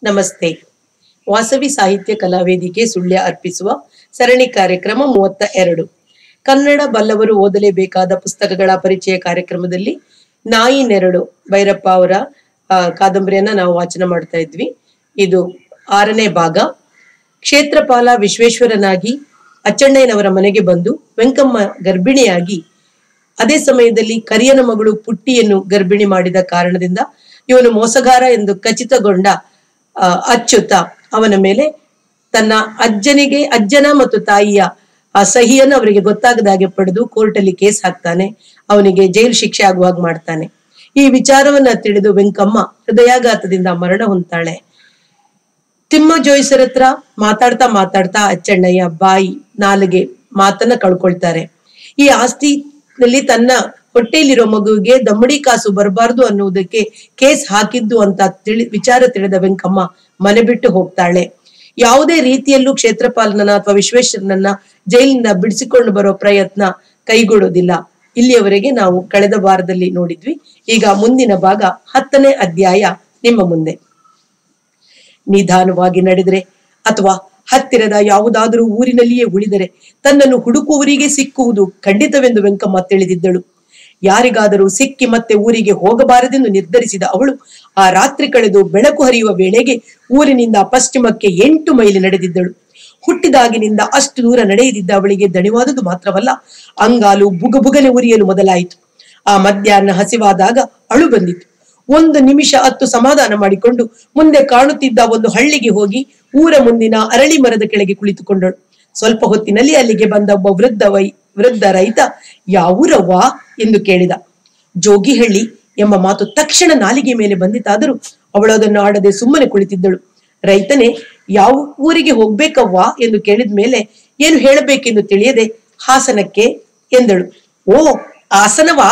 ನಮಸ್ತೆ ವಾಸವಿ ಸಾಹಿತ್ಯ ಕಲಾವೇದಿಕೆ ಸುಳ್ಯ ಅರ್ಪಿಸುವ ಸರಣಿ ಕಾರ್ಯಕ್ರಮ ಮೂವತ್ತ ಎರಡು ಕನ್ನಡ ಬಲ್ಲವರು ಓದಲೇಬೇಕಾದ ಪುಸ್ತಕಗಳ ಪರಿಚಯ ಕಾರ್ಯಕ್ರಮದಲ್ಲಿ ನಾಯಿ ನೆರಳು ಭೈರಪ್ಪ ಅವರ ಆ, ಕಾದಂಬರಿಯನ್ನ ನಾವು ವಾಚನ ಮಾಡ್ತಾ ಇದ್ವಿ ಇದು ಆರನೇ ಭಾಗ ಕ್ಷೇತ್ರಪಾಲ ವಿಶ್ವೇಶ್ವರನಾಗಿ ಅಚ್ಚಣ್ಣಯ್ಯನವರ ಮನೆಗೆ ಬಂದು ವೆಂಕಮ್ಮ ಗರ್ಭಿಣಿಯಾಗಿ ಅದೇ ಸಮಯದಲ್ಲಿ ಕರಿಯನ ಮಗಳು ಪುಟ್ಟಿಯನ್ನು ಗರ್ಭಿಣಿ ಮಾಡಿದ ಕಾರಣದಿಂದ ಇವನು ಮೋಸಗಾರ ಎಂದು ಖಚಿತಗೊಂಡ ಆ, ಅಚ್ಯುತ ಅವನ ಮೇಲೆ ತನ್ನ ಅಜ್ಜನಿಗೆ ಅಜ್ಜನ ಮತ್ತು ತಾಯಿಯ ಆ ಸಹಿಯನ್ನು ಅವರಿಗೆ ಗೊತ್ತಾಗದ ಹಾಗೆ ಪಡೆದು ಕೋರ್ಟಲ್ಲಿ ಕೇಸ್ ಹಾಕ್ತಾನೆ ಅವನಿಗೆ ಜೈಲು ಶಿಕ್ಷೆ ಆಗುವಾಗ ಮಾಡ್ತಾನೆ ಈ ವಿಚಾರವನ್ನ ತಿಳಿದು ವೆಂಕಮ್ಮ ಹೃದಯಾಘಾತದಿಂದ ಮರಣ ಹೊಂದ್ತಾಳೆ ತಿಮ್ಮ ಜೋಯಿಸರ ಹತ್ರ ಮಾತಾಡ್ತಾ ಮಾತಾಡ್ತಾ ಅಚ್ಚಣ್ಣಯ್ಯ ಬಾಯಿ ನಾಲಿಗೆ ಮಾತನ್ನ ಕಳ್ಕೊಳ್ತಾರೆ ಈ ಆಸ್ತಿನಲ್ಲಿ ತನ್ನ ಹೊಟ್ಟೆಯಲ್ಲಿರೋ ಮಗುವಿಗೆ ದಮ್ಮಡಿ ಕಾಸು ಬರಬಾರ್ದು ಅನ್ನುವುದಕ್ಕೆ ಕೇಸ್ ಹಾಕಿದ್ದು ಅಂತ ತಿಳಿ ವಿಚಾರ ತಿಳಿದ ವೆಂಕಮ್ಮ ಮನೆ ಬಿಟ್ಟು ಹೋಗ್ತಾಳೆ ಯಾವುದೇ ರೀತಿಯಲ್ಲೂ ಕ್ಷೇತ್ರಪಾಲನನ್ನ ಅಥವಾ ವಿಶ್ವೇಶ್ವರನನ್ನ ಜೈಲಿನಿಂದ ಬಿಡಿಸಿಕೊಂಡು ಬರೋ ಪ್ರಯತ್ನ ಕೈಗೂಡೋದಿಲ್ಲ ಇಲ್ಲಿಯವರೆಗೆ ನಾವು ಕಳೆದ ವಾರದಲ್ಲಿ ನೋಡಿದ್ವಿ ಈಗ ಮುಂದಿನ ಭಾಗ ಹತ್ತನೇ ಅಧ್ಯಾಯ ನಿಮ್ಮ ಮುಂದೆ ನಿಧಾನವಾಗಿ ನಡೆದರೆ ಅಥವಾ ಹತ್ತಿರದ ಯಾವುದಾದರೂ ಊರಿನಲ್ಲಿಯೇ ಉಳಿದರೆ ತನ್ನನ್ನು ಹುಡುಕುವವರಿಗೆ ಸಿಕ್ಕುವುದು ಖಂಡಿತವೆಂದು ವೆಂಕಮ್ಮ ತಿಳಿದಿದ್ದಳು ಯಾರಿಗಾದರೂ ಸಿಕ್ಕಿ ಮತ್ತೆ ಊರಿಗೆ ಹೋಗಬಾರದೆಂದು ನಿರ್ಧರಿಸಿದ ಅವಳು ಆ ರಾತ್ರಿ ಕಳೆದು ಬೆಳಕು ಹರಿಯುವ ವೇಳೆಗೆ ಊರಿನಿಂದ ಪಶ್ಚಿಮಕ್ಕೆ ಎಂಟು ಮೈಲಿ ನಡೆದಿದ್ದಳು ಹುಟ್ಟಿದಾಗಿನಿಂದ ಅಷ್ಟು ದೂರ ನಡೆಯದಿದ್ದ ಅವಳಿಗೆ ದಣಿವಾದುದು ಮಾತ್ರವಲ್ಲ ಅಂಗಾಲು ಬುಗಬುಗನೆ ಉರಿಯಲು ಮೊದಲಾಯಿತು ಆ ಮಧ್ಯಾಹ್ನ ಹಸಿವಾದಾಗ ಅಳು ಬಂದಿತು ಒಂದು ನಿಮಿಷ ಹತ್ತು ಸಮಾಧಾನ ಮಾಡಿಕೊಂಡು ಮುಂದೆ ಕಾಣುತ್ತಿದ್ದ ಒಂದು ಹಳ್ಳಿಗೆ ಹೋಗಿ ಊರ ಮುಂದಿನ ಅರಳಿ ಮರದ ಕೆಳಗೆ ಕುಳಿತುಕೊಂಡಳು ಸ್ವಲ್ಪ ಹೊತ್ತಿನಲ್ಲಿ ಅಲ್ಲಿಗೆ ಬಂದ ಒಬ್ಬ ವೃದ್ಧ ವೈ ವೃದ್ಧ ರೈತ ಯಾವೂರವ್ವಾ ಎಂದು ಕೇಳಿದ ಜೋಗಿಹಳ್ಳಿ ಎಂಬ ಮಾತು ತಕ್ಷಣ ನಾಲಿಗೆ ಮೇಲೆ ಬಂದಿತಾದರೂ ಅವಳು ಅದನ್ನು ಆಡದೆ ಸುಮ್ಮನೆ ಕುಳಿತಿದ್ದಳು ರೈತನೇ ಯಾವ ಊರಿಗೆ ಹೋಗ್ಬೇಕವ್ವಾ ಎಂದು ಕೇಳಿದ ಮೇಲೆ ಏನು ಹೇಳಬೇಕೆಂದು ತಿಳಿಯದೆ ಹಾಸನಕ್ಕೆ ಎಂದಳು ಓ ಹಾಸನವಾ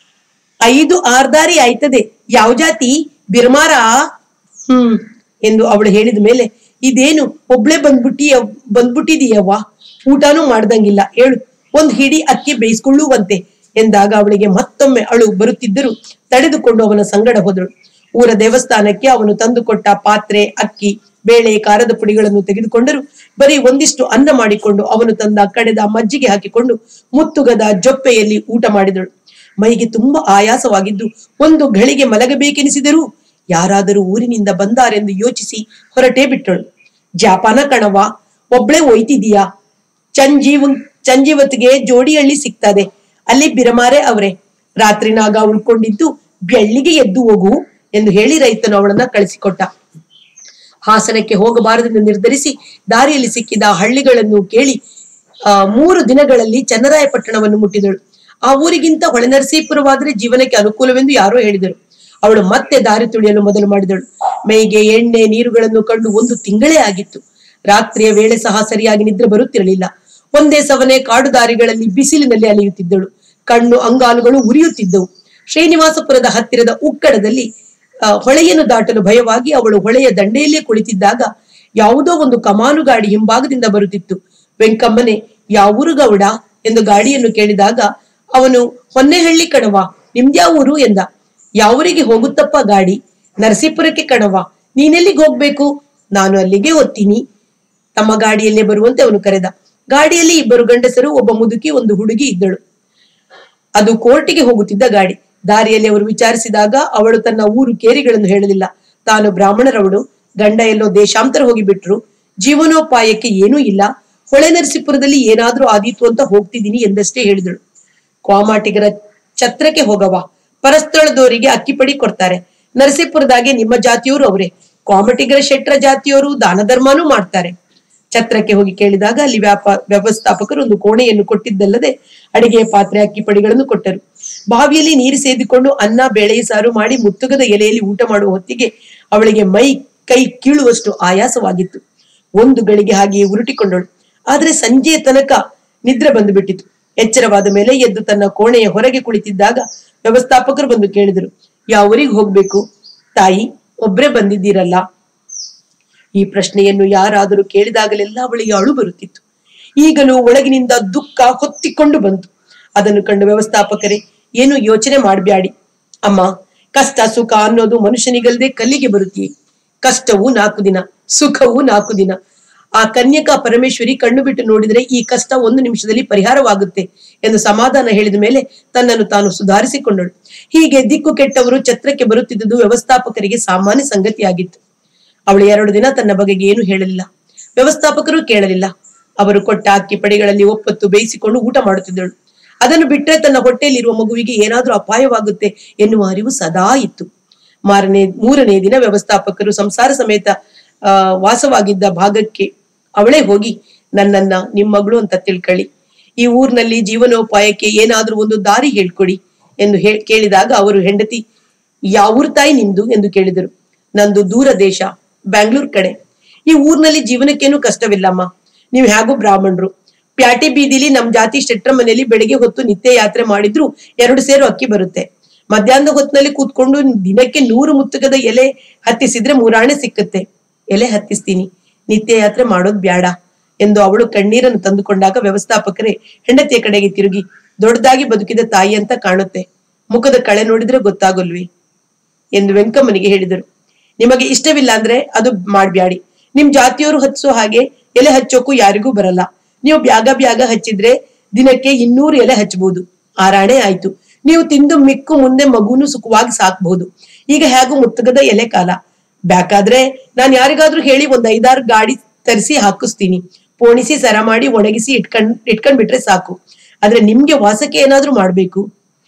ಐದು ಆರ್ದಾರಿ ಆಯ್ತದೆ ಯಾವ ಜಾತಿ ಬಿರ್ಮಾರ ಹ್ಮ್ ಎಂದು ಅವಳು ಹೇಳಿದ ಮೇಲೆ ಇದೇನು ಒಬ್ಳೆ ಬಂದ್ಬಿಟ್ಟಿಯ ಬಂದ್ಬಿಟ್ಟಿದೀಯವ್ವ ಊಟನೂ ಮಾಡ್ದಂಗಿಲ್ಲ ಹೇಳು ಒಂದ್ ಹಿಡಿ ಅಕ್ಕಿ ಬೇಯಿಸ್ಕೊಳ್ಳುವಂತೆ ಎಂದಾಗ ಅವಳಿಗೆ ಮತ್ತೊಮ್ಮೆ ಅಳು ಬರುತ್ತಿದ್ದರೂ ತಡೆದುಕೊಂಡು ಅವನ ಸಂಗಡ ಹೋದಳು ಊರ ದೇವಸ್ಥಾನಕ್ಕೆ ಅವನು ತಂದುಕೊಟ್ಟ ಪಾತ್ರೆ ಅಕ್ಕಿ ಬೇಳೆ ಖಾರದ ಪುಡಿಗಳನ್ನು ತೆಗೆದುಕೊಂಡರು ಬರೀ ಒಂದಿಷ್ಟು ಅನ್ನ ಮಾಡಿಕೊಂಡು ಅವನು ತಂದ ಕಡೆದ ಮಜ್ಜಿಗೆ ಹಾಕಿಕೊಂಡು ಮುತ್ತುಗದ ಜೊಪ್ಪೆಯಲ್ಲಿ ಊಟ ಮಾಡಿದಳು ಮೈಗೆ ತುಂಬಾ ಆಯಾಸವಾಗಿದ್ದು ಒಂದು ಘಳಿಗೆ ಮಲಗಬೇಕೆನಿಸಿದರೂ ಯಾರಾದರೂ ಊರಿನಿಂದ ಬಂದಾರೆಂದು ಯೋಚಿಸಿ ಹೊರಟೇ ಬಿಟ್ಟಳು ಜಾಪಾನ ಕಣವ ಒಬ್ಳೆ ಒಯ್ತಿದೀಯಾ ಚಂಜೀವ್ ಚಂಜೀವತ್ಗೆ ಜೋಡಿಹಳ್ಳಿ ಸಿಗ್ತದೆ ಅಲ್ಲಿ ಬಿರಮಾರೆ ಅವರೇ ರಾತ್ರಿನಾಗ ಉಳ್ಕೊಂಡಿದ್ದು ಬೆಳ್ಳಿಗೆ ಎದ್ದು ಹೋಗು ಎಂದು ಹೇಳಿ ರೈತನು ಅವಳನ್ನ ಕಳಿಸಿಕೊಟ್ಟ ಹಾಸನಕ್ಕೆ ಹೋಗಬಾರದೆಂದು ನಿರ್ಧರಿಸಿ ದಾರಿಯಲ್ಲಿ ಸಿಕ್ಕಿದ ಹಳ್ಳಿಗಳನ್ನು ಕೇಳಿ ಆ ಮೂರು ದಿನಗಳಲ್ಲಿ ಚನ್ನರಾಯಪಟ್ಟಣವನ್ನು ಮುಟ್ಟಿದಳು ಆ ಊರಿಗಿಂತ ಹೊಳೆನರಸೀಪುರವಾದರೆ ಜೀವನಕ್ಕೆ ಅನುಕೂಲವೆಂದು ಯಾರೋ ಹೇಳಿದರು ಅವಳು ಮತ್ತೆ ದಾರಿ ತುಳಿಯಲು ಮೊದಲು ಮಾಡಿದಳು ಮೈಗೆ ಎಣ್ಣೆ ನೀರುಗಳನ್ನು ಕಂಡು ಒಂದು ತಿಂಗಳೇ ಆಗಿತ್ತು ರಾತ್ರಿಯ ವೇಳೆ ಸಹ ಸರಿಯಾಗಿ ನಿದ್ರೆ ಬರುತ್ತಿರಲಿಲ್ಲ ಒಂದೇ ಸವನೆ ಕಾಡು ದಾರಿಗಳಲ್ಲಿ ಬಿಸಿಲಿನಲ್ಲಿ ಅಲೆಯುತ್ತಿದ್ದಳು ಕಣ್ಣು ಅಂಗಾಲುಗಳು ಉರಿಯುತ್ತಿದ್ದವು ಶ್ರೀನಿವಾಸಪುರದ ಹತ್ತಿರದ ಉಕ್ಕಡದಲ್ಲಿ ಆ, ಹೊಳೆಯನ್ನು ದಾಟಲು ಭಯವಾಗಿ ಅವಳು ಹೊಳೆಯ ದಂಡೆಯಲ್ಲೇ ಕುಳಿತಿದ್ದಾಗ ಯಾವುದೋ ಒಂದು ಕಮಾನು ಗಾಡಿ ಹಿಂಭಾಗದಿಂದ ಬರುತ್ತಿತ್ತು ವೆಂಕಮ್ಮನೆ ಯಾವೂರು ಗೌಡ ಎಂದು ಗಾಡಿಯನ್ನು ಕೇಳಿದಾಗ ಅವನು ಹೊನ್ನೆಹಳ್ಳಿ ಕಣವ ನಿಮ್ದ್ಯಾವ ಊರು ಎಂದ ಯಾವೂರಿಗೆ ಹೋಗುತ್ತಪ್ಪ ಗಾಡಿ ನರಸೀಪುರಕ್ಕೆ ಕಣವ ನೀನೆಲ್ಲಿಗೆ ಹೋಗ್ಬೇಕು ನಾನು ಅಲ್ಲಿಗೆ ಹೋಗ್ತೀನಿ ತಮ್ಮ ಗಾಡಿಯಲ್ಲೇ ಬರುವಂತೆ ಅವನು ಕರೆದ ಗಾಡಿಯಲ್ಲಿ ಇಬ್ಬರು ಗಂಡಸರು ಒಬ್ಬ ಮುದುಕಿ ಒಂದು ಹುಡುಗಿ ಇದ್ದಳು ಅದು ಕೋರ್ಟಿಗೆ ಹೋಗುತ್ತಿದ್ದ ಗಾಡಿ ದಾರಿಯಲ್ಲಿ ಅವರು ವಿಚಾರಿಸಿದಾಗ ಅವಳು ತನ್ನ ಊರು ಕೇರಿಗಳನ್ನು ಹೇಳಲಿಲ್ಲ ತಾನು ಬ್ರಾಹ್ಮಣರವಳು ಗಂಡ ಎಲ್ಲೋ ದೇಶಾಂತರ ಹೋಗಿಬಿಟ್ರು ಜೀವನೋಪಾಯಕ್ಕೆ ಏನೂ ಇಲ್ಲ ಹೊಳೆ ನರಸೀಪುರದಲ್ಲಿ ಏನಾದ್ರೂ ಆದೀತು ಅಂತ ಹೋಗ್ತಿದ್ದೀನಿ ಎಂದಷ್ಟೇ ಹೇಳಿದಳು ಕ್ವಾಮಾಟಿಗರ ಛತ್ರಕ್ಕೆ ಹೋಗವ ಪರಸ್ಥಳದವರಿಗೆ ಅಕ್ಕಿ ಪಡಿ ಕೊಡ್ತಾರೆ ನರಸೀಪುರದಾಗೆ ನಿಮ್ಮ ಜಾತಿಯವರು ಅವರೇ ಕ್ವಾಮಟಿಗರ ಶೆಟ್ರ ಜಾತಿಯವರು ದಾನ ಧರ್ಮನೂ ಮಾಡ್ತಾರೆ ಛತ್ರಕ್ಕೆ ಹೋಗಿ ಕೇಳಿದಾಗ ಅಲ್ಲಿ ವ್ಯಾಪ ವ್ಯವಸ್ಥಾಪಕರು ಒಂದು ಕೋಣೆಯನ್ನು ಕೊಟ್ಟಿದ್ದಲ್ಲದೆ ಅಡಿಗೆಯ ಪಾತ್ರೆ ಅಕ್ಕಿ ಪಡಿಗಳನ್ನು ಕೊಟ್ಟರು ಬಾವಿಯಲ್ಲಿ ನೀರು ಸೇದಿಕೊಂಡು ಅನ್ನ ಬೇಳೆ ಸಾರು ಮಾಡಿ ಮುತ್ತುಗದ ಎಲೆಯಲ್ಲಿ ಊಟ ಮಾಡುವ ಹೊತ್ತಿಗೆ ಅವಳಿಗೆ ಮೈ ಕೈ ಕೀಳುವಷ್ಟು ಆಯಾಸವಾಗಿತ್ತು ಒಂದು ಗಳಿಗೆ ಹಾಗೆಯೇ ಉರುಟಿಕೊಂಡಳು ಆದ್ರೆ ಸಂಜೆಯ ತನಕ ನಿದ್ರೆ ಬಂದು ಬಿಟ್ಟಿತು ಎಚ್ಚರವಾದ ಮೇಲೆ ಎದ್ದು ತನ್ನ ಕೋಣೆಯ ಹೊರಗೆ ಕುಳಿತಿದ್ದಾಗ ವ್ಯವಸ್ಥಾಪಕರು ಬಂದು ಕೇಳಿದರು ಯಾವ ಊರಿಗೆ ಹೋಗ್ಬೇಕು ತಾಯಿ ಒಬ್ರೇ ಬಂದಿದ್ದೀರಲ್ಲ ಈ ಪ್ರಶ್ನೆಯನ್ನು ಯಾರಾದರೂ ಕೇಳಿದಾಗಲೆಲ್ಲ ಅವಳಿಗೆ ಅಳು ಬರುತ್ತಿತ್ತು ಈಗಲೂ ಒಳಗಿನಿಂದ ದುಃಖ ಹೊತ್ತಿಕೊಂಡು ಬಂತು ಅದನ್ನು ಕಂಡು ವ್ಯವಸ್ಥಾಪಕರೇ ಏನು ಯೋಚನೆ ಮಾಡಬ್ಯಾಡಿ ಅಮ್ಮ ಕಷ್ಟ ಸುಖ ಅನ್ನೋದು ಮನುಷ್ಯನಿಗಲ್ದೆ ಕಲ್ಲಿಗೆ ಬರುತ್ತೀಯೇ ಕಷ್ಟವು ನಾಲ್ಕು ದಿನ ಸುಖವು ನಾಲ್ಕು ದಿನ ಆ ಕನ್ಯಕಾ ಪರಮೇಶ್ವರಿ ಕಣ್ಣು ಬಿಟ್ಟು ನೋಡಿದರೆ ಈ ಕಷ್ಟ ಒಂದು ನಿಮಿಷದಲ್ಲಿ ಪರಿಹಾರವಾಗುತ್ತೆ ಎಂದು ಸಮಾಧಾನ ಹೇಳಿದ ಮೇಲೆ ತನ್ನನ್ನು ತಾನು ಸುಧಾರಿಸಿಕೊಂಡಳು ಹೀಗೆ ದಿಕ್ಕು ಕೆಟ್ಟವರು ಛತ್ರಕ್ಕೆ ಬರುತ್ತಿದ್ದುದು ವ್ಯವಸ್ಥಾಪಕರಿಗೆ ಸಾಮಾನ್ಯ ಸಂಗತಿಯಾಗಿತ್ತು ಅವಳು ಎರಡು ದಿನ ತನ್ನ ಬಗೆಗೆ ಏನು ಹೇಳಲಿಲ್ಲ ವ್ಯವಸ್ಥಾಪಕರು ಕೇಳಲಿಲ್ಲ ಅವರು ಕೊಟ್ಟ ಅಕ್ಕಿ ಪಡಿಗಳಲ್ಲಿ ಒಪ್ಪತ್ತು ಬೇಯಿಸಿಕೊಂಡು ಊಟ ಮಾಡುತ್ತಿದ್ದಳು ಅದನ್ನು ಬಿಟ್ಟರೆ ತನ್ನ ಹೊಟ್ಟೆಯಲ್ಲಿರುವ ಮಗುವಿಗೆ ಏನಾದ್ರೂ ಅಪಾಯವಾಗುತ್ತೆ ಎನ್ನುವ ಅರಿವು ಸದಾ ಇತ್ತು ಮಾರನೇ ಮೂರನೇ ದಿನ ವ್ಯವಸ್ಥಾಪಕರು ಸಂಸಾರ ಸಮೇತ ಆ ವಾಸವಾಗಿದ್ದ ಭಾಗಕ್ಕೆ ಅವಳೇ ಹೋಗಿ ನನ್ನನ್ನ ನಿಮ್ ಮಗಳು ಅಂತ ತಿಳ್ಕೊಳ್ಳಿ ಈ ಊರಿನಲ್ಲಿ ಜೀವನೋಪಾಯಕ್ಕೆ ಏನಾದ್ರೂ ಒಂದು ದಾರಿ ಹೇಳ್ಕೊಡಿ ಎಂದು ಹೇ ಕೇಳಿದಾಗ ಅವರು ಹೆಂಡತಿ ಯಾವೂರ್ ತಾಯಿ ನಿಮ್ದು ಎಂದು ಕೇಳಿದರು ನಂದು ದೂರ ದೇಶ ಬ್ಯಾಂಗ್ಳೂರ್ ಕಡೆ ಈ ಊರಿನಲ್ಲಿ ಜೀವನಕ್ಕೇನು ಕಷ್ಟವಿಲ್ಲಮ್ಮ ನೀವು ಹೇಗೂ ಬ್ರಾಹ್ಮಣರು ಪ್ಯಾಟಿ ಬೀದಿಲಿ ನಮ್ ಜಾತಿ ಶೆಟ್ರ ಮನೆಯಲ್ಲಿ ಬೆಳಿಗ್ಗೆ ಹೊತ್ತು ನಿತ್ಯ ಯಾತ್ರೆ ಮಾಡಿದ್ರು ಎರಡು ಸೇರು ಅಕ್ಕಿ ಬರುತ್ತೆ ಮಧ್ಯಾಹ್ನದ ಹೊತ್ತಿನಲ್ಲಿ ಕೂತ್ಕೊಂಡು ದಿನಕ್ಕೆ ನೂರು ಮುತ್ತುಗದ ಎಲೆ ಹತ್ತಿಸಿದ್ರೆ ಮೂರಾಣೆ ಸಿಕ್ಕುತ್ತೆ ಎಲೆ ಹತ್ತಿಸ್ತೀನಿ ನಿತ್ಯ ಯಾತ್ರೆ ಮಾಡೋದ್ ಬ್ಯಾಡ ಎಂದು ಅವಳು ಕಣ್ಣೀರನ್ನು ತಂದುಕೊಂಡಾಗ ವ್ಯವಸ್ಥಾಪಕರೇ ಹೆಂಡತಿಯ ಕಡೆಗೆ ತಿರುಗಿ ದೊಡ್ಡದಾಗಿ ಬದುಕಿದ ತಾಯಿ ಅಂತ ಕಾಣುತ್ತೆ ಮುಖದ ಕಳೆ ನೋಡಿದ್ರೆ ಗೊತ್ತಾಗಲ್ವಿ ಎಂದು ವೆಂಕಮ್ಮನಿಗೆ ಹೇಳಿದರು ನಿಮಗೆ ಇಷ್ಟವಿಲ್ಲ ಅಂದ್ರೆ ಅದು ಮಾಡ್ಬ್ಯಾಡಿ ನಿಮ್ ಜಾತಿಯವರು ಹಚ್ಚೋ ಹಾಗೆ ಎಲೆ ಹಚ್ಚೋಕು ಯಾರಿಗೂ ಬರಲ್ಲ ನೀವು ಬ್ಯಾಗ ಬ್ಯಾಗ ಹಚ್ಚಿದ್ರೆ ದಿನಕ್ಕೆ ಇನ್ನೂರು ಎಲೆ ಹಚ್ಚಬಹುದು ಆರಾಣೆ ಆಯ್ತು ನೀವು ತಿಂದು ಮಿಕ್ಕು ಮುಂದೆ ಮಗುನು ಸುಖವಾಗಿ ಸಾಕ್ಬಹುದು ಈಗ ಹೇಗೂ ಮುತ್ತಗದ ಎಲೆ ಕಾಲ ಬೇಕಾದ್ರೆ ನಾನ್ ಯಾರಿಗಾದ್ರೂ ಹೇಳಿ ಒಂದ್ ಐದಾರು ಗಾಡಿ ತರಿಸಿ ಹಾಕಿಸ್ತೀನಿ ಪೋಣಿಸಿ ಸರ ಮಾಡಿ ಒಣಗಿಸಿ ಇಟ್ಕೊಂಡ್ ಇಟ್ಕೊಂಡ್ ಬಿಟ್ರೆ ಸಾಕು ಆದ್ರೆ ನಿಮ್ಗೆ ವಾಸಕ್ಕೆ ಏನಾದ್ರೂ ಮಾಡ್ಬೇಕು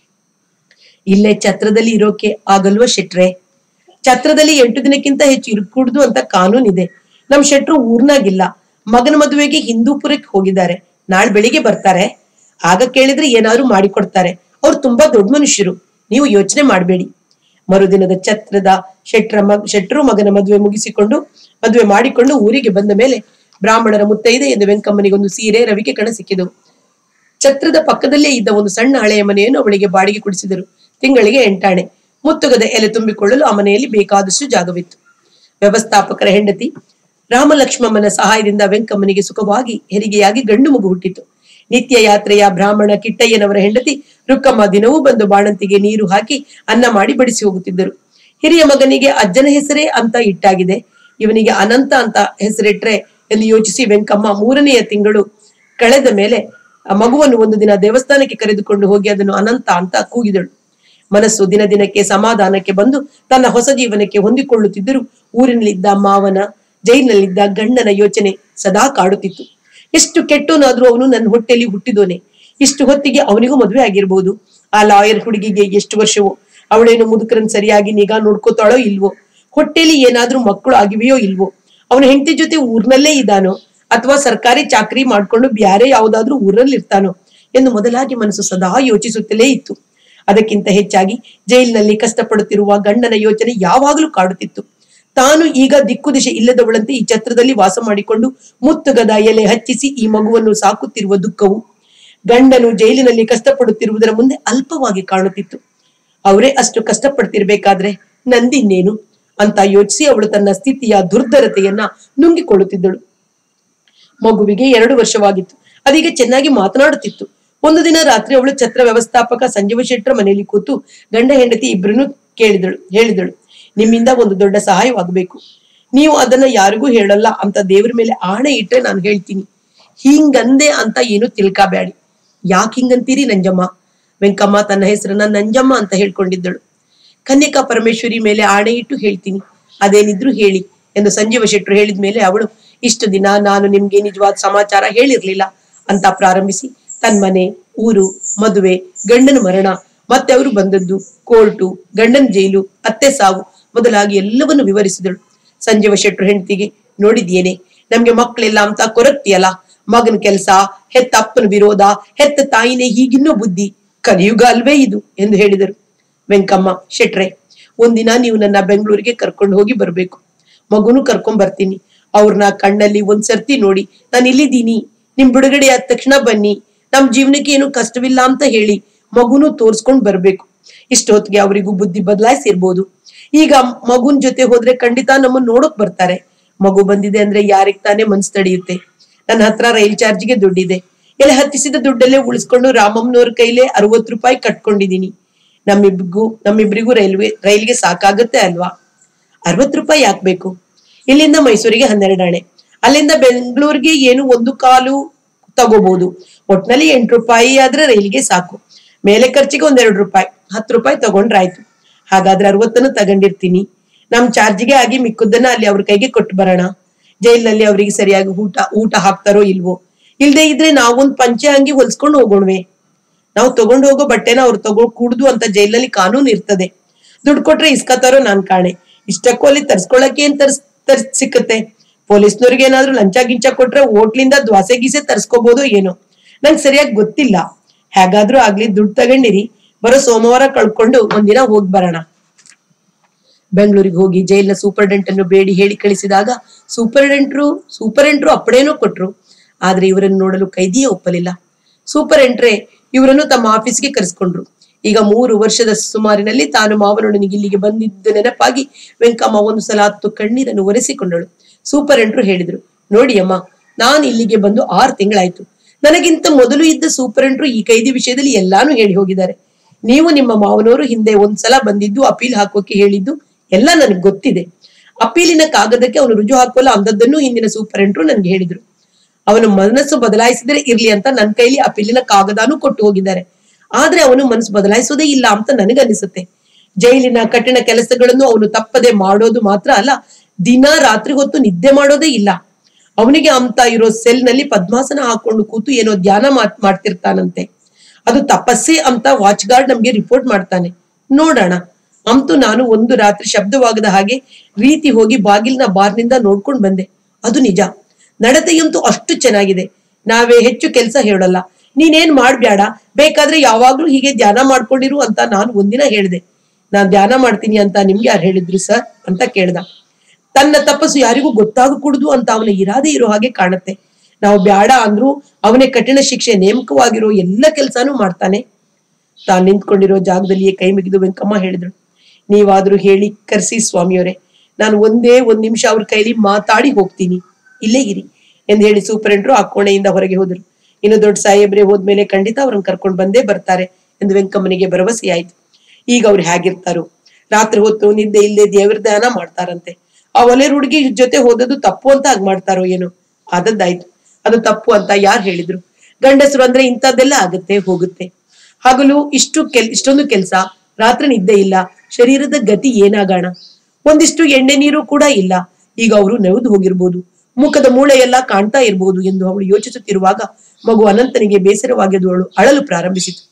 ಇಲ್ಲೇ ಛತ್ರದಲ್ಲಿ ಇರೋಕೆ ಆಗಲ್ವ ಶೆಟ್ರೆ ಛತ್ರದಲ್ಲಿ ಎಂಟು ದಿನಕ್ಕಿಂತ ಹೆಚ್ಚು ಇರ್ಕೂಡ್ದು ಅಂತ ಕಾನೂನಿದೆ ನಮ್ ಶೆಟ್ರು ಊರ್ನಾಗಿಲ್ಲ ಮಗನ ಮದುವೆಗೆ ಹಿಂದೂಪುರಕ್ಕೆ ಹೋಗಿದ್ದಾರೆ ನಾಳೆ ಬೆಳಿಗ್ಗೆ ಬರ್ತಾರೆ ಆಗ ಕೇಳಿದ್ರೆ ಏನಾದ್ರು ಮಾಡಿಕೊಡ್ತಾರೆ ಅವ್ರು ತುಂಬಾ ದೊಡ್ಡ ಮನುಷ್ಯರು ನೀವು ಯೋಚನೆ ಮಾಡಬೇಡಿ ಮರುದಿನದ ಛತ್ರದ ಶೆಟ್ರ ಮಗ್ ಶೆಟ್ರು ಮಗನ ಮದುವೆ ಮುಗಿಸಿಕೊಂಡು ಮದುವೆ ಮಾಡಿಕೊಂಡು ಊರಿಗೆ ಬಂದ ಮೇಲೆ ಬ್ರಾಹ್ಮಣರ ಮುತ್ತೈದೆ ಎಂದು ವೆಂಕಮ್ಮನಿಗೊಂದು ಸೀರೆ ರವಿಕೆ ಕಣ ಸಿಕ್ಕಿದವು ಛತ್ರದ ಪಕ್ಕದಲ್ಲೇ ಇದ್ದ ಒಂದು ಸಣ್ಣ ಹಳೆಯ ಮನೆಯನ್ನು ಅವಳಿಗೆ ಬಾಡಿಗೆ ಕೊಡಿಸಿದರು ತಿಂಗಳಿಗೆ ಎಂಟಾಣೆ ಮುತ್ತುಗದ ಎಲೆ ತುಂಬಿಕೊಳ್ಳಲು ಆ ಮನೆಯಲ್ಲಿ ಬೇಕಾದಷ್ಟು ಜಾಗವಿತ್ತು ವ್ಯವಸ್ಥಾಪಕರ ಹೆಂಡತಿ ರಾಮಲಕ್ಷ್ಮಮ್ಮನ ಸಹಾಯದಿಂದ ವೆಂಕಮ್ಮನಿಗೆ ಸುಖವಾಗಿ ಹೆರಿಗೆಯಾಗಿ ಗಂಡು ಮಗು ಹುಟ್ಟಿತು ನಿತ್ಯ ಯಾತ್ರೆಯ ಬ್ರಾಹ್ಮಣ ಕಿಟ್ಟಯ್ಯನವರ ಹೆಂಡತಿ ರುಕ್ಕಮ್ಮ ದಿನವೂ ಬಂದು ಬಾಣಂತಿಗೆ ನೀರು ಹಾಕಿ ಅನ್ನ ಮಾಡಿ ಬಡಿಸಿ ಹೋಗುತ್ತಿದ್ದರು ಹಿರಿಯ ಮಗನಿಗೆ ಅಜ್ಜನ ಹೆಸರೇ ಅಂತ ಇಟ್ಟಾಗಿದೆ ಇವನಿಗೆ ಅನಂತ ಅಂತ ಹೆಸರಿಟ್ರೆ ಎಂದು ಯೋಚಿಸಿ ವೆಂಕಮ್ಮ ಮೂರನೆಯ ತಿಂಗಳು ಕಳೆದ ಮೇಲೆ ಆ ಮಗುವನ್ನು ಒಂದು ದಿನ ದೇವಸ್ಥಾನಕ್ಕೆ ಕರೆದುಕೊಂಡು ಹೋಗಿ ಅದನ್ನು ಅನಂತ ಅಂತ ಕೂಗಿದಳು ಮನಸ್ಸು ದಿನ ದಿನಕ್ಕೆ ಸಮಾಧಾನಕ್ಕೆ ಬಂದು ತನ್ನ ಹೊಸ ಜೀವನಕ್ಕೆ ಹೊಂದಿಕೊಳ್ಳುತ್ತಿದ್ದರೂ ಊರಿನಲ್ಲಿದ್ದ ಮಾವನ ಜೈಲಿನಲ್ಲಿದ್ದ ಗಂಡನ ಯೋಚನೆ ಸದಾ ಕಾಡುತ್ತಿತ್ತು ಎಷ್ಟು ಕೆಟ್ಟೋನಾದ್ರೂ ಅವನು ನನ್ನ ಹೊಟ್ಟೆಯಲ್ಲಿ ಹುಟ್ಟಿದೋನೆ ಇಷ್ಟು ಹೊತ್ತಿಗೆ ಅವನಿಗೂ ಮದುವೆ ಆಗಿರ್ಬೋದು ಆ ಲಾಯರ್ ಹುಡುಗಿಗೆ ಎಷ್ಟು ವರ್ಷವೋ ಅವಳೇನು ಮುದುಕರನ್ ಸರಿಯಾಗಿ ನಿಗಾ ನೋಡ್ಕೋತಾಳೋ ಇಲ್ವೋ ಹೊಟ್ಟೆಲಿ ಏನಾದ್ರೂ ಮಕ್ಕಳು ಆಗಿವೆಯೋ ಇಲ್ವೋ ಅವನ ಹೆಂಡತಿ ಜೊತೆ ಊರ್ನಲ್ಲೇ ಇದ್ದಾನೋ ಅಥವಾ ಸರ್ಕಾರಿ ಚಾಕರಿ ಮಾಡ್ಕೊಂಡು ಬ್ಯಾರೆ ಯಾವ್ದಾದ್ರೂ ಊರಲ್ಲಿ ಇರ್ತಾನೋ ಎಂದು ಮೊದಲಾಗಿ ಮನಸ್ಸು ಸದಾ ಯೋಚಿಸುತ್ತಲೇ ಇತ್ತು ಅದಕ್ಕಿಂತ ಹೆಚ್ಚಾಗಿ ಜೈಲಿನಲ್ಲಿ ಕಷ್ಟಪಡುತ್ತಿರುವ ಗಂಡನ ಯೋಚನೆ ಯಾವಾಗಲೂ ಕಾಡುತ್ತಿತ್ತು ತಾನು ಈಗ ದಿಕ್ಕು ದಿಶೆ ಇಲ್ಲದವಳಂತೆ ಈ ಛತ್ರದಲ್ಲಿ ವಾಸ ಮಾಡಿಕೊಂಡು ಮುತ್ತುಗದ ಎಲೆ ಹಚ್ಚಿಸಿ ಈ ಮಗುವನ್ನು ಸಾಕುತ್ತಿರುವ ದುಃಖವು ಗಂಡನು ಜೈಲಿನಲ್ಲಿ ಕಷ್ಟಪಡುತ್ತಿರುವುದರ ಮುಂದೆ ಅಲ್ಪವಾಗಿ ಕಾಣುತ್ತಿತ್ತು ಅವರೇ ಅಷ್ಟು ಕಷ್ಟಪಡ್ತಿರ್ಬೇಕಾದ್ರೆ ನಂದಿನ್ನೇನು ಅಂತ ಯೋಚಿಸಿ ಅವಳು ತನ್ನ ಸ್ಥಿತಿಯ ದುರ್ಧರತೆಯನ್ನ ನುಂಗಿಕೊಳ್ಳುತ್ತಿದ್ದಳು ಮಗುವಿಗೆ ಎರಡು ವರ್ಷವಾಗಿತ್ತು ಅದೀಗ ಚೆನ್ನಾಗಿ ಮಾತನಾಡುತ್ತಿತ್ತು ಒಂದು ದಿನ ರಾತ್ರಿ ಅವಳು ಛತ್ರ ವ್ಯವಸ್ಥಾಪಕ ಸಂಜೀವ ಶೆಟ್ರ ಮನೆಯಲ್ಲಿ ಕೂತು ಗಂಡ ಹೆಂಡತಿ ಇಬ್ಬರನ್ನು ಕೇಳಿದಳು ಹೇಳಿದಳು ನಿಮ್ಮಿಂದ ಒಂದು ದೊಡ್ಡ ಸಹಾಯವಾಗಬೇಕು ನೀವು ಅದನ್ನ ಯಾರಿಗೂ ಹೇಳಲ್ಲ ಅಂತ ದೇವ್ರ ಮೇಲೆ ಆಣೆ ಇಟ್ರೆ ನಾನು ಹೇಳ್ತೀನಿ ಹಿಂಗಂದೆ ಅಂತ ಏನು ತಿಳ್ಕಾಬೇಡಿ ಯಾಕೆ ಹಿಂಗಂತೀರಿ ನಂಜಮ್ಮ ವೆಂಕಮ್ಮ ತನ್ನ ಹೆಸರನ್ನ ನಂಜಮ್ಮ ಅಂತ ಹೇಳ್ಕೊಂಡಿದ್ದಳು ಕನ್ಯಕಾ ಪರಮೇಶ್ವರಿ ಮೇಲೆ ಆಣೆ ಇಟ್ಟು ಹೇಳ್ತೀನಿ ಅದೇನಿದ್ರು ಹೇಳಿ ಎಂದು ಸಂಜೀವ ಶೆಟ್ರು ಹೇಳಿದ ಮೇಲೆ ಅವಳು ಇಷ್ಟು ದಿನ ನಾನು ನಿಮ್ಗೆ ನಿಜವಾದ ಸಮಾಚಾರ ಹೇಳಿರ್ಲಿಲ್ಲ ಅಂತ ಪ್ರಾರಂಭಿಸಿ ತನ್ಮನೆ ಊರು ಮದುವೆ ಗಂಡನ ಮರಣ ಮತ್ತೆ ಅವರು ಬಂದದ್ದು ಕೋರ್ಟು ಗಂಡನ ಜೈಲು ಅತ್ತೆ ಸಾವು ಮೊದಲಾಗಿ ಎಲ್ಲವನ್ನು ವಿವರಿಸಿದಳು ಸಂಜೀವ ಶೆಟ್ರು ಹೆಂಡತಿಗೆ ನೋಡಿದ್ಯೇನೆ ನಮ್ಗೆ ಮಕ್ಕಳಿಲ್ಲ ಅಂತ ಕೊರಗ್ತಿಯಲ್ಲ ಮಗನ ಕೆಲಸ ಹೆತ್ತ ಅಪ್ಪನ ವಿರೋಧ ಹೆತ್ತ ತಾಯಿನೇ ಹೀಗಿನ್ನೂ ಬುದ್ಧಿ ಕಲಿಯುಗ ಅಲ್ವೇ ಇದು ಎಂದು ಹೇಳಿದರು ವೆಂಕಮ್ಮ ಶೆಟ್ರೆ ಒಂದಿನ ನೀವು ನನ್ನ ಬೆಂಗಳೂರಿಗೆ ಕರ್ಕೊಂಡು ಹೋಗಿ ಬರ್ಬೇಕು ಮಗುನು ಕರ್ಕೊಂಡ್ ಬರ್ತೀನಿ ಅವ್ರನ್ನ ಕಣ್ಣಲ್ಲಿ ಒಂದ್ ಸರ್ತಿ ನೋಡಿ ನಾನು ಇಲ್ಲಿದ್ದೀನಿ ನಿಮ್ ಬಿಡುಗಡೆ ಆದ ತಕ್ಷಣ ಬನ್ನಿ ನಮ್ ಜೀವನಕ್ಕೆ ಏನು ಕಷ್ಟವಿಲ್ಲ ಅಂತ ಹೇಳಿ ಮಗುನು ತೋರ್ಸ್ಕೊಂಡ್ ಬರ್ಬೇಕು ಇಷ್ಟೊತ್ತಿಗೆ ಅವರಿಗೂ ಬುದ್ಧಿ ಬದಲಾಯಿಸಿರ್ಬೋದು ಈಗ ಮಗುನ್ ಜೊತೆ ಹೋದ್ರೆ ಖಂಡಿತ ನಮ್ಮನ್ನ ನೋಡಕ್ ಬರ್ತಾರೆ ಮಗು ಬಂದಿದೆ ಅಂದ್ರೆ ಯಾರಿಗ್ ತಾನೇ ಮನ್ಸ್ ತಡೆಯುತ್ತೆ ನನ್ನ ಹತ್ರ ರೈಲ್ ಚಾರ್ಜ್ಗೆ ದುಡ್ಡಿದೆ ಎಲ್ಲ ಹತ್ತಿಸಿದ ದುಡ್ಡಲ್ಲೇ ಉಳಿಸ್ಕೊಂಡು ರಾಮಮ್ಮನವ್ರ ಕೈಲೇ ಅರವತ್ತು ರೂಪಾಯಿ ಕಟ್ಕೊಂಡಿದೀನಿ ನಮ್ಮಿಬ್ರಿಗೂ ನಮ್ಮಿಬ್ರಿಗೂ ರೈಲ್ವೆ ರೈಲ್ಗೆ ಸಾಕಾಗುತ್ತೆ ಅಲ್ವಾ ಅರವತ್ತು ರೂಪಾಯಿ ಯಾಕೆ ಬೇಕು ಇಲ್ಲಿಂದ ಮೈಸೂರಿಗೆ ಹನ್ನೆರಡು ಆಣೆ ಅಲ್ಲಿಂದ ಬೆಂಗಳೂರಿಗೆ ಏನು ಒಂದು ಕಾಲು ತಗೋಬಹುದು ಒಟ್ನಲ್ಲಿ ಎಂಟು ರೂಪಾಯಿ ಆದ್ರೆ ರೈಲಿಗೆ ಸಾಕು ಮೇಲೆ ಖರ್ಚಿಗೆ ಒಂದೆರಡು ರೂಪಾಯಿ ಹತ್ತು ರೂಪಾಯಿ ತಗೊಂಡ್ರಾಯ್ತು ಹಾಗಾದ್ರೆ ಅರವತ್ತನ್ನು ತಗೊಂಡಿರ್ತೀನಿ ನಮ್ ಚಾರ್ಜಿಗೆ ಆಗಿ ಮಿಕ್ಕುದನ್ನ ಅಲ್ಲಿ ಅವ್ರ ಕೈಗೆ ಕೊಟ್ಟು ಬರೋಣ ಜೈಲಿನಲ್ಲಿ ಅವರಿಗೆ ಸರಿಯಾಗಿ ಊಟ ಊಟ ಹಾಕ್ತಾರೋ ಇಲ್ವೋ ಇಲ್ದೇ ಇದ್ರೆ ನಾವೊಂದ್ ಪಂಚೆ ಅಂಗಿ ಹೊಲ್ಸ್ಕೊಂಡು ಹೋಗೋಣವೆ ನಾವು ತಗೊಂಡು ಹೋಗೋ ಬಟ್ಟೆನ ಅವ್ರು ತಗೋ ಕೂಡುದು ಅಂತ ಜೈಲಲ್ಲಿ ಕಾನೂನು ಇರ್ತದೆ ದುಡ್ಡು ಕೊಟ್ರೆ ಇಸ್ಕತಾರೋ ನಾನ್ ಕಾಣೆ ಇಷ್ಟಕ್ಕೂ ಅಲ್ಲಿ ತರ್ಸ್ಕೊಳಕ್ಕೆ ಏನ್ ತರ್ಸ್ ತರ್ಸ್ ಸಿಕ್ಕತ್ತೆ ಪೊಲೀಸ್ನವ್ರಿಗೆ ಏನಾದ್ರೂ ಲಂಚ ಗಿಂಚ ಕೊಟ್ರೆ ಹೋಟ್ಲಿಂದ ದ್ವಾಸೆ ಗೀಸೆ ತರ್ಸ್ಕೋಬಹುದು ಏನೋ ನಂಗೆ ಸರಿಯಾಗಿ ಗೊತ್ತಿಲ್ಲ ಹೇಗಾದ್ರೂ ಆಗ್ಲಿ ದುಡ್ಡು ತಗೊಂಡಿರಿ ಬರೋ ಸೋಮವಾರ ಕಳ್ಕೊಂಡು ಒಂದಿನ ಹೋಗಿ ಬರೋಣ ಬೆಂಗಳೂರಿಗೆ ಹೋಗಿ ಜೈಲಿನ ಸೂಪರ್ಡೆಂಟ್ ಅನ್ನು ಬೇಡಿ ಹೇಳಿ ಕಳಿಸಿದಾಗ ಸೂಪರ್ಡೆಂಟ್ರು ಸೂಪರೆಂಟ್ರು ಅಪ್ಪಡೇನೋ ಕೊಟ್ರು ಆದ್ರೆ ಇವರನ್ನು ನೋಡಲು ಕೈದಿಯೇ ಒಪ್ಪಲಿಲ್ಲ ಸೂಪರೆಂಟ್ರೆ ಇವರನ್ನು ತಮ್ಮ ಆಫೀಸ್ಗೆ ಕರೆಸ್ಕೊಂಡ್ರು ಈಗ ಮೂರು ವರ್ಷದ ಸುಮಾರಿನಲ್ಲಿ ತಾನು ಮಾವನೊಡನಿಗೆ ಇಲ್ಲಿಗೆ ಬಂದಿದ್ದ ನೆನಪಾಗಿ ವೆಂಕಮ್ಮ ಒಂದು ಸಲ ಹತ್ತು ಕಣ್ಣೀರನ್ನು ಒರೆಸಿಕೊಂಡಳು ಸೂಪರೆಂಟ್ರು ಹೇಳಿದ್ರು ನೋಡಿ ಅಮ್ಮ ನಾನು ಇಲ್ಲಿಗೆ ಬಂದು ಆರು ತಿಂಗಳಾಯ್ತು ನನಗಿಂತ ಮೊದಲು ಇದ್ದ ಸೂಪರೆಂಟ್ರು ಈ ಕೈದಿ ವಿಷಯದಲ್ಲಿ ಎಲ್ಲಾನು ಹೇಳಿ ಹೋಗಿದ್ದಾರೆ ನೀವು ನಿಮ್ಮ ಮಾವನವರು ಹಿಂದೆ ಒಂದ್ಸಲ ಬಂದಿದ್ದು ಅಪೀಲ್ ಹಾಕೋಕೆ ಹೇಳಿದ್ದು ಎಲ್ಲ ನನಗೆ ಗೊತ್ತಿದೆ ಅಪೀಲಿನ ಕಾಗದಕ್ಕೆ ಅವನು ರುಜು ಹಾಕೋಲ್ಲ ಅಂದದ್ದನ್ನು ಹಿಂದಿನ ಸೂಪರೆಂಟ್ರು ನನ್ಗೆ ಹೇಳಿದ್ರು ಅವನು ಮನಸ್ಸು ಬದಲಾಯಿಸಿದ್ರೆ ಇರ್ಲಿ ಅಂತ ನನ್ನ ಕೈಲಿ ಅಪೀಲಿನ ಕಾಗದಾನು ಕೊಟ್ಟು ಹೋಗಿದ್ದಾರೆ ಆದ್ರೆ ಅವನು ಮನಸ್ಸು ಬದಲಾಯಿಸೋದೇ ಇಲ್ಲ ಅಂತ ನನಗನ್ನಿಸುತ್ತೆ ಜೈಲಿನ ಕಠಿಣ ಕೆಲಸಗಳನ್ನು ಅವನು ತಪ್ಪದೆ ಮಾಡೋದು ಮಾತ್ರ ಅಲ್ಲ ದಿನ ರಾತ್ರಿ ಹೊತ್ತು ನಿದ್ದೆ ಮಾಡೋದೇ ಇಲ್ಲ ಅವನಿಗೆ ಅಂತ ಇರೋ ಸೆಲ್ ನಲ್ಲಿ ಪದ್ಮಾಸನ ಹಾಕೊಂಡು ಕೂತು ಏನೋ ಧ್ಯಾನ ಮಾತ್ ಮಾಡ್ತಿರ್ತಾನಂತೆ ಅದು ತಪಸ್ಸೆ ಅಂತ ವಾಚ್ ಗಾರ್ಡ್ ನಮ್ಗೆ ರಿಪೋರ್ಟ್ ಮಾಡ್ತಾನೆ ನೋಡೋಣ ಅಂತೂ ನಾನು ಒಂದು ರಾತ್ರಿ ಶಬ್ದವಾಗದ ಹಾಗೆ ರೀತಿ ಹೋಗಿ ಬಾಗಿಲಿನ ಬಾರ್ನಿಂದ ನೋಡ್ಕೊಂಡ್ ಬಂದೆ ಅದು ನಿಜ ನಡತೆಯಂತೂ ಅಷ್ಟು ಚೆನ್ನಾಗಿದೆ ನಾವೇ ಹೆಚ್ಚು ಕೆಲಸ ಹೇಳಲ್ಲ ನೀನೇನ್ ಮಾಡ್ಬ್ಯಾಡ ಬೇಕಾದ್ರೆ ಯಾವಾಗ್ಲೂ ಹೀಗೆ ಧ್ಯಾನ ಮಾಡ್ಕೊಂಡಿರು ಅಂತ ನಾನು ಒಂದಿನ ಹೇಳಿದೆ ನಾನ್ ಧ್ಯಾನ ಮಾಡ್ತೀನಿ ಅಂತ ನಿಮ್ಗೆ ಯಾರು ಹೇಳಿದ್ರು ಸರ್ ಅಂತ ಕೇಳ್ದ ತನ್ನ ತಪಸ್ಸು ಯಾರಿಗೂ ಗೊತ್ತಾಗಕೂಡುದು ಅಂತ ಅವನ ಇರಾದೆ ಇರೋ ಹಾಗೆ ಕಾಣುತ್ತೆ ನಾವು ಬ್ಯಾಡ ಅಂದ್ರೂ ಅವನೇ ಕಠಿಣ ಶಿಕ್ಷೆ ನೇಮಕವಾಗಿರೋ ಎಲ್ಲ ಕೆಲ್ಸಾನು ಮಾಡ್ತಾನೆ ತಾನು ನಿಂತ್ಕೊಂಡಿರೋ ಜಾಗದಲ್ಲಿಯೇ ಕೈ ಮುಗಿದು ವೆಂಕಮ್ಮ ಹೇಳಿದ್ರು ನೀವಾದ್ರೂ ಹೇಳಿ ಕರ್ಸಿ ಸ್ವಾಮಿಯವರೇ ನಾನು ಒಂದೇ ಒಂದ್ ನಿಮಿಷ ಅವ್ರ ಕೈಲಿ ಮಾತಾಡಿ ಹೋಗ್ತೀನಿ ಇಲ್ಲೇ ಇರಿ ಎಂದು ಹೇಳಿ ಸೂಪರೆಂಟ್ರು ಆ ಕೋಣೆಯಿಂದ ಹೊರಗೆ ಹೋದರು ಇನ್ನು ದೊಡ್ಡ ಸಾಹೇಬ್ರೆ ಹೋದ್ಮೇಲೆ ಖಂಡಿತ ಅವ್ರನ್ನ ಕರ್ಕೊಂಡು ಬಂದೇ ಬರ್ತಾರೆ ಎಂದು ವೆಂಕಮ್ಮನಿಗೆ ಭರವಸೆ ಆಯ್ತು ಈಗ ಅವ್ರು ಹೇಗಿರ್ತಾರೋ ರಾತ್ರಿ ಹೊತ್ತು ನಿದ್ದೆ ಇಲ್ಲದೆ ದೇವ್ರ ಧ್ಯಾನ ಮಾಡ್ತಾರಂತೆ ಆ ಒಲೆ ಹುಡುಗಿ ಜೊತೆ ಹೋದದ್ದು ತಪ್ಪು ಅಂತ ಹಾಗೆ ಮಾಡ್ತಾರೋ ಏನೋ ಆದದ್ದಾಯ್ತು ಅದು ತಪ್ಪು ಅಂತ ಯಾರು ಹೇಳಿದ್ರು ಗಂಡಸರು ಅಂದ್ರೆ ಇಂಥದ್ದೆಲ್ಲ ಆಗುತ್ತೆ ಹೋಗುತ್ತೆ ಹಗಲು ಇಷ್ಟು ಕೆಲ್ ಇಷ್ಟೊಂದು ಕೆಲಸ ರಾತ್ರಿ ನಿದ್ದೆ ಇಲ್ಲ ಶರೀರದ ಗತಿ ಏನಾಗೋಣ ಒಂದಿಷ್ಟು ಎಣ್ಣೆ ನೀರು ಕೂಡ ಇಲ್ಲ ಈಗ ಅವರು ನೆವದು ಹೋಗಿರ್ಬೋದು ಮುಖದ ಮೂಳೆ ಎಲ್ಲ ಕಾಣ್ತಾ ಇರಬಹುದು ಎಂದು ಅವಳು ಯೋಚಿಸುತ್ತಿರುವಾಗ ಮಗು ಅನಂತನಿಗೆ ಬೇಸರವಾಗಿದ್ದು ಅವಳು ಅಳಲು ಪ್ರಾರಂಭಿಸಿತು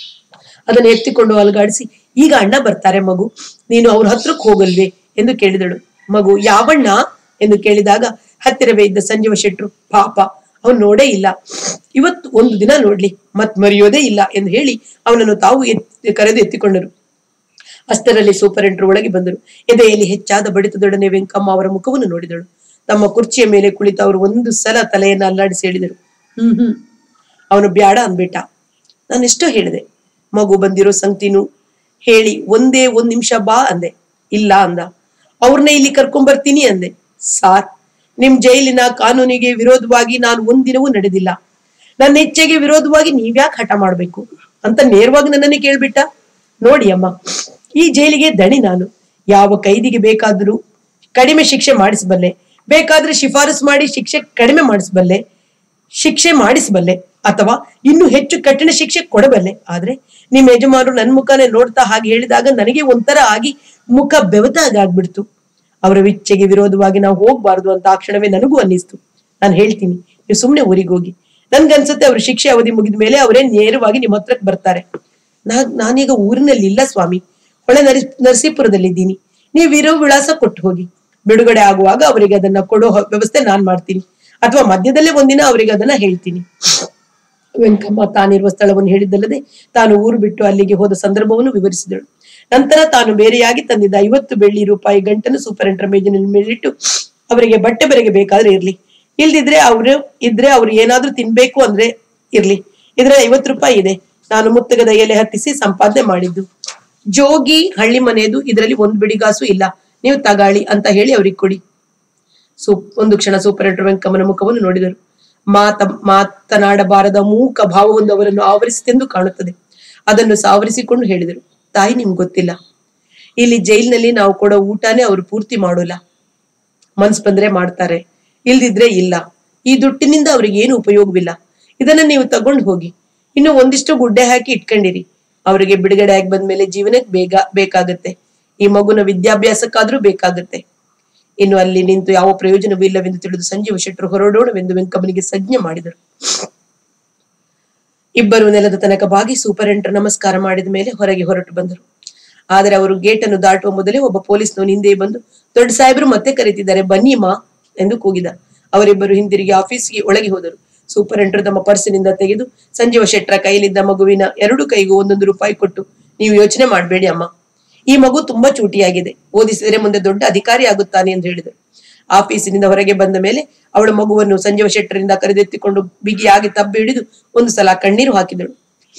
ಅದನ್ನು ಎತ್ತಿಕೊಂಡು ಅಲಗಾಡಿಸಿ ಈಗ ಅಣ್ಣ ಬರ್ತಾರೆ ಮಗು ನೀನು ಅವ್ರ ಹತ್ರಕ್ಕೆ ಹೋಗಲ್ವೇ ಎಂದು ಕೇಳಿದಳು ಮಗು ಯಾವಣ್ಣ ಎಂದು ಕೇಳಿದಾಗ ಹತ್ತಿರವೇ ಇದ್ದ ಸಂಜೀವ ಶೆಟ್ರು ಪಾಪ ಅವನು ನೋಡೇ ಇಲ್ಲ ಇವತ್ತು ಒಂದು ದಿನ ನೋಡ್ಲಿ ಮತ್ ಮರೆಯೋದೇ ಇಲ್ಲ ಎಂದು ಹೇಳಿ ಅವನನ್ನು ತಾವು ಎತ್ತಿ ಕರೆದು ಎತ್ತಿಕೊಂಡರು ಅಷ್ಟರಲ್ಲಿ ಸೂಪರೆಂಟ್ರು ಒಳಗೆ ಬಂದರು ಎದೆಯಲ್ಲಿ ಹೆಚ್ಚಾದ ಬಡಿತದೊಡನೆ ವೆಂಕಮ್ಮ ಅವರ ಮುಖವನ್ನು ನೋಡಿದಳು ತಮ್ಮ ಕುರ್ಚಿಯ ಮೇಲೆ ಕುಳಿತು ಅವರು ಒಂದು ಸಲ ತಲೆಯನ್ನು ಅಲ್ಲಾಡಿಸಿ ಹೇಳಿದರು ಹ್ಮ್ ಹ್ಮ್ ಅವನು ಬ್ಯಾಡ ಅಂದ್ಬಿಟ್ಟ ನಾನೆಷ್ಟೋ ಹೇಳಿದೆ ಮಗು ಬಂದಿರೋ ಸಂಗತಿನು ಹೇಳಿ ಒಂದೇ ಒಂದ್ ನಿಮಿಷ ಬಾ ಅಂದೆ ಇಲ್ಲ ಅಂದ ಅವ್ರನ್ನ ಇಲ್ಲಿ ಕರ್ಕೊಂಡ್ ಬರ್ತೀನಿ ಅಂದೆ ಸಾರ್ ನಿಮ್ ಜೈಲಿನ ಕಾನೂನಿಗೆ ವಿರೋಧವಾಗಿ ನಾನು ಒಂದಿನವೂ ನಡೆದಿಲ್ಲ ನನ್ನ ಇಚ್ಛೆಗೆ ವಿರೋಧವಾಗಿ ನೀವ್ಯಾಕೆ ಹಠ ಮಾಡ್ಬೇಕು ಅಂತ ನೇರವಾಗಿ ನನ್ನನ್ನೇ ಕೇಳ್ಬಿಟ್ಟ ನೋಡಿ ಅಮ್ಮ ಈ ಜೈಲಿಗೆ ದಣಿ ನಾನು ಯಾವ ಕೈದಿಗೆ ಬೇಕಾದರೂ ಕಡಿಮೆ ಶಿಕ್ಷೆ ಮಾಡಿಸಬಲ್ಲೆ ಬೇಕಾದ್ರೆ ಶಿಫಾರಸು ಮಾಡಿ ಶಿಕ್ಷೆ ಕಡಿಮೆ ಮಾಡಿಸಬಲ್ಲೆ ಶಿಕ್ಷೆ ಮಾಡಿಸಬಲ್ಲೆ ಅಥವಾ ಇನ್ನು ಹೆಚ್ಚು ಕಠಿಣ ಶಿಕ್ಷೆ ಕೊಡಬಲ್ಲೆ ಆದ್ರೆ ನಿಮ್ ಯಜಮಾನರು ನನ್ ಮುಖನೇ ನೋಡ್ತಾ ಹಾಗೆ ಹೇಳಿದಾಗ ನನಗೆ ಒಂಥರ ಆಗಿ ಮುಖ ಬೆವತಾಗ ಆಗ್ಬಿಡ್ತು ಅವರ ವಿಚ್ಛೆಗೆ ವಿರೋಧವಾಗಿ ನಾವು ಹೋಗ್ಬಾರ್ದು ಅಂತ ಆ ಕ್ಷಣವೇ ನನಗೂ ಅನ್ನಿಸ್ತು ನಾನು ಹೇಳ್ತೀನಿ ನೀವು ಸುಮ್ನೆ ಊರಿಗೆ ಹೋಗಿ ನನ್ಗನ್ಸುತ್ತೆ ಅವ್ರ ಶಿಕ್ಷೆ ಅವಧಿ ಮುಗಿದ ಮೇಲೆ ಅವರೇ ನೇರವಾಗಿ ನಿಮ್ಮ ಹತ್ರಕ್ಕೆ ಬರ್ತಾರೆ ನಾ ನಾನೀಗ ಊರಿನಲ್ಲಿ ಇಲ್ಲ ಸ್ವಾಮಿ ಹೊಳೆ ನರಿ ನರಸೀಪುರದಲ್ಲಿದ್ದೀನಿ ನೀವಿರೋ ವಿಳಾಸ ಕೊಟ್ಟು ಹೋಗಿ ಬಿಡುಗಡೆ ಆಗುವಾಗ ಅವರಿಗೆ ಅದನ್ನ ಕೊಡೋ ಹ- ವ್ಯವಸ್ಥೆ ನಾನ್ ಮಾಡ್ತೀನಿ ಅಥವಾ ಮಧ್ಯದಲ್ಲೇ ಒಂದಿನ ಅವರಿಗೆ ಅದನ್ನ ಹೇಳ್ತೀನಿ ವೆಂಕಮ್ಮ ತಾನಿರುವ ಸ್ಥಳವನ್ನು ಹೇಳಿದ್ದಲ್ಲದೆ ತಾನು ಊರು ಬಿಟ್ಟು ಅಲ್ಲಿಗೆ ಹೋದ ಸಂದರ್ಭವನ್ನು ವಿವರಿಸಿದಳು ನಂತರ ತಾನು ಬೇರೆಯಾಗಿ ತಂದಿದ್ದ ಐವತ್ತು ಬೆಳ್ಳಿ ರೂಪಾಯಿ ಗಂಟನ್ನು ಸೂಪರಿಂಟರ್ ಮೇಜಿನ ಮೇಲಿಟ್ಟು ಅವರಿಗೆ ಬಟ್ಟೆ ಬೆರೆಗೆ ಬೇಕಾದ್ರೆ ಇರ್ಲಿ ಇಲ್ದಿದ್ರೆ ಅವ್ರು ಇದ್ರೆ ಅವ್ರು ಏನಾದ್ರೂ ತಿನ್ಬೇಕು ಅಂದ್ರೆ ಇರ್ಲಿ ಇದ್ರೆ ಐವತ್ತು ರೂಪಾಯಿ ಇದೆ ನಾನು ಮುತ್ತಗದ ಎಲೆ ಹತ್ತಿಸಿ ಸಂಪಾದನೆ ಮಾಡಿದ್ದು ಜೋಗಿ ಹಳ್ಳಿ ಮನೆಯದು ಇದರಲ್ಲಿ ಒಂದು ಬಿಡಿಗಾಸು ಇಲ್ಲ ನೀವು ತಗಾಳಿ ಅಂತ ಹೇಳಿ ಅವ್ರಿಗೆ ಕೊಡಿ ಸೂಪ್ ಒಂದು ಕ್ಷಣ ಸೂಪರೇಟರ್ ವೆಂಕಮ್ಮನ ಮುಖವನ್ನು ನೋಡಿದರು ಮಾತ ಮಾತನಾಡಬಾರದ ಮೂಕ ಭಾವವೊಂದು ಅವರನ್ನು ಆವರಿಸಿತೆಂದು ಕಾಣುತ್ತದೆ ಅದನ್ನು ಸಾವರಿಸಿಕೊಂಡು ಹೇಳಿದರು ತಾಯಿ ನಿಮ್ಗೆ ಗೊತ್ತಿಲ್ಲ ಇಲ್ಲಿ ಜೈಲಿನಲ್ಲಿ ನಾವು ಕೊಡೋ ಊಟನೇ ಅವ್ರು ಪೂರ್ತಿ ಮಾಡೋಲ್ಲ ಮನ್ಸ್ ಬಂದ್ರೆ ಮಾಡ್ತಾರೆ ಇಲ್ದಿದ್ರೆ ಇಲ್ಲ ಈ ದುಡ್ಡಿನಿಂದ ಅವ್ರಿಗೆ ಏನು ಉಪಯೋಗವಿಲ್ಲ ಇದನ್ನ ನೀವು ತಗೊಂಡು ಹೋಗಿ ಇನ್ನು ಒಂದಿಷ್ಟು ಗುಡ್ಡೆ ಹಾಕಿ ಇಟ್ಕೊಂಡಿರಿ ಅವರಿಗೆ ಬಿಡುಗಡೆ ಆಗಿ ಬಂದ್ಮೇಲೆ ಜೀವನಕ್ಕೆ ಬೇಗ ಬೇಕಾಗತ್ತೆ ಈ ಮಗುನ ವಿದ್ಯಾಭ್ಯಾಸಕ್ಕಾದ್ರೂ ಬೇಕಾಗತ್ತೆ ಇನ್ನು ಅಲ್ಲಿ ನಿಂತು ಯಾವ ಪ್ರಯೋಜನವೂ ಇಲ್ಲವೆಂದು ತಿಳಿದು ಸಂಜೀವ ಶೆಟ್ಟರು ಹೊರಡೋಣವೆಂದು ವೆಂಕಮ್ಮನಿಗೆ ಸಂಜ್ಞೆ ಮಾಡಿದರು ಇಬ್ಬರು ನೆಲದ ತನಕ ಬಾಗಿ ಸೂಪರಿಂಟರ್ ನಮಸ್ಕಾರ ಮಾಡಿದ ಮೇಲೆ ಹೊರಗೆ ಹೊರಟು ಬಂದರು ಆದರೆ ಅವರು ಗೇಟ್ ಅನ್ನು ದಾಟುವ ಮೊದಲೇ ಒಬ್ಬ ಪೊಲೀಸ್ನವನು ಹಿಂದೆ ಬಂದು ದೊಡ್ಡ ಸಾಹೇಬರು ಮತ್ತೆ ಕರೀತಿದ್ದಾರೆ ಬನ್ನಿ ಮಾ ಎಂದು ಕೂಗಿದ ಅವರಿಬ್ಬರು ಹಿಂದಿರುಗಿ ಆಫೀಸ್ಗೆ ಒಳಗೆ ಹೋದರು ಸೂಪರಿಂಟರ್ ತಮ್ಮ ಪರ್ಸಿನಿಂದ ತೆಗೆದು ಸಂಜೀವ ಶೆಟ್ಟರ ಕೈಯಲ್ಲಿದ್ದ ಮಗುವಿನ ಎರಡು ಕೈಗೂ ಒಂದೊಂದು ರೂಪಾಯಿ ಕೊಟ್ಟು ನೀವು ಯೋಚನೆ ಮಾಡಬೇಡಿ ಅಮ್ಮ ಈ ಮಗು ತುಂಬಾ ಚೂಟಿಯಾಗಿದೆ ಓದಿಸಿದರೆ ಮುಂದೆ ದೊಡ್ಡ ಅಧಿಕಾರಿ ಆಗುತ್ತಾನೆ ಎಂದು ಹೇಳಿದರು ಆಫೀಸಿನಿಂದ ಹೊರಗೆ ಬಂದ ಮೇಲೆ ಅವಳ ಮಗುವನ್ನು ಸಂಜೀವ ಶೆಟ್ಟರಿಂದ ಕರೆದೆತ್ತಿಕೊಂಡು ಬಿಗಿಯಾಗಿ ತಬ್ಬಿ ಹಿಡಿದು ಒಂದು ಸಲ ಕಣ್ಣೀರು ಹಾಕಿದಳು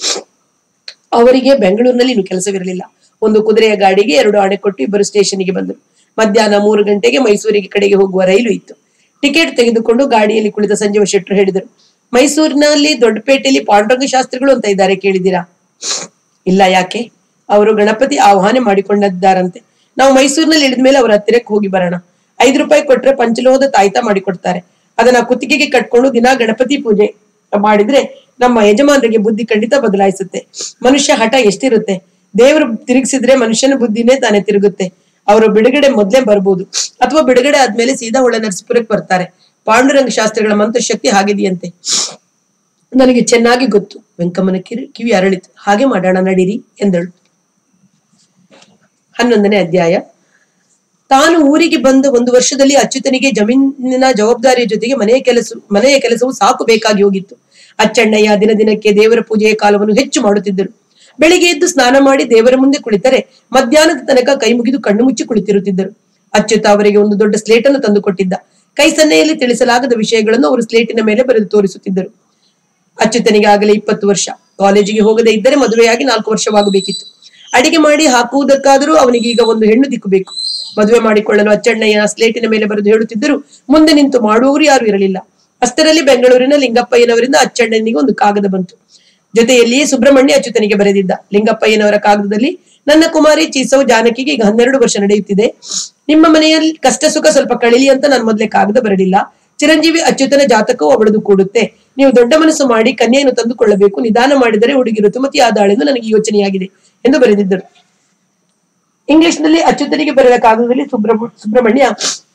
ಅವರಿಗೆ ಬೆಂಗಳೂರಿನಲ್ಲಿ ಇನ್ನು ಕೆಲಸವಿರಲಿಲ್ಲ ಒಂದು ಕುದುರೆಯ ಗಾಡಿಗೆ ಎರಡು ಆಣೆ ಕೊಟ್ಟು ಇಬ್ಬರು ಸ್ಟೇಷನ್ಗೆ ಬಂದರು ಮಧ್ಯಾಹ್ನ ಮೂರು ಗಂಟೆಗೆ ಮೈಸೂರಿಗೆ ಕಡೆಗೆ ಹೋಗುವ ರೈಲು ಇತ್ತು ಟಿಕೆಟ್ ತೆಗೆದುಕೊಂಡು ಗಾಡಿಯಲ್ಲಿ ಕುಳಿತ ಸಂಜೀವ ಶೆಟ್ಟರು ಹೇಳಿದರು ಮೈಸೂರಿನಲ್ಲಿ ದೊಡ್ಡಪೇಟೆಯಲ್ಲಿ ಪಾಂಡುರಂಗ ಶಾಸ್ತ್ರಿಗಳು ಅಂತ ಇದ್ದಾರೆ ಕೇಳಿದಿರಾ ಇಲ್ಲ ಯಾಕೆ ಅವರು ಗಣಪತಿ ಆಹ್ವಾನ ಮಾಡಿಕೊಂಡಿದ್ದಾರಂತೆ ನಾವು ಮೈಸೂರಿನಲ್ಲಿ ಇಳಿದ ಮೇಲೆ ಅವರ ಹತ್ತಿರಕ್ಕೆ ಹೋಗಿ ಬರೋಣ ಐದು ರೂಪಾಯಿ ಕೊಟ್ರೆ ಪಂಚಲೋಹದ ತಾಯ್ತ ಮಾಡಿಕೊಡ್ತಾರೆ ಅದನ್ನ ಕುತ್ತಿಗೆಗೆ ಕಟ್ಕೊಂಡು ದಿನ ಗಣಪತಿ ಪೂಜೆ ಮಾಡಿದ್ರೆ ನಮ್ಮ ಯಜಮಾನರಿಗೆ ಬುದ್ಧಿ ಖಂಡಿತ ಬದಲಾಯಿಸುತ್ತೆ ಮನುಷ್ಯ ಹಠ ಎಷ್ಟಿರುತ್ತೆ ದೇವರು ತಿರುಗಿಸಿದ್ರೆ ಮನುಷ್ಯನ ಬುದ್ಧಿನೇ ತಾನೇ ತಿರುಗುತ್ತೆ ಅವರು ಬಿಡುಗಡೆ ಮೊದ್ಲೇ ಬರ್ಬೋದು ಅಥವಾ ಬಿಡುಗಡೆ ಆದ್ಮೇಲೆ ಸೀದಾ ಒಳ ನರಸೀಪುರಕ್ಕೆ ಬರ್ತಾರೆ ಪಾಂಡುರಂಗ ಶಾಸ್ತ್ರಿಗಳ ಮಂತ್ರಶಕ್ತಿ ಹಾಗಿದೆಯಂತೆ ನನಗೆ ಚೆನ್ನಾಗಿ ಗೊತ್ತು ವೆಂಕಮ್ಮನ ಕಿವಿ ಕಿವಿ ಅರಳಿತು ಹಾಗೆ ಮಾಡೋಣ ನಡೀರಿ ಎಂದಳು ಹನ್ನೊಂದನೇ ಅಧ್ಯಾಯ ತಾನು ಊರಿಗೆ ಬಂದ ಒಂದು ವರ್ಷದಲ್ಲಿ ಅಚ್ಯುತನಿಗೆ ಜಮೀನಿನ ಜವಾಬ್ದಾರಿಯ ಜೊತೆಗೆ ಮನೆಯ ಕೆಲಸ ಮನೆಯ ಕೆಲಸವು ಸಾಕು ಬೇಕಾಗಿ ಹೋಗಿತ್ತು ಅಚ್ಚಣ್ಣಯ್ಯ ದಿನ ದಿನಕ್ಕೆ ದೇವರ ಪೂಜೆಯ ಕಾಲವನ್ನು ಹೆಚ್ಚು ಮಾಡುತ್ತಿದ್ದರು ಬೆಳಿಗ್ಗೆ ಎದ್ದು ಸ್ನಾನ ಮಾಡಿ ದೇವರ ಮುಂದೆ ಕುಳಿತರೆ ಮಧ್ಯಾಹ್ನದ ತನಕ ಕೈ ಮುಗಿದು ಕಣ್ಣು ಮುಚ್ಚಿ ಕುಳಿತಿರುತ್ತಿದ್ದರು ಅಚ್ಯುತ ಅವರಿಗೆ ಒಂದು ದೊಡ್ಡ ಸ್ಲೇಟನ್ನು ತಂದು ಕೊಟ್ಟಿದ್ದ ಕೈ ಸನ್ನೆಯಲ್ಲಿ ತಿಳಿಸಲಾಗದ ವಿಷಯಗಳನ್ನು ಅವರು ಸ್ಲೇಟಿನ ಮೇಲೆ ಬರೆದು ತೋರಿಸುತ್ತಿದ್ದರು ಅಚ್ಯುತನಿಗೆ ಆಗಲೇ ಇಪ್ಪತ್ತು ವರ್ಷ ಕಾಲೇಜಿಗೆ ಹೋಗದೆ ಇದ್ದರೆ ಮದುವೆಯಾಗಿ ನಾಲ್ಕು ವರ್ಷವಾಗಬೇಕಿತ್ತು ಅಡಿಗೆ ಮಾಡಿ ಹಾಕುವುದಕ್ಕಾದರೂ ಅವನಿಗೆ ಈಗ ಒಂದು ಹೆಣ್ಣು ದಿಕ್ಕಬೇಕು ಮದುವೆ ಮಾಡಿಕೊಳ್ಳಲು ಅಚ್ಚಣ್ಣಯ್ಯ ಸ್ಲೇಟಿನ ಮೇಲೆ ಬರೆದು ಹೇಳುತ್ತಿದ್ದರು ಮುಂದೆ ನಿಂತು ಮಾಡುವವರು ಯಾರು ಇರಲಿಲ್ಲ ಅಷ್ಟರಲ್ಲಿ ಬೆಂಗಳೂರಿನ ಲಿಂಗಪ್ಪಯ್ಯನವರಿಂದ ಅಚ್ಚಣ್ಣನಿಗೆ ಒಂದು ಕಾಗದ ಬಂತು ಜೊತೆಯಲ್ಲಿಯೇ ಸುಬ್ರಹ್ಮಣ್ಯ ಅಚ್ಯುತನಿಗೆ ಬರೆದಿದ್ದ ಲಿಂಗಪ್ಪಯ್ಯನವರ ಕಾಗದದಲ್ಲಿ ನನ್ನ ಕುಮಾರಿ ಚೀಸವು ಜಾನಕಿಗೆ ಈಗ ಹನ್ನೆರಡು ವರ್ಷ ನಡೆಯುತ್ತಿದೆ ನಿಮ್ಮ ಮನೆಯಲ್ಲಿ ಕಷ್ಟ ಸುಖ ಸ್ವಲ್ಪ ಕಳಿಲಿ ಅಂತ ನಾನು ಮೊದಲೇ ಕಾಗದ ಬರಲಿಲ್ಲ ಚಿರಂಜೀವಿ ಅಚ್ಯುತನ ಜಾತಕವು ಅವಳದು ಕೂಡುತ್ತೆ ನೀವು ದೊಡ್ಡ ಮನಸ್ಸು ಮಾಡಿ ಕನ್ಯೆಯನ್ನು ತಂದುಕೊಳ್ಳಬೇಕು ನಿಧಾನ ಮಾಡಿದರೆ ಹುಡುಗಿ ಋತುಮತಿ ಆದಾಳೆಂದು ನನಗೆ ಯೋಚನೆಯಾಗಿದೆ ಎಂದು ಬರೆದಿದ್ದರು ಇಂಗ್ಲಿಷ್ ನಲ್ಲಿ ಅಚ್ಯುತನಿಗೆ ಬರೆದ ಕಾಗದದಲ್ಲಿ ಸುಬ್ರಹ್ಮ ಸುಬ್ರಹ್ಮಣ್ಯ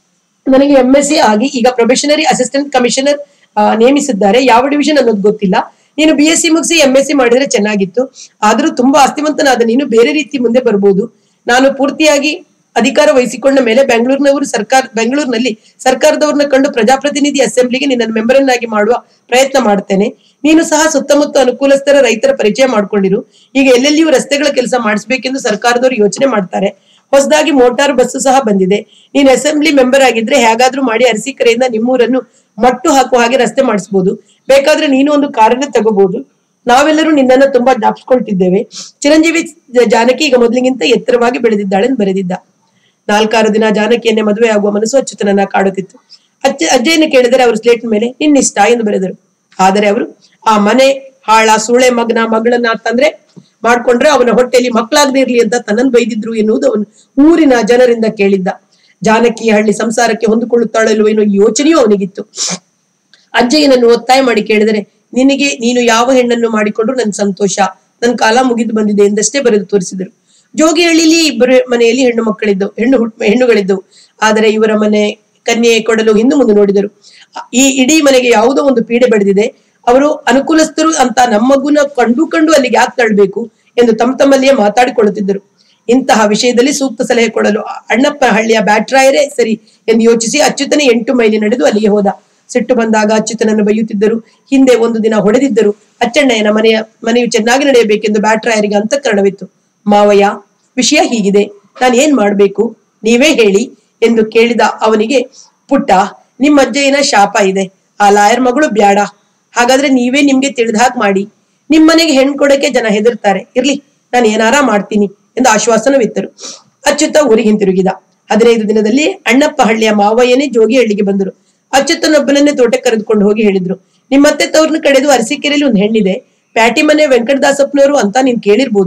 ನನಗೆ ಎಂ ಎಸ್ ಸಿ ಆಗಿ ಈಗ ಪ್ರೊಬೆಷನರಿ ಅಸಿಸ್ಟೆಂಟ್ ಕಮಿಷನರ್ ನೇಮಿಸಿದ್ದಾರೆ ಯಾವ ಡಿವಿಷನ್ ಅನ್ನೋದು ಗೊತ್ತಿಲ್ಲ ನೀನು ಬಿ ಎಸ್ ಸಿ ಮುಗಿಸಿ ಎಂ ಎಸ್ ಸಿ ಮಾಡಿದ್ರೆ ಚೆನ್ನಾಗಿತ್ತು ಆದ್ರೂ ತುಂಬಾ ಆಸ್ತಿವಂತನಾದ ನೀನು ಬೇರೆ ರೀತಿ ಮುಂದೆ ಬರ್ಬೋದು ನಾನು ಪೂರ್ತಿಯಾಗಿ ಅಧಿಕಾರ ವಹಿಸಿಕೊಂಡ ಮೇಲೆ ಬೆಂಗಳೂರಿನವರು ಸರ್ಕಾರ ಬೆಂಗಳೂರಿನಲ್ಲಿ ಸರ್ಕಾರದವ್ರನ್ನ ಕಂಡು ಪ್ರಜಾಪ್ರತಿನಿಧಿ ಅಸೆಂಬ್ಲಿಗೆ ನಿನ್ನನ್ನು ಮೆಂಬರನ್ನಾಗಿ ಮಾಡುವ ಪ್ರಯತ್ನ ಮಾಡ್ತೇನೆ ನೀನು ಸಹ ಸುತ್ತಮುತ್ತ ಅನುಕೂಲಸ್ಥರ ರೈತರ ಪರಿಚಯ ಮಾಡ್ಕೊಂಡಿರು ಈಗ ಎಲ್ಲೆಲ್ಲಿಯೂ ರಸ್ತೆಗಳ ಕೆಲಸ ಮಾಡಿಸ್ಬೇಕೆಂದು ಸರ್ಕಾರದವರು ಯೋಚನೆ ಮಾಡ್ತಾರೆ ಹೊಸದಾಗಿ ಮೋಟಾರ್ ಬಸ್ಸು ಸಹ ಬಂದಿದೆ ನೀನು ಅಸೆಂಬ್ಲಿ ಮೆಂಬರ್ ಆಗಿದ್ರೆ ಹೇಗಾದ್ರೂ ಮಾಡಿ ಅರಸೀಕೆರೆಯಿಂದ ನಿಮ್ಮೂರನ್ನು ಮಟ್ಟು ಹಾಕುವ ಹಾಗೆ ರಸ್ತೆ ಮಾಡಿಸ್ಬೋದು ಬೇಕಾದ್ರೆ ನೀನು ಒಂದು ಕಾರನ್ನ ತಗೋಬಹುದು ನಾವೆಲ್ಲರೂ ನಿನ್ನನ್ನ ತುಂಬಾ ಜ್ಞಾಪಿಸ್ಕೊಳ್ತಿದ್ದೇವೆ ಚಿರಂಜೀವಿ ಜಾನಕಿ ಈಗ ಮೊದಲಿಗಿಂತ ಎತ್ತರವಾಗಿ ಬೆಳೆದಿದ್ದಾಳೆ ಎಂದು ಬರೆದಿದ್ದ ನಾಲ್ಕಾರು ದಿನ ಜಾನಕಿಯನ್ನೇ ಮದುವೆ ಆಗುವ ಮನಸ್ಸು ಅಚ್ಯುತನನ್ನ ಕಾಡುತ್ತಿತ್ತು ಅಜ್ಜ ಅಜ್ಜಯ್ಯನ ಕೇಳಿದರೆ ಅವರು ಸ್ಲೇಟ್ ಮೇಲೆ ನಿನ್ನಿಷ್ಟ ಎಂದು ಬರೆದರು ಆದರೆ ಅವರು ಆ ಮನೆ ಹಾಳ ಸೂಳೆ ಮಗನ ಮಗಳನ್ನ ತಂದ್ರೆ ಮಾಡ್ಕೊಂಡ್ರೆ ಅವನ ಹೊಟ್ಟೆಯಲ್ಲಿ ಮಕ್ಕಳಾಗದೇ ಇರ್ಲಿ ಅಂತ ತನ್ನನ್ನು ಬೈದಿದ್ರು ಎನ್ನುವುದು ಅವನು ಊರಿನ ಜನರಿಂದ ಕೇಳಿದ್ದ ಜಾನಕಿ ಹಳ್ಳಿ ಸಂಸಾರಕ್ಕೆ ಹೊಂದಿಕೊಳ್ಳುತ್ತಾಳಲ್ವ ಎನ್ನುವ ಯೋಚನೆಯೂ ಅವನಿಗಿತ್ತು ಅಜ್ಜಯ್ಯನನ್ನು ಒತ್ತಾಯ ಮಾಡಿ ಕೇಳಿದರೆ ನಿನಗೆ ನೀನು ಯಾವ ಹೆಣ್ಣನ್ನು ಮಾಡಿಕೊಂಡ್ರು ನನ್ ಸಂತೋಷ ನನ್ ಕಾಲ ಮುಗಿದು ಬಂದಿದೆ ಎಂದಷ್ಟೇ ಬರೆದು ತೋರಿಸಿದರು ಜೋಗಿಹಳ್ಳಿಲಿ ಇಬ್ಬರು ಮನೆಯಲ್ಲಿ ಹೆಣ್ಣು ಮಕ್ಕಳಿದ್ದವು ಹೆಣ್ಣು ಹುಟ್ ಹೆಣ್ಣುಗಳಿದ್ದವು ಆದರೆ ಇವರ ಮನೆ ಕನ್ಯೆ ಕೊಡಲು ಹಿಂದೆ ಮುಂದೆ ನೋಡಿದರು ಈ ಇಡೀ ಮನೆಗೆ ಯಾವುದೋ ಒಂದು ಪೀಡೆ ಬೆಳೆದಿದೆ ಅವರು ಅನುಕೂಲಸ್ಥರು ಅಂತ ನಮ್ಮಗುನ ಕಂಡು ಕಂಡು ಅಲ್ಲಿಗೆ ಯಾಕೆ ತಳ್ಳಬೇಕು ಎಂದು ತಮ್ಮ ತಮ್ಮಲ್ಲಿಯೇ ಮಾತಾಡಿಕೊಳ್ಳುತ್ತಿದ್ದರು ಇಂತಹ ವಿಷಯದಲ್ಲಿ ಸೂಕ್ತ ಸಲಹೆ ಕೊಡಲು ಅಣ್ಣಪ್ಪ ಹಳ್ಳಿಯ ಬ್ಯಾಟ್ರಾಯರೇ ಸರಿ ಎಂದು ಯೋಚಿಸಿ ಅಚ್ಯುತನೇ ಎಂಟು ಮೈಲಿ ನಡೆದು ಅಲ್ಲಿಗೆ ಹೋದ ಸಿಟ್ಟು ಬಂದಾಗ ಅಚ್ಯುತನನ್ನು ಬೈಯುತ್ತಿದ್ದರು ಹಿಂದೆ ಒಂದು ದಿನ ಹೊಡೆದಿದ್ದರು ಅಚ್ಚಣ್ಣಯ್ಯನ ಮನೆಯ ಮನೆಯು ಚೆನ್ನಾಗಿ ನಡೆಯಬೇಕೆಂದು ಬ್ಯಾಟ್ರಾಯರಿಗೆ ಅಂತಃಕರಣವಿತ್ತು ಮಾವಯ್ಯ ವಿಷಯ ಹೀಗಿದೆ ನಾನು ಏನ್ ಮಾಡ್ಬೇಕು ನೀವೇ ಹೇಳಿ ಎಂದು ಕೇಳಿದ ಅವನಿಗೆ ಪುಟ್ಟ ನಿಮ್ಮ ಅಜ್ಜಯ್ಯನ ಶಾಪ ಇದೆ ಆ ಲಾಯರ್ ಮಗಳು ಬ್ಯಾಡ ಹಾಗಾದ್ರೆ ನೀವೇ ನಿಮ್ಗೆ ತಿಳಿದ ಹಾಗೆ ಮಾಡಿ ನಿಮ್ ಮನೆಗೆ ಹೆಣ್ ಕೊಡಕ್ಕೆ ಜನ ಹೆದರ್ತಾರೆ ಇರ್ಲಿ ನಾನು ಏನಾರ ಮಾಡ್ತೀನಿ ಎಂದು ಆಶ್ವಾಸನವಿತ್ತರು ಅಚ್ಯುತ ಊರಿಗೆ ಹಿಂತಿರುಗಿದ ಹದಿನೈದು ದಿನದಲ್ಲಿ ಅಣ್ಣಪ್ಪ ಹಳ್ಳಿಯ ಮಾವಯ್ಯನೇ ಜೋಗಿಹಳ್ಳಿಗೆ ಬಂದರು ಅಚ್ಯುತನೊಬ್ಬನನ್ನೇ ತೋಟಕ್ಕೆ ಕರೆದುಕೊಂಡು ಹೋಗಿ ಹೇಳಿದ್ರು ನಿಮ್ಮತ್ತೆ ತವ್ರನ್ನ ಕಡೆದು ಅರಸೀಕೆರೆಯಲ್ಲಿ ಒಂದು ಹೆಣ್ಣಿದೆ ಪ್ಯಾಟಿ ಮನೆ ವೆಂಕಟದಾಸಪ್ಪನವರು ಅಂತ ನೀನ್ ಕೇಳಿರ್ಬೋದು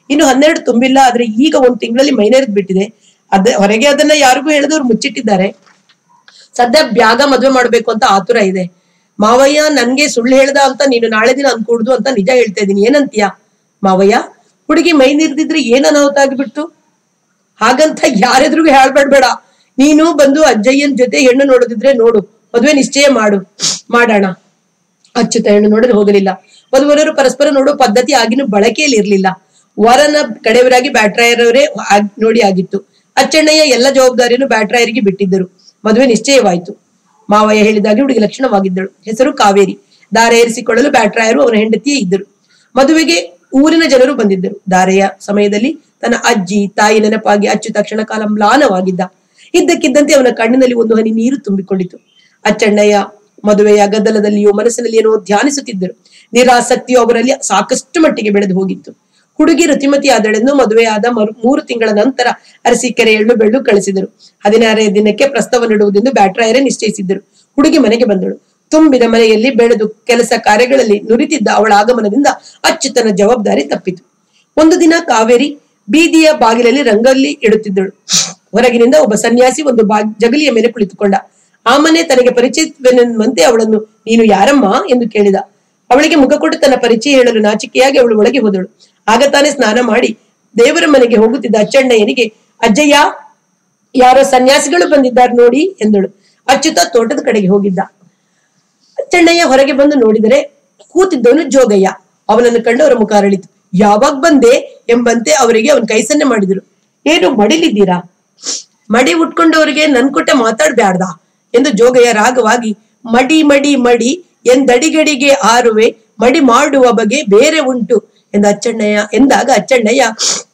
ಇನ್ನು ಹನ್ನೆರಡು ತುಂಬಿಲ್ಲ ಆದ್ರೆ ಈಗ ಒಂದ್ ತಿಂಗಳಲ್ಲಿ ಮೈನೇರಿದ್ ಬಿಟ್ಟಿದೆ ಅದ ಹೊರಗೆ ಅದನ್ನ ಯಾರಿಗೂ ಹೇಳಿದವ್ರು ಮುಚ್ಚಿಟ್ಟಿದ್ದಾರೆ ಸದ್ಯ ಬ್ಯಾಗ ಮದ್ವೆ ಮಾಡ್ಬೇಕು ಅಂತ ಆತುರ ಇದೆ ಮಾವಯ್ಯ ನನ್ಗೆ ಸುಳ್ಳು ಹೇಳ್ದ ಅಂತ ನೀನು ನಾಳೆ ದಿನ ಅನ್ಕೂಡ್ದು ಅಂತ ನಿಜ ಹೇಳ್ತಾ ಇದೀನಿ ಏನಂತೀಯ ಮಾವಯ್ಯ ಹುಡುಗಿ ಮೈ ನಿರ್ದಿದ್ರೆ ಏನ್ ಅನಾಹುತ ಆಗ್ಬಿಟ್ಟು ಹಾಗಂತ ಯಾರೆದ್ರಿಗೂ ಹೇಳ್ಬೇಡ್ಬೇಡ ನೀನು ಬಂದು ಅಜ್ಜಯ್ಯನ್ ಜೊತೆ ಹೆಣ್ಣು ನೋಡೋದಿದ್ರೆ ನೋಡು ಮದುವೆ ನಿಶ್ಚಯ ಮಾಡು ಮಾಡೋಣ ಅಚ್ಚುತ ಹೆಣ್ಣು ನೋಡಲು ಹೋಗಲಿಲ್ಲ ವಧುವರರು ಪರಸ್ಪರ ನೋಡೋ ಪದ್ಧತಿ ಆಗಿನ ಬಳಕೆಯಲ್ಲಿ ಇರ್ಲಿಲ್ಲ ವರನ ಕಡೆಯವರಾಗಿ ಬ್ಯಾಟ್ರಾಯರವರೇ ಆಗ್- ನೋಡಿ ಆಗಿತ್ತು ಅಚ್ಚಣ್ಣಯ್ಯ ಎಲ್ಲ ಜವಾಬ್ದಾರಿಯನ್ನು ಬ್ಯಾಟ್ರಾಯರಿಗೆ ಬಿಟ್ಟಿದ್ದರು ಮದುವೆ ನಿಶ್ಚಯವಾಯಿತು ಮಾವಯ್ಯ ಹೇಳಿದಾಗೆ ಹುಡುಗಿ ಲಕ್ಷಣವಾಗಿದ್ದಳು ಹೆಸರು ಕಾವೇರಿ ದಾರ ಏರಿಸಿಕೊಳ್ಳಲು ಬ್ಯಾಟ್ರಾಯರು ಅವನ ಹೆಂಡತಿಯೇ ಇದ್ದರು ಮದುವೆಗೆ ಊರಿನ ಜನರು ಬಂದಿದ್ದರು ದಾರೆಯ ಸಮಯದಲ್ಲಿ ತನ್ನ ಅಜ್ಜಿ ತಾಯಿ ನೆನಪಾಗಿ ಅಚ್ಚು ತಕ್ಷಣ ಕಾಲ ಮ್ಲಾನವಾಗಿದ್ದ ಇದ್ದಕ್ಕಿದ್ದಂತೆ ಅವನ ಕಣ್ಣಿನಲ್ಲಿ ಒಂದು ಹನಿ ನೀರು ತುಂಬಿಕೊಂಡಿತು ಅಚ್ಚಣ್ಣಯ್ಯ ಮದುವೆಯ ಗದ್ದಲದಲ್ಲಿಯೂ ಮನಸ್ಸಿನಲ್ಲಿ ಏನೋ ಧ್ಯಾನಿಸುತ್ತಿದ್ದರು ನಿರಾಸಕ್ತಿಯು ಅವರಲ್ಲಿ ಸಾಕಷ್ಟು ಮಟ್ಟಿಗೆ ಬೆಳೆದು ಹೋಗಿತ್ತು ಹುಡುಗಿ ಋತಿಮತಿ ಆದಳೆಂದು ಮದುವೆಯಾದ ಮರು ಮೂರು ತಿಂಗಳ ನಂತರ ಅರಸೀಕೆರೆ ಎಳ್ಳು ಬೆಳ್ಳು ಕಳಿಸಿದರು ಹದಿನಾರನೇ ದಿನಕ್ಕೆ ಪ್ರಸ್ತಾವ ನೀಡುವುದೆಂದು ಬ್ಯಾಟ್ರಾಯರೇ ನಿಶ್ಚಯಿಸಿದ್ದರು ಹುಡುಗಿ ಮನೆಗೆ ಬಂದಳು ತುಂಬಿದ ಮನೆಯಲ್ಲಿ ಬೆಳೆದು ಕೆಲಸ ಕಾರ್ಯಗಳಲ್ಲಿ ನುರಿತಿದ್ದ ಅವಳ ಆಗಮನದಿಂದ ಅಚ್ಚುತನ ಜವಾಬ್ದಾರಿ ತಪ್ಪಿತು ಒಂದು ದಿನ ಕಾವೇರಿ ಬೀದಿಯ ಬಾಗಿಲಲ್ಲಿ ರಂಗಲ್ಲಿ ಇಡುತ್ತಿದ್ದಳು ಹೊರಗಿನಿಂದ ಒಬ್ಬ ಸನ್ಯಾಸಿ ಒಂದು ಬಾ ಜಗಲಿಯ ಮೇಲೆ ಕುಳಿತುಕೊಂಡ ಆ ಮನೆ ತನಗೆ ಪರಿಚಿತವೆನ್ನುವಂತೆ ಅವಳನ್ನು ನೀನು ಯಾರಮ್ಮ ಎಂದು ಕೇಳಿದ ಅವಳಿಗೆ ಮುಖ ಕೊಟ್ಟು ತನ್ನ ಪರಿಚಯ ಹೇಳಲು ನಾಚಿಕೆಯಾಗಿ ಅವಳು ಒಳಗೆ ಹೋದಳು ಆಗ ತಾನೇ ಸ್ನಾನ ಮಾಡಿ ದೇವರ ಮನೆಗೆ ಹೋಗುತ್ತಿದ್ದ ಅಚ್ಚಣ್ಣಯ್ಯನಿಗೆ ಅಜ್ಜಯ್ಯ ಯಾರೋ ಸನ್ಯಾಸಿಗಳು ಬಂದಿದ್ದಾರೆ ನೋಡಿ ಎಂದಳು ಅಚ್ಯುತ ತೋಟದ ಕಡೆಗೆ ಹೋಗಿದ್ದ ಅಚ್ಚಣ್ಣಯ್ಯ ಹೊರಗೆ ಬಂದು ನೋಡಿದರೆ ಕೂತಿದ್ದವನು ಜೋಗಯ್ಯ ಅವನನ್ನು ಕಂಡು ಅವರ ಮುಖ ಅರಳಿತು ಯಾವಾಗ ಬಂದೆ ಎಂಬಂತೆ ಅವರಿಗೆ ಅವನ ಕೈಸನ್ನೆ ಮಾಡಿದರು ಏನು ಮಡಿಲಿದ್ದೀರಾ ಮಡಿ ಉಟ್ಕೊಂಡವರಿಗೆ ನನ್ ಕೊಟ್ಟ ಮಾತಾಡ್ಬ್ಯಾಡ್ದ ಎಂದು ಜೋಗಯ್ಯ ರಾಗವಾಗಿ ಮಡಿ ಮಡಿ ಮಡಿ ಎಂದಡಿಗಡಿಗೆ ಆರುವೆ ಮಡಿ ಮಾಡುವ ಬಗೆ ಬೇರೆ ಉಂಟು ಎಂದು ಅಚ್ಚಣ್ಣಯ್ಯ ಎಂದಾಗ ಅಚ್ಚಣ್ಣಯ್ಯ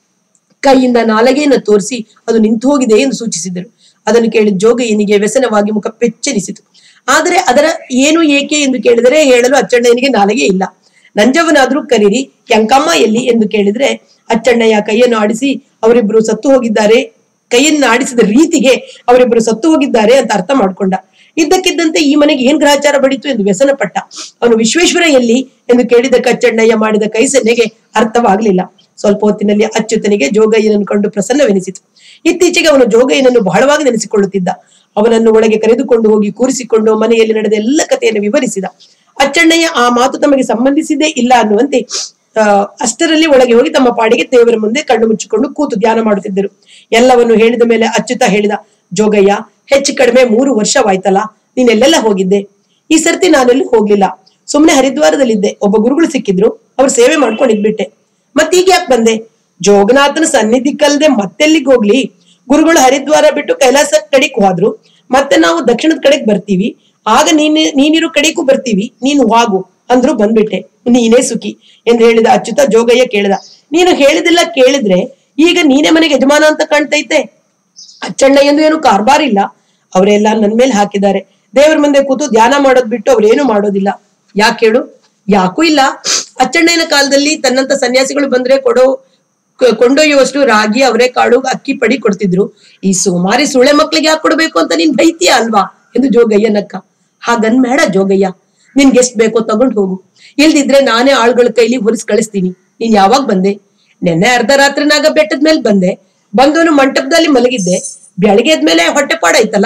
ಕೈಯಿಂದ ನಾಲಗೆಯನ್ನು ತೋರಿಸಿ ಅದು ನಿಂತು ಹೋಗಿದೆ ಎಂದು ಸೂಚಿಸಿದರು ಅದನ್ನು ಕೇಳಿ ಜೋಗಯ್ಯನಿಗೆ ವ್ಯಸನವಾಗಿ ಮುಖ ಪೆಚ್ಚನಿಸಿತು ಆದರೆ ಅದರ ಏನು ಏಕೆ ಎಂದು ಕೇಳಿದರೆ ಹೇಳಲು ಅಚ್ಚಣ್ಣಯ್ಯನಿಗೆ ನಾಲಗೆ ಇಲ್ಲ ನಂಜವನಾದ್ರೂ ಕರೀರಿ ಯಂಕಮ್ಮ ಎಲ್ಲಿ ಎಂದು ಕೇಳಿದ್ರೆ ಅಚ್ಚಣ್ಣಯ್ಯ ಕೈಯನ್ನು ಆಡಿಸಿ ಅವರಿಬ್ಬರು ಸತ್ತು ಹೋಗಿದ್ದಾರೆ ಕೈಯನ್ನು ಆಡಿಸಿದ ರೀತಿಗೆ ಅವರಿಬ್ಬರು ಸತ್ತು ಹೋಗಿದ್ದಾರೆ ಅಂತ ಅರ್ಥ ಮಾಡ್ಕೊಂಡ ಇದ್ದಕ್ಕಿದ್ದಂತೆ ಈ ಮನೆಗೆ ಏನ್ ಗ್ರಹಚಾರ ಬಡಿತು ಎಂದು ವ್ಯಸನ ಪಟ್ಟ ಅವನು ವಿಶ್ವೇಶ್ವರ ಎಲ್ಲಿ ಎಂದು ಕೇಳಿದ ಕಚ್ಚಣ್ಣಯ್ಯ ಮಾಡಿದ ಕೈ ಸನ್ನೆಗೆ ಅರ್ಥವಾಗಲಿಲ್ಲ ಸ್ವಲ್ಪ ಹೊತ್ತಿನಲ್ಲಿ ಅಚ್ಯುತನಿಗೆ ಜೋಗಯ್ಯನನ್ನು ಕಂಡು ಪ್ರಸನ್ನವೆನಿಸಿತು ಇತ್ತೀಚೆಗೆ ಅವನು ಜೋಗಯ್ಯನನ್ನು ಬಹಳವಾಗಿ ನೆನೆಸಿಕೊಳ್ಳುತ್ತಿದ್ದ ಅವನನ್ನು ಒಳಗೆ ಕರೆದುಕೊಂಡು ಹೋಗಿ ಕೂರಿಸಿಕೊಂಡು ಮನೆಯಲ್ಲಿ ನಡೆದ ಎಲ್ಲ ಕಥೆಯನ್ನು ವಿವರಿಸಿದ ಅಚ್ಚಣ್ಣಯ್ಯ ಆ ಮಾತು ತಮಗೆ ಸಂಬಂಧಿಸಿದೇ ಇಲ್ಲ ಅನ್ನುವಂತೆ ಆ, ಅಷ್ಟರಲ್ಲಿ ಒಳಗೆ ಹೋಗಿ ತಮ್ಮ ಪಾಡಿಗೆ ದೇವರ ಮುಂದೆ ಕಣ್ಣು ಮುಚ್ಚಿಕೊಂಡು ಕೂತು ಧ್ಯಾನ ಮಾಡುತ್ತಿದ್ದರು ಎಲ್ಲವನ್ನು ಹೇಳಿದ ಮೇಲೆ ಅಚ್ಯುತ ಹೇಳಿದ ಜೋಗಯ್ಯ ಹೆಚ್ಚು ಕಡಿಮೆ ಮೂರು ವರ್ಷವಾಯ್ತಲ್ಲ ನೀನೆಲ್ಲೆಲ್ಲ ಹೋಗಿದ್ದೆ ಈ ಸರ್ತಿ ನಾನೆಲ್ಲೂ ಹೋಗ್ಲಿಲ್ಲ ಸುಮ್ನೆ ಹರಿದ್ವಾರದಲ್ಲಿದ್ದೆ ಒಬ್ಬ ಗುರುಗಳು ಸಿಕ್ಕಿದ್ರು ಅವ್ರ ಸೇವೆ ಮಾಡ್ಕೊಂಡು ಇದ್ಬಿಟ್ಟೆ ಮತ್ತೀಗ ಯಾಕೆ ಬಂದೆ ಜೋಗನಾಥನ ಸನ್ನಿಧಿಕ್ಕಲ್ದೆ ಮತ್ತೆಲ್ಲಿಗೆ ಹೋಗ್ಲಿ ಗುರುಗಳು ಹರಿದ್ವಾರ ಬಿಟ್ಟು ಕೈಲಾಸ ಕಡೆಗ್ ಹೋದ್ರು ಮತ್ತೆ ನಾವು ದಕ್ಷಿಣದ ಕಡೆಗ್ ಬರ್ತೀವಿ ಆಗ ನೀನ್ ನೀನಿರೋ ಕಡೆಗೂ ಬರ್ತೀವಿ ನೀನು ವಾಗು ಅಂದ್ರು ಬಂದ್ಬಿಟ್ಟೆ ನೀನೇ ಸುಖಿ ಎಂದು ಹೇಳಿದ ಅಚ್ಯುತ ಜೋಗಯ್ಯ ಕೇಳಿದ ನೀನು ಹೇಳಿದಿಲ್ಲ ಕೇಳಿದ್ರೆ ಈಗ ನೀನೇ ಮನೆಗೆ ಯಜಮಾನ ಅಂತ ಕಾಣ್ತೈತೆ ಅಚ್ಚಣ್ಣ ಎಂದು ಏನು ಕಾರ್ಬಾರ್ ಇಲ್ಲ ಅವರೆಲ್ಲ ನನ್ ಮೇಲೆ ಹಾಕಿದ್ದಾರೆ ದೇವರ ಮುಂದೆ ಕೂತು ಧ್ಯಾನ ಮಾಡೋದ್ ಬಿಟ್ಟು ಅವ್ರೇನು ಮಾಡೋದಿಲ್ಲ ಯಾಕೆ ಹೇಳು ಯಾಕೂ ಇಲ್ಲ ಅಚ್ಚಣ್ಣಯ್ಯನ ಕಾಲದಲ್ಲಿ ತನ್ನಂತ ಸನ್ಯಾಸಿಗಳು ಬಂದ್ರೆ ಕೊಡೋ ಕ- ಕೊಂಡೊಯ್ಯುವಷ್ಟು ರಾಗಿ ಅವರೆಕಾಳು ಅಕ್ಕಿ ಪಡಿ ಕೊಡ್ತಿದ್ರು ಈ ಸುಮಾರಿ ಸುಳೆ ಮಕ್ಳಿಗೆ ಯಾಕೆ ಕೊಡ್ಬೇಕು ಅಂತ ನೀನ್ ಬೈತೀಯ ಅಲ್ವಾ ಎಂದು ಜೋಗಯ್ಯ ನಕ್ಕ ಹಾಗನ್ಬೇಡ ಜೋಗಯ್ಯ ನಿನ್ಗೆ ಎಷ್ಟ್ ಬೇಕೋ ತಗೊಂಡ್ ಹೋಗು ಇಲ್ದಿದ್ರೆ ನಾನೇ ಆಳ್ಗಳ ಕೈಲಿ ಹೊರಿಸ್ ಕಳಿಸ್ತೀನಿ ನೀನ್ ಯಾವಾಗ ಬಂದೆ ನೆನ್ನೆ ಅರ್ಧ ರಾತ್ರಿನಾಗ ಬೆಟ್ಟದ ಮೇಲೆ ಬಂದೆ ಬಂದವನು ಮಂಟಪದಲ್ಲಿ ಮಲಗಿದ್ದೆ ಬೆಳಗ್ಗೆ ಎದ್ಮೇಲೆ ಹೊಟ್ಟೆ ಪಾಡಾಯ್ತಲ್ಲ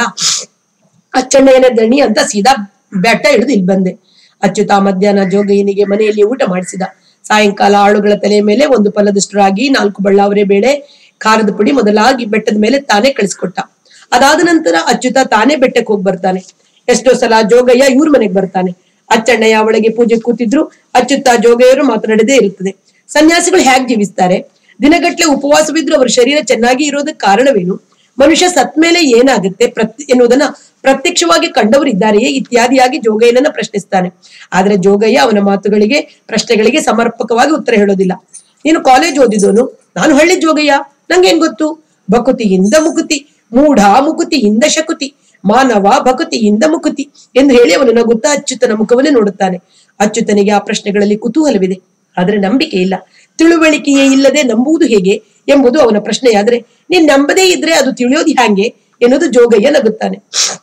ಅಚ್ಚಣ್ಣಯ್ಯನ ದಣಿ ಅಂತ ಸೀದಾ ಬೆಟ್ಟ ಹಿಡಿದು ಇಲ್ಲಿ ಬಂದೆ ಅಚ್ಯುತ ಮಧ್ಯಾಹ್ನ ಜೋಗಯ್ಯನಿಗೆ ಮನೆಯಲ್ಲಿ ಊಟ ಮಾಡಿಸಿದ ಸಾಯಂಕಾಲ ಆಳುಗಳ ತಲೆಯ ಮೇಲೆ ಒಂದು ಫಲದಷ್ಟು ರಾಗಿ ನಾಲ್ಕು ಬಳ್ಳಾವರೆ ಬೇಳೆ ಖಾರದ ಪುಡಿ ಮೊದಲಾಗಿ ಬೆಟ್ಟದ ಮೇಲೆ ತಾನೇ ಕಳಿಸ್ಕೊಟ್ಟ ಅದಾದ ನಂತರ ಅಚ್ಯುತ ತಾನೇ ಬೆಟ್ಟಕ್ಕೆ ಹೋಗಿ ಬರ್ತಾನೆ ಎಷ್ಟೋ ಸಲ ಜೋಗಯ್ಯ ಇವ್ರ ಮನೆಗೆ ಬರ್ತಾನೆ ಅಚ್ಚಣ್ಣಯ್ಯ ಅವಳಿಗೆ ಪೂಜೆ ಕೂತಿದ್ರು ಅಚ್ಯುತ ಜೋಗಯ್ಯರು ಮಾತನಾಡದೇ ಇರುತ್ತದೆ ಸನ್ಯಾಸಿಗಳು ಹೇಗ್ ಜೀವಿಸ್ತಾರೆ ದಿನಗಟ್ಲೆ ಉಪವಾಸವಿದ್ರು ಅವರ ಶರೀರ ಚೆನ್ನಾಗಿ ಇರೋದಕ್ಕೆ ಕಾರಣವೇನು ಮನುಷ್ಯ ಸತ್ ಮೇಲೆ ಏನಾಗುತ್ತೆ ಪ್ರತಿ ಎನ್ನುವುದನ್ನ ಪ್ರತ್ಯಕ್ಷವಾಗಿ ಕಂಡವರಿದ್ದಾರೆಯೇ ಇತ್ಯಾದಿಯಾಗಿ ಜೋಗಯ್ಯನನ್ನ ಪ್ರಶ್ನಿಸ್ತಾನೆ ಆದ್ರೆ ಜೋಗಯ್ಯ ಅವನ ಮಾತುಗಳಿಗೆ ಪ್ರಶ್ನೆಗಳಿಗೆ ಸಮರ್ಪಕವಾಗಿ ಉತ್ತರ ಹೇಳೋದಿಲ್ಲ ನೀನು ಕಾಲೇಜ್ ಓದಿದೋನು ನಾನು ಹಳ್ಳಿ ಜೋಗಯ್ಯ ನಂಗೇನ್ ಗೊತ್ತು ಬಕುತಿಯಿಂದ ಮುಕುತಿ ಮೂಢ ಮುಕುತಿಯಿಂದ ಶಕುತಿ ಮಾನವ ಭಕುತಿಯಿಂದ ಮುಕುತಿ ಎಂದು ಹೇಳಿ ಅವನು ನಗುತ್ತಾ ಅಚ್ಯುತನ ಮುಖವನ್ನೇ ನೋಡುತ್ತಾನೆ ಅಚ್ಯುತನಿಗೆ ಆ ಪ್ರಶ್ನೆಗಳಲ್ಲಿ ಕುತೂಹಲವಿದೆ ಆದ್ರೆ ನಂಬಿಕೆ ಇಲ್ಲ ತಿಳುವಳಿಕೆಯೇ ಇಲ್ಲದೆ ನಂಬುವುದು ಹೇಗೆ ಎಂಬುದು ಅವನ ಪ್ರಶ್ನೆಯಾದ್ರೆ ನೀನ್ ನಂಬದೇ ಇದ್ರೆ ಅದು ತಿಳಿಯೋದು ಹ್ಯಾಂಗೆ ಎನ್ನುವುದು ಜೋಗಯ್ಯ ನಗುತ್ತಾನೆ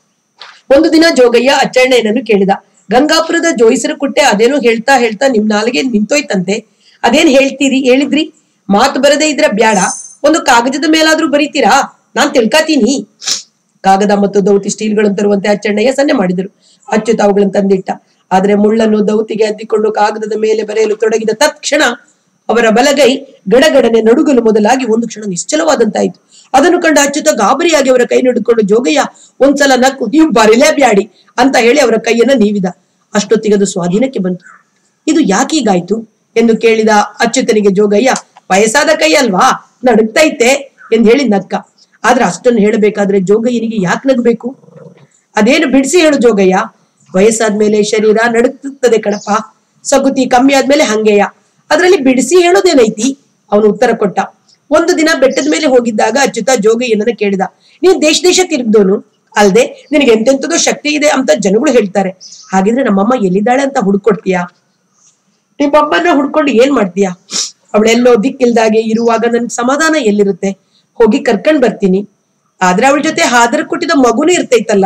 ಒಂದು ದಿನ ಜೋಗಯ್ಯ ಅಚ್ಚಣ್ಣಯ್ಯನನ್ನು ಕೇಳಿದ ಗಂಗಾಪುರದ ಜೋಯಿಸರ ಕುಟ್ಟೆ ಅದೇನೋ ಹೇಳ್ತಾ ಹೇಳ್ತಾ ನಿಮ್ ನಾಲಿಗೆ ನಿಂತೋಯ್ತಂತೆ ಅದೇನ್ ಹೇಳ್ತೀರಿ ಹೇಳಿದ್ರಿ ಮಾತು ಬರದೇ ಇದ್ರೆ ಬ್ಯಾಡ ಒಂದು ಕಾಗದದ ಮೇಲಾದ್ರೂ ಬರೀತೀರಾ ನಾನ್ ತಿಳ್ಕಾತೀನಿ ಕಾಗದ ಮತ್ತು ದೌತಿ ಸ್ಟೀಲ್ಗಳನ್ನು ತರುವಂತೆ ಅಚ್ಚಣ್ಣಯ್ಯ ಸನ್ನೆ ಮಾಡಿದರು ಅಚ್ಚುತ ಅವುಗಳನ್ನು ತಂದಿಟ್ಟ ಆದ್ರೆ ಮುಳ್ಳನ್ನು ದೌತಿಗೆ ಅದ್ದಿಕೊಂಡು ಕಾಗದದ ಮೇಲೆ ಬರೆಯಲು ತೊಡಗಿದ ತತ್ಕ್ಷಣ ಅವರ ಬಲಗೈ ಗಡಗಡನೆ ನಡುಗಲು ಮೊದಲಾಗಿ ಒಂದು ಕ್ಷಣ ನಿಶ್ಚಲವಾದಂತಾಯಿತು ಅದನ್ನು ಕಂಡ ಅಚ್ಚುತ ಗಾಬರಿಯಾಗಿ ಅವರ ಕೈ ನಡುಕೊಂಡು ಜೋಗಯ್ಯ ಒಂದ್ಸಲ ನಕ್ಕು ನೀವು ಬರಿಲೇ ಬ್ಯಾಡಿ ಅಂತ ಹೇಳಿ ಅವರ ಕೈಯನ್ನ ನೀವಿದ ಅಷ್ಟೊತ್ತಿಗೆ ಅದು ಸ್ವಾಧೀನಕ್ಕೆ ಬಂತು ಇದು ಯಾಕೀಗಾಯ್ತು ಎಂದು ಕೇಳಿದ ಅಚ್ಯುತನಿಗೆ ಜೋಗಯ್ಯ ವಯಸ್ಸಾದ ಕೈ ಅಲ್ವಾ ನಡುಗ್ತೈತೆ ಎಂದು ಹೇಳಿ ನಕ್ಕ ಆದ್ರೆ ಅಷ್ಟನ್ನು ಹೇಳಬೇಕಾದ್ರೆ ಜೋಗಯ್ಯನಿಗೆ ಯಾಕೆ ನಗಬೇಕು ಅದೇನು ಬಿಡಿಸಿ ಹೇಳು ಜೋಗಯ್ಯ ವಯಸ್ಸಾದ್ಮೇಲೆ ಶರೀರ ನಡುಗ್ತದೆ ಕಣಪ್ಪ ಸಗುತಿ ಕಮ್ಮಿ ಆದ್ಮೇಲೆ ಹಂಗೆಯ ಅದ್ರಲ್ಲಿ ಬಿಡಿಸಿ ಹೇಳೋದೇನೈತಿ ಅವನು ಉತ್ತರ ಕೊಟ್ಟ ಒಂದು ದಿನ ಬೆಟ್ಟದ ಮೇಲೆ ಹೋಗಿದ್ದಾಗ ಅಚ್ಯುತ ಜೋಗಯ್ಯನನ್ನ ಕೇಳಿದ ನೀನ್ ದೇಶ ದೇಶ ತಿರುಗ್ದೋನು ಅಲ್ದೆ ನಿನಗೆ ಎಂತೆಂತದೋ ಶಕ್ತಿ ಇದೆ ಅಂತ ಜನಗಳು ಹೇಳ್ತಾರೆ ಹಾಗಿದ್ರೆ ನಮ್ಮಮ್ಮ ಎಲ್ಲಿದ್ದಾಳೆ ಅಂತ ಹುಡ್ಕೊಡ್ತೀಯಾ ನಿಮ್ಮಮ್ಮನ್ನ ಹುಡ್ಕೊಂಡು ಏನ್ ಮಾಡ್ತೀಯಾ ಅವಳೆಲ್ಲೋ ದಿಕ್ಕಿಲ್ದಾಗೆ ಇರುವಾಗ ನನ್ ಸಮಾಧಾನ ಎಲ್ಲಿರುತ್ತೆ ಹೋಗಿ ಕರ್ಕೊಂಡ್ ಬರ್ತೀನಿ ಆದ್ರೆ ಅವಳ ಜೊತೆ ಹಾದರ ಕೊಟ್ಟಿದ ಮಗುನೂ ಇರ್ತೈತಲ್ಲ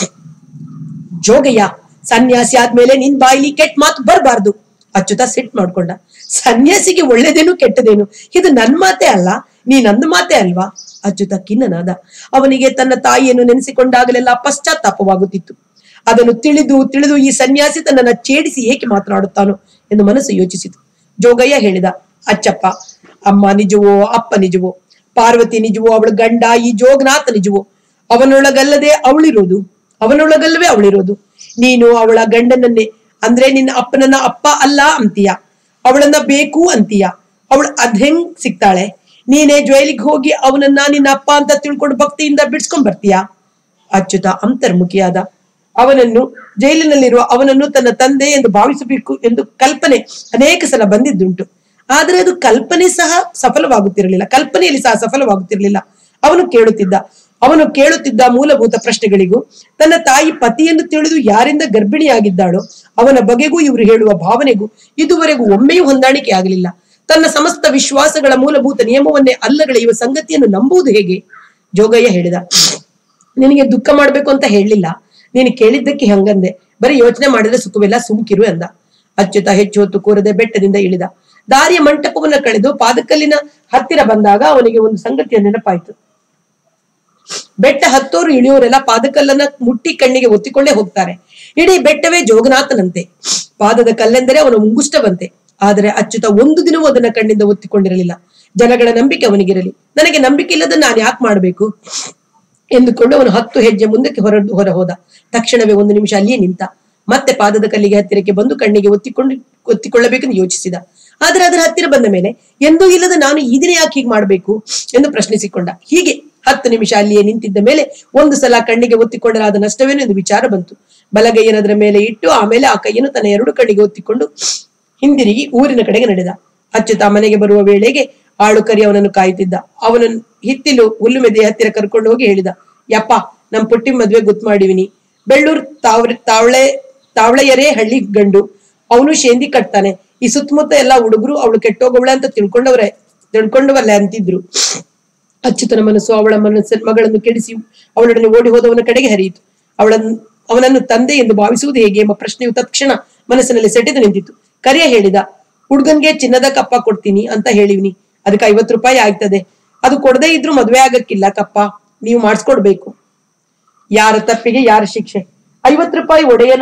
ಜೋಗಯ್ಯ ಸನ್ಯಾಸಿ ಆದ್ಮೇಲೆ ನಿನ್ ಬಾಯಿಲಿ ಕೆಟ್ಟ ಮಾತು ಬರ್ಬಾರ್ದು ಅಚ್ಚುತ ಸಿಟ್ ಮಾಡ್ಕೊಂಡ ಸನ್ಯಾಸಿಗೆ ಒಳ್ಳೇದೇನು ಕೆಟ್ಟದೇನು ಇದು ನನ್ ಮಾತೆ ಅಲ್ಲ ನೀ ನಂದು ಮಾತೆ ಅಲ್ವಾ ಅಚ್ಚುತ ಖಿನ್ನನಾದ ಅವನಿಗೆ ತನ್ನ ತಾಯಿಯನ್ನು ನೆನೆಸಿಕೊಂಡಾಗಲೆಲ್ಲ ಪಶ್ಚಾತ್ತಾಪವಾಗುತ್ತಿತ್ತು ಅದನ್ನು ತಿಳಿದು ತಿಳಿದು ಈ ಸನ್ಯಾಸಿ ತನ್ನನ್ನ ಛೇಡಿಸಿ ಏಕೆ ಮಾತನಾಡುತ್ತಾನೋ ಎಂದು ಮನಸ್ಸು ಯೋಚಿಸಿತು ಜೋಗಯ್ಯ ಹೇಳಿದ ಅಚ್ಚಪ್ಪ ಅಮ್ಮ ನಿಜವೋ ಅಪ್ಪ ನಿಜವೋ ಪಾರ್ವತಿ ನಿಜವೋ ಅವಳ ಗಂಡ ಈ ಜೋಗನಾಥ ನಿಜವೋ ಅವನೊಳಗಲ್ಲದೆ ಅವಳಿರೋದು ಅವನೊಳಗಲ್ಲವೇ ಅವಳಿರೋದು ನೀನು ಅವಳ ಗಂಡನನ್ನೇ ಅಂದ್ರೆ ನಿನ್ನ ಅಪ್ಪನನ್ನ ಅಪ್ಪ ಅಲ್ಲ ಅಂತೀಯ ಅವಳನ್ನ ಬೇಕು ಅಂತೀಯ ಅವಳು ಅದ್ ಹೆಂಗ್ ಸಿಗ್ತಾಳೆ ನೀನೇ ಜ್ವೈಲಿಗೆ ಹೋಗಿ ಅವನನ್ನ ನಿನ್ನ ಅಪ್ಪ ಅಂತ ತಿಳ್ಕೊಂಡು ಭಕ್ತಿಯಿಂದ ಬಿಡ್ಸ್ಕೊಂಡ್ ಬರ್ತೀಯಾ ಅಚ್ಯುತ ಅಂತರ್ಮುಖಿಯಾದ ಅವನನ್ನು ಜೈಲಿನಲ್ಲಿರುವ ಅವನನ್ನು ತನ್ನ ತಂದೆ ಎಂದು ಭಾವಿಸಬೇಕು ಎಂದು ಕಲ್ಪನೆ ಅನೇಕ ಸಲ ಬಂದಿದ್ದುಂಟು ಆದರೆ ಅದು ಕಲ್ಪನೆ ಸಹ ಸಫಲವಾಗುತ್ತಿರಲಿಲ್ಲ ಕಲ್ಪನೆಯಲ್ಲಿ ಸಹ ಸಫಲವಾಗುತ್ತಿರಲಿಲ್ಲ ಅವನು ಕೇಳುತ್ತಿದ್ದ ಅವನು ಕೇಳುತ್ತಿದ್ದ ಮೂಲಭೂತ ಪ್ರಶ್ನೆಗಳಿಗೂ ತನ್ನ ತಾಯಿ ಪತಿಯನ್ನು ತಿಳಿದು ಯಾರಿಂದ ಗರ್ಭಿಣಿಯಾಗಿದ್ದಾಳೋ ಅವನ ಬಗೆಗೂ ಇವರು ಹೇಳುವ ಭಾವನೆಗೂ ಇದುವರೆಗೂ ಒಮ್ಮೆಯೂ ಹೊಂದಾಣಿಕೆ ಆಗಲಿಲ್ಲ ತನ್ನ ಸಮಸ್ತ ವಿಶ್ವಾಸಗಳ ಮೂಲಭೂತ ನಿಯಮವನ್ನೇ ಅಲ್ಲಗಳೆಯುವ ಸಂಗತಿಯನ್ನು ನಂಬುವುದು ಹೇಗೆ ಜೋಗಯ್ಯ ಹೇಳಿದ ನಿನಗೆ ದುಃಖ ಮಾಡ್ಬೇಕು ಅಂತ ಹೇಳಲಿಲ್ಲ ನೀನು ಕೇಳಿದ್ದಕ್ಕೆ ಹಂಗಂದೆ ಬರೀ ಯೋಚನೆ ಮಾಡಿದ್ರೆ ಸುಖವಿಲ್ಲ ಸುಮ್ಕಿರು ಎಂದ ಅಚ್ಯುತ ಹೆಚ್ಚು ಹೊತ್ತು ಕೂರದೆ ಬೆಟ್ಟದಿಂದ ಇಳಿದ ದಾರಿಯ ಮಂಟಪವನ್ನ ಕಳೆದು ಪಾದಕಲ್ಲಿನ ಹತ್ತಿರ ಬಂದಾಗ ಅವನಿಗೆ ಒಂದು ಸಂಗತಿಯ ನೆನಪಾಯ್ತು ಬೆಟ್ಟ ಹತ್ತೋರು ಇಳಿಯೋರೆಲ್ಲ ಪಾದಕಲ್ಲನ್ನ ಮುಟ್ಟಿ ಕಣ್ಣಿಗೆ ಒತ್ತಿಕೊಂಡೇ ಹೋಗ್ತಾರೆ ಇಡೀ ಬೆಟ್ಟವೇ ಜೋಗನಾಥನಂತೆ ಪಾದದ ಕಲ್ಲೆಂದರೆ ಅವನ ಮುಂಗುಷ್ಟವಂತೆ ಆದರೆ ಅಚ್ಯುತ ಒಂದು ದಿನವೂ ಅದನ್ನ ಕಣ್ಣಿಂದ ಒತ್ತಿಕೊಂಡಿರಲಿಲ್ಲ ಜನಗಳ ನಂಬಿಕೆ ಅವನಿಗಿರಲಿ ನನಗೆ ನಂಬಿಕೆ ಇಲ್ಲದ ನಾನು ಯಾಕೆ ಮಾಡಬೇಕು ಎಂದುಕೊಂಡು ಅವನು ಹತ್ತು ಹೆಜ್ಜೆ ಮುಂದಕ್ಕೆ ಹೊರ ಹೊರ ಹೋದ ತಕ್ಷಣವೇ ಒಂದು ನಿಮಿಷ ಅಲ್ಲಿಯೇ ನಿಂತ ಮತ್ತೆ ಪಾದದ ಕಲ್ಲಿಗೆ ಹತ್ತಿರಕ್ಕೆ ಬಂದು ಕಣ್ಣಿಗೆ ಒತ್ತಿಕೊಂಡು ಒತ್ತಿಕೊಳ್ಳಬೇಕೆಂದು ಯೋಚಿಸಿದ ಆದ್ರೆ ಅದರ ಹತ್ತಿರ ಬಂದ ಮೇಲೆ ಎಂದೂ ಇಲ್ಲದ ನಾನು ಈ ದಿನ ಯಾಕೆ ಹೀಗೆ ಮಾಡಬೇಕು ಎಂದು ಪ್ರಶ್ನಿಸಿಕೊಂಡ ಹೀಗೆ ಹತ್ತು ನಿಮಿಷ ಅಲ್ಲಿಯೇ ನಿಂತಿದ್ದ ಮೇಲೆ ಒಂದು ಸಲ ಕಣ್ಣಿಗೆ ಒತ್ತಿಕೊಂಡರಾದ ನಷ್ಟವೇನು ಎಂದು ವಿಚಾರ ಬಂತು ಬಲಗೈಯನ್ನು ಅದರ ಮೇಲೆ ಇಟ್ಟು ಆಮೇಲೆ ಆ ಕೈಯನ್ನು ತನ್ನ ಎರಡು ಕಣ್ಣಿಗೆ ಒತ್ತಿಕೊಂಡು ಹಿಂದಿರುಗಿ ಊರಿನ ಕಡೆಗೆ ನಡೆದ ಅಚ್ಯುತ ಮನೆಗೆ ಬರುವ ವೇಳೆಗೆ ಆಳು ಕರಿ ಅವನನ್ನು ಕಾಯುತ್ತಿದ್ದ ಅವನನ್ನು ಹಿತ್ತಿಲು ಹುಲ್ಲು ಮೆದೆಯ ಹತ್ತಿರ ಕರ್ಕೊಂಡು ಹೋಗಿ ಹೇಳಿದ ಯಪ್ಪ ನಮ್ ಪುಟ್ಟಿ ಮದ್ವೆ ಗೊತ್ತು ಮಾಡಿವಿನಿ ಬೆಳ್ಳೂರ್ ತಾವ್ರ ತಾವಳೆ ತಾವಳೆಯರೇ ಹಳ್ಳಿ ಗಂಡು ಅವನು ಶೇಂದಿ ಕಟ್ತಾನೆ ಈ ಸುತ್ತಮುತ್ತ ಎಲ್ಲ ಹುಡುಗರು ಅವಳು ಕೆಟ್ಟೋಗವಳೆ ಅಂತ ತಿಳ್ಕೊಂಡವ್ರೆ ತಿಳ್ಕೊಂಡವಲ್ಲ ಅಂತಿದ್ರು ಅಚ್ಯುತನ ಮನಸ್ಸು ಅವಳ ಮನಸ್ಸು ಮಗಳನ್ನು ಕೆಡಿಸಿ ಅವಳೊಡನೆ ಓಡಿ ಹೋದವನ ಕಡೆಗೆ ಹರಿಯಿತು ಅವಳನ್ನು ಅವನನ್ನು ತಂದೆ ಎಂದು ಭಾವಿಸುವುದು ಹೇಗೆ ಎಂಬ ಪ್ರಶ್ನೆಯು ತಕ್ಷಣ ಮನಸ್ಸಿನಲ್ಲಿ ಸೆಟೆದು ನಿಂತಿತು ಕರಿಯ ಹೇಳಿದ ಹುಡ್ಗನ್ಗೆ ಚಿನ್ನದ ಕಪ್ಪ ಕೊಡ್ತೀನಿ ಅಂತ ಹೇಳಿವ್ನಿ ಅದಕ್ಕೆ ಐವತ್ತು ರೂಪಾಯಿ ಆಯ್ತದೆ ಅದು ಕೊಡದೇ ಇದ್ರು ಮದ್ವೆ ಆಗಕ್ಕಿಲ್ಲ ಕಪ್ಪ ನೀವು ಮಾಡಿಸ್ಕೊಡ್ಬೇಕು ಯಾರ ತಪ್ಪಿಗೆ ಯಾರ ಶಿಕ್ಷೆ ಐವತ್ತು ರೂಪಾಯಿ ಒಡೆಯನ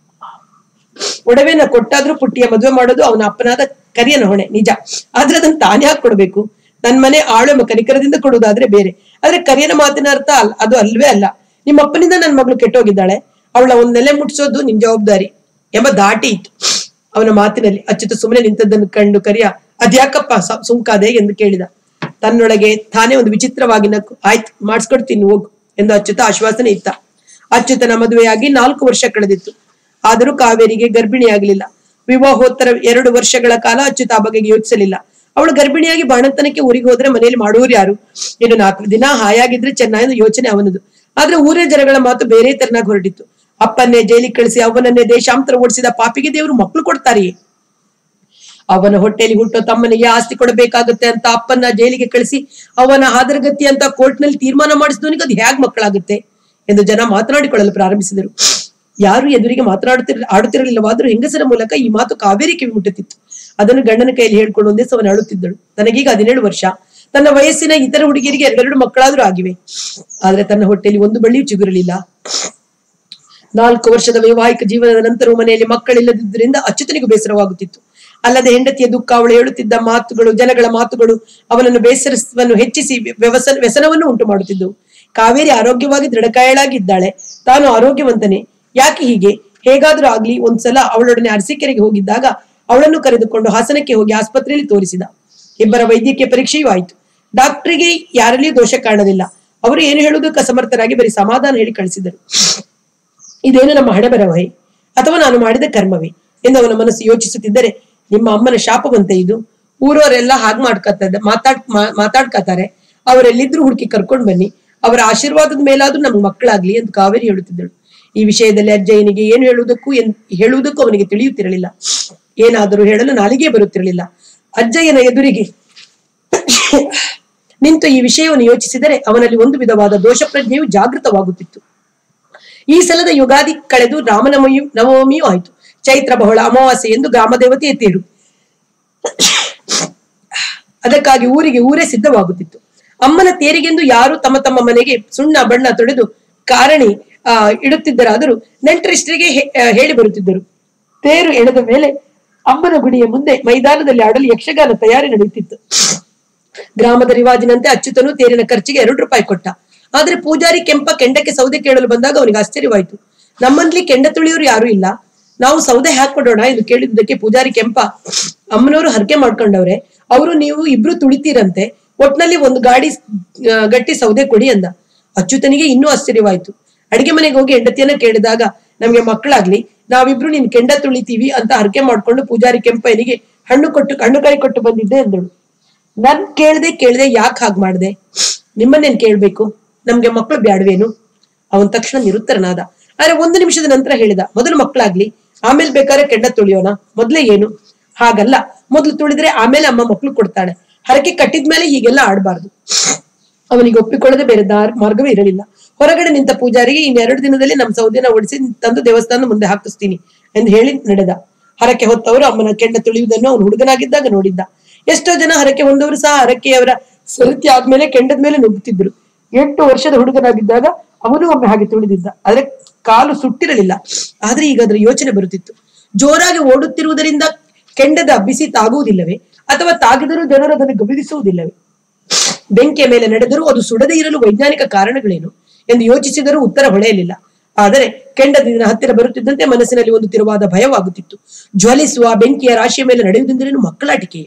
ಒಡವೆನ ಕೊಟ್ಟಾದ್ರೂ ಪುಟ್ಟಿಯ ಮದುವೆ ಮಾಡೋದು ಅವನ ಅಪ್ಪನಾದ ಕರಿಯನ ಹೊಣೆ ನಿಜ ಆದ್ರೆ ಅದನ್ನ ತಾನೇ ಯಾಕೆ ಕೊಡ್ಬೇಕು ನನ್ ಮನೆ ಆಳು ಎಂಬ ಕನಿಕರದಿಂದ ಕೊಡುವುದಾದ್ರೆ ಬೇರೆ ಆದ್ರೆ ಕರಿಯನ ಮಾತಿನ ಅರ್ಥ ಅಲ್ ಅದು ಅಲ್ವೇ ಅಲ್ಲ ನಿಮ್ಮ ಅಪ್ಪನಿಂದ ನನ್ನ ಮಗಳು ಕೆಟ್ಟೋಗಿದ್ದಾಳೆ ಅವಳ ಒಂದ್ ನೆಲೆ ಮುಟ್ಸೋದು ನಿನ್ ಜವಾಬ್ದಾರಿ ಎಂಬ ದಾಟಿ ಇತ್ತು ಅವನ ಮಾತಿನಲ್ಲಿ ಅಚ್ಯುತ ಸುಮ್ಮನೆ ನಿಂತದ್ದನ್ನು ಕಂಡು ಕರಿಯ ಅದ್ಯಾಕಪ್ಪ ಸ- ಸುಂಕಾದೆ ಎಂದು ಕೇಳಿದ ತನ್ನೊಳಗೆ ತಾನೇ ಒಂದು ವಿಚಿತ್ರವಾಗಿ ನಕ್ಕು ಆಯ್ತು ಮಾಡಿಸ್ಕೊಡ್ತೀನಿ ಹೋಗು ಎಂದು ಅಚ್ಯುತ ಆಶ್ವಾಸನೆ ಇತ್ತ ಅಚ್ಯುತನ ಮದುವೆಯಾಗಿ ನಾಲ್ಕು ವರ್ಷ ಕಳೆದಿತ್ತು ಆದರೂ ಕಾವೇರಿಗೆ ಗರ್ಭಿಣಿಯಾಗಲಿಲ್ಲ ವಿವಾಹೋತ್ತರ ಎರಡು ವರ್ಷಗಳ ಕಾಲ ಅಚ್ಯುತ ಆ ಬಗೆಗೆ ಯೋಚಿಸಲಿಲ್ಲ ಅವಳು ಗರ್ಭಿಣಿಯಾಗಿ ಬಾಣಂತನಕ್ಕೆ ಊರಿಗೆ ಹೋದ್ರೆ ಮನೆಯಲ್ಲಿ ಮಾಡುವರು ಯಾರು ಇನ್ನು ನಾಲ್ಕು ದಿನ ಹಾಯಾಗಿದ್ರೆ ಚೆನ್ನಾಗಿ ಯೋಚನೆ ಅವನದು ಆದ್ರೆ ಊರಿನ ಜನಗಳ ಮಾತು ಬೇರೆ ತೆರನಾಗಿ ಹೊರಟಿತ್ತು ಅಪ್ಪನ್ನೇ ಜೈಲಿಗೆ ಕಳಿಸಿ ಅವನನ್ನೇ ದೇಶಾಂತರ ಓಡಿಸಿದ ಪಾಪಿಗೆ ದೇವರು ಮಕ್ಕಳು ಕೊಡ್ತಾರೆಯೇ ಅವನ ಹೊಟ್ಟೆಯಲ್ಲಿ ಹುಟ್ಟೋ ತಮ್ಮನಿಗೆ ಆಸ್ತಿ ಕೊಡಬೇಕಾಗುತ್ತೆ ಅಂತ ಅಪ್ಪನ ಜೈಲಿಗೆ ಕಳಿಸಿ ಅವನ ಹಾದರಗತಿ ಅಂತ ಕೋರ್ಟ್ನಲ್ಲಿ ತೀರ್ಮಾನ ಮಾಡಿಸಿದವನಿಗೆ ಅದು ಹೇಗ್ ಮಕ್ಕಳಾಗುತ್ತೆ ಎಂದು ಜನ ಮಾತನಾಡಿಕೊಳ್ಳಲು ಪ್ರಾರಂಭಿಸಿದರು ಯಾರು ಎದುರಿಗೆ ಮಾತನಾಡುತ್ತಿರ ಆಡುತ್ತಿರಲಿಲ್ಲವಾದರೂ ಹೆಂಗಸರ ಮೂಲಕ ಈ ಮಾತು ಕಾವೇರಿ ಕಿವಿ ಮುಟ್ಟುತ್ತಿತ್ತು ಅದನ್ನು ಗಂಡನ ಕೈಯಲ್ಲಿ ಹೇಳ್ಕೊಂಡು ಒಂದೇ ಸವನ ಅಳುತ್ತಿದ್ದಳು ತನಗೀಗ ಹದಿನೇಳು ವರ್ಷ ತನ್ನ ವಯಸ್ಸಿನ ಇತರ ಹುಡುಗಿಯರಿಗೆ ಎರಡೆರಡು ಮಕ್ಕಳಾದ್ರೂ ಆಗಿವೆ ಆದ್ರೆ ತನ್ನ ಹೊಟ್ಟೆಯಲ್ಲಿ ಒಂದು ಬಳ್ಳಿಯೂ ಚಿಗುರಲಿಲ್ಲ ನಾಲ್ಕು ವರ್ಷದ ವೈವಾಹಿಕ ಜೀವನದ ನಂತರವೂ ಮನೆಯಲ್ಲಿ ಮಕ್ಕಳಿಲ್ಲದಿದ್ದರಿಂದ ಅಚ್ಯುತನಿಗೂ ಬೇಸರವಾಗುತ್ತಿತ್ತು ಅಲ್ಲದೆ ಹೆಂಡತಿಯ ದುಃಖ ಅವಳು ಹೇಳುತ್ತಿದ್ದ ಮಾತುಗಳು ಜನಗಳ ಮಾತುಗಳು ಅವನನ್ನು ಬೇಸರವನ್ನು ಹೆಚ್ಚಿಸಿ ವ್ಯವಸ ವ್ಯಸನವನ್ನು ಉಂಟು ಮಾಡುತ್ತಿದ್ದವು ಕಾವೇರಿ ಆರೋಗ್ಯವಾಗಿ ದೃಢಕಾಯಳಾಗಿದ್ದಾಳೆ ತಾನು ಆರೋಗ್ಯವಂತನೇ ಯಾಕೆ ಹೀಗೆ ಹೇಗಾದ್ರೂ ಆಗ್ಲಿ ಒಂದ್ಸಲ ಅವಳೊಡನೆ ಅರಸೀಕೆರೆಗೆ ಹೋಗಿದ್ದಾಗ ಅವಳನ್ನು ಕರೆದುಕೊಂಡು ಹಾಸನಕ್ಕೆ ಹೋಗಿ ಆಸ್ಪತ್ರೆಯಲ್ಲಿ ತೋರಿಸಿದ ಇಬ್ಬರ ವೈದ್ಯಕೀಯ ಪರೀಕ್ಷೆಯೂ ಆಯಿತು ಡಾಕ್ಟರಿಗೆ ಯಾರಲ್ಲಿಯೂ ದೋಷ ಕಾಣಲಿಲ್ಲ ಅವರು ಏನು ಹೇಳುವುದಕ್ಕೆ ಅಸಮರ್ಥರಾಗಿ ಬರೀ ಸಮಾಧಾನ ಹೇಳಿ ಕಳಿಸಿದರು ಇದೇನು ನಮ್ಮ ಹಣೆಬರವೇ ಅಥವಾ ನಾನು ಮಾಡಿದ ಕರ್ಮವೇ ಎಂದು ಅವನ ಮನಸ್ಸು ಯೋಚಿಸುತ್ತಿದ್ದರೆ ನಿಮ್ಮ ಅಮ್ಮನ ಶಾಪವಂತೆ ಇದು ಊರವರೆಲ್ಲ ಹಾಗೆ ಮಾಡ್ಕೊತ ಮಾತಾಡ್ ಮಾ- ಮಾತಾಡ್ಕತಾರೆ ಅವರೆಲ್ಲಿದ್ರು ಹುಡುಕಿ ಕರ್ಕೊಂಡ್ ಬನ್ನಿ ಅವರ ಆಶೀರ್ವಾದದ ಮೇಲಾದ್ರೂ ನಮ್ಗೆ ಮಕ್ಕಳಾಗ್ಲಿ ಎಂದು ಕಾವೇರಿ ಹೇಳುತ್ತಿದ್ದಳು ಈ ವಿಷಯದಲ್ಲಿ ಅಜ್ಜಯ್ಯನಿಗೆ ಏನು ಹೇಳುವುದಕ್ಕೂ ಎನ್ ಹೇಳುವುದಕ್ಕೂ ಅವನಿಗೆ ತಿಳಿಯುತ್ತಿರಲಿಲ್ಲ ಏನಾದರೂ ಹೇಳಲು ನಾಲಿಗೆ ಬರುತ್ತಿರಲಿಲ್ಲ ಅಜ್ಜಯ್ಯನ ಎದುರಿಗೆ ನಿಂತು ಈ ವಿಷಯವನ್ನು ಯೋಚಿಸಿದರೆ ಅವನಲ್ಲಿ ಒಂದು ವಿಧವಾದ ದೋಷ ಪ್ರಜ್ಞೆಯು ಜಾಗೃತವಾಗುತ್ತಿತ್ತು ಈ ಸಲದ ಯುಗಾದಿ ಕಳೆದು ರಾಮನವಮಿಯು ನವಮಿಯೂ ಆಯಿತು ಚೈತ್ರ ಬಹಳ ಅಮಾವಾಸ್ಯೆ ಎಂದು ಗ್ರಾಮ ದೇವತೆ ತೇರು ಅದಕ್ಕಾಗಿ ಊರಿಗೆ ಊರೇ ಸಿದ್ಧವಾಗುತ್ತಿತ್ತು ಅಮ್ಮನ ತೇರಿಗೆಂದು ಯಾರು ತಮ್ಮ ತಮ್ಮ ಮನೆಗೆ ಸುಣ್ಣ ಬಣ್ಣ ತೊಳೆದು ಕಾರಣಿ ಆ ಇಡುತ್ತಿದ್ದರಾದರೂ ನೆಂಟರಿಷ್ಟರಿಗೆ ಹೇ- ಆ, ಹೇಳಿ ಬರುತ್ತಿದ್ದರು ತೇರು ಎಳೆದ ಮೇಲೆ ಅಮ್ಮನ ಗುಡಿಯ ಮುಂದೆ ಮೈದಾನದಲ್ಲಿ ಆಡಲು ಯಕ್ಷಗಾನ ತಯಾರಿ ನಡೆಯುತ್ತಿತ್ತು ಗ್ರಾಮದ ರಿವಾಜಿನಂತೆ ಅಚ್ಯುತನು ತೇರಿನ ಖರ್ಚಿಗೆ ಎರಡು ರೂಪಾಯಿ ಕೊಟ್ಟ ಆದ್ರೆ ಪೂಜಾರಿ ಕೆಂಪ ಕೆಂಡಕ್ಕೆ ಸೌದೆ ಕೇಳಲು ಬಂದಾಗ ಅವನಿಗೆ ಆಶ್ಚರ್ಯವಾಯಿತು ನಮ್ಮಲ್ಲಿ ಕೆಂಡ ತುಳಿಯೋರು ಯಾರು ಇಲ್ಲ ನಾವು ಸೌದೆ ಹಾಕೊಡೋಣ ಎಂದು ಕೇಳಿದ್ದಕ್ಕೆ ಪೂಜಾರಿ ಕೆಂಪ ಅಮ್ಮನವರು ಹರಕೆ ಮಾಡ್ಕೊಂಡವ್ರೆ ಅವರು ನೀವು ಇಬ್ರು ತುಳಿತೀರಂತೆ ಒಟ್ನಲ್ಲಿ ಒಂದು ಗಾಡಿ ಆ, ಗಟ್ಟಿ ಸೌದೆ ಕೊಡಿ ಅಂದ ಅಚ್ಯುತನಿಗೆ ಇನ್ನೂ ಆಶ್ಚರ್ಯವಾಯಿತು ಅಡಿಗೆ ಮನೆಗೆ ಹೋಗಿ ಹೆಂಡತಿಯನ್ನ ಕೇಳಿದಾಗ ನಮ್ಗೆ ಮಕ್ಕಳಾಗ್ಲಿ ನಾವಿಬ್ರು ನಿನ್ ಕೆಂಡ ತುಳಿತೀವಿ ಅಂತ ಹರಕೆ ಮಾಡ್ಕೊಂಡು ಪೂಜಾರಿ ಕೆಂಪನಿಗೆ ಹಣ್ಣು ಕೊಟ್ಟು ಹಣ್ಣು ಕಾಯಿ ಕೊಟ್ಟು ಬಂದಿದ್ದೆ ಎಂದಳು ನನ್ ಕೇಳ್ದೆ ಕೇಳ್ದೆ ಯಾಕೆ ಹಾಗೆ ಮಾಡ್ದೆ ನಿಮ್ಮನ್ನೇನ್ ಕೇಳ್ಬೇಕು ನಮ್ಗೆ ಮಕ್ಕಳು ಬ್ಯಾಡ್ವೇನು ಅವನ್ ತಕ್ಷಣ ನಿರುತ್ತರನಾದ ಆದ್ರೆ ಒಂದು ನಿಮಿಷದ ನಂತರ ಹೇಳಿದ ಮೊದಲು ಮಕ್ಕಳಾಗ್ಲಿ ಆಮೇಲೆ ಬೇಕಾದ್ರೆ ಕೆಂಡ ತುಳಿಯೋಣ ಮೊದ್ಲೇ ಏನು ಹಾಗಲ್ಲ ಮೊದ್ಲು ತುಳಿದ್ರೆ ಆಮೇಲೆ ಅಮ್ಮ ಮಕ್ಳು ಕೊಡ್ತಾಳೆ ಹರಕೆ ಕಟ್ಟಿದ್ಮೇಲೆ ಹೀಗೆಲ್ಲ ಆಡಬಾರ್ದು ಅವನಿಗೆ ಒಪ್ಪಿಕೊಳ್ಳದೆ ಬೇರೆ ದಾರ್ ಮಾರ್ಗವೇ ಇರಲಿಲ್ಲ ಹೊರಗಡೆ ನಿಂತ ಪೂಜಾರಿಗೆ ಇನ್ನೆರಡು ದಿನದಲ್ಲಿ ನಮ್ಮ ಸೌದೆನ ಓಡಿಸಿ ತಂದು ದೇವಸ್ಥಾನದ ಮುಂದೆ ಹಾಕಿಸ್ತೀನಿ ಎಂದು ಹೇಳಿ ನಡೆದ ಹರಕೆ ಹೊತ್ತವರು ಅಮ್ಮನ ಕೆಂಡ ತುಳಿಯುವುದನ್ನು ಅವನು ಹುಡುಗನಾಗಿದ್ದಾಗ ನೋಡಿದ್ದ ಎಷ್ಟೋ ಜನ ಹರಕೆ ಹೊಂದವರು ಸಹ ಹರಕೆಯವರ ಸರಿತಿ ಆದ್ಮೇಲೆ ಕೆಂಡದ ಮೇಲೆ ನುಗ್ಗುತ್ತಿದ್ರು ಎಂಟು ವರ್ಷದ ಹುಡುಗನಾಗಿದ್ದಾಗ ಅವನು ಒಮ್ಮೆ ಹಾಗೆ ತುಳಿದಿದ್ದ ಆದ್ರೆ ಕಾಲು ಸುಟ್ಟಿರಲಿಲ್ಲ ಆದ್ರೆ ಈಗ ಅದರ ಯೋಚನೆ ಬರುತ್ತಿತ್ತು ಜೋರಾಗಿ ಓಡುತ್ತಿರುವುದರಿಂದ ಕೆಂಡದ ಬಿಸಿ ತಾಗುವುದಿಲ್ಲವೇ ಅಥವಾ ತಾಗಿದರೂ ಜನರು ಅದನ್ನು ಗಮನಿಸುವುದಿಲ್ಲವೇ ಬೆಂಕಿಯ ಮೇಲೆ ನಡೆದರೂ ಅದು ಸುಡದೇ ಇರಲು ವೈಜ್ಞಾನಿಕ ಕಾರಣಗಳೇನು ಎಂದು ಯೋಚಿಸಿದರೂ ಉತ್ತರ ಹೊಳೆಯಲಿಲ್ಲ ಆದರೆ ಕೆಂಡದಿಂದ ಹತ್ತಿರ ಬರುತ್ತಿದ್ದಂತೆ ಮನಸ್ಸಿನಲ್ಲಿ ಒಂದು ತಿರುವಾದ ಭಯವಾಗುತ್ತಿತ್ತು ಜ್ವಲಿಸುವ ಬೆಂಕಿಯ ರಾಶಿಯ ಮೇಲೆ ನಡೆಯುವುದೆಂದರೇನು ಮಕ್ಕಳಾಟಿಕೆ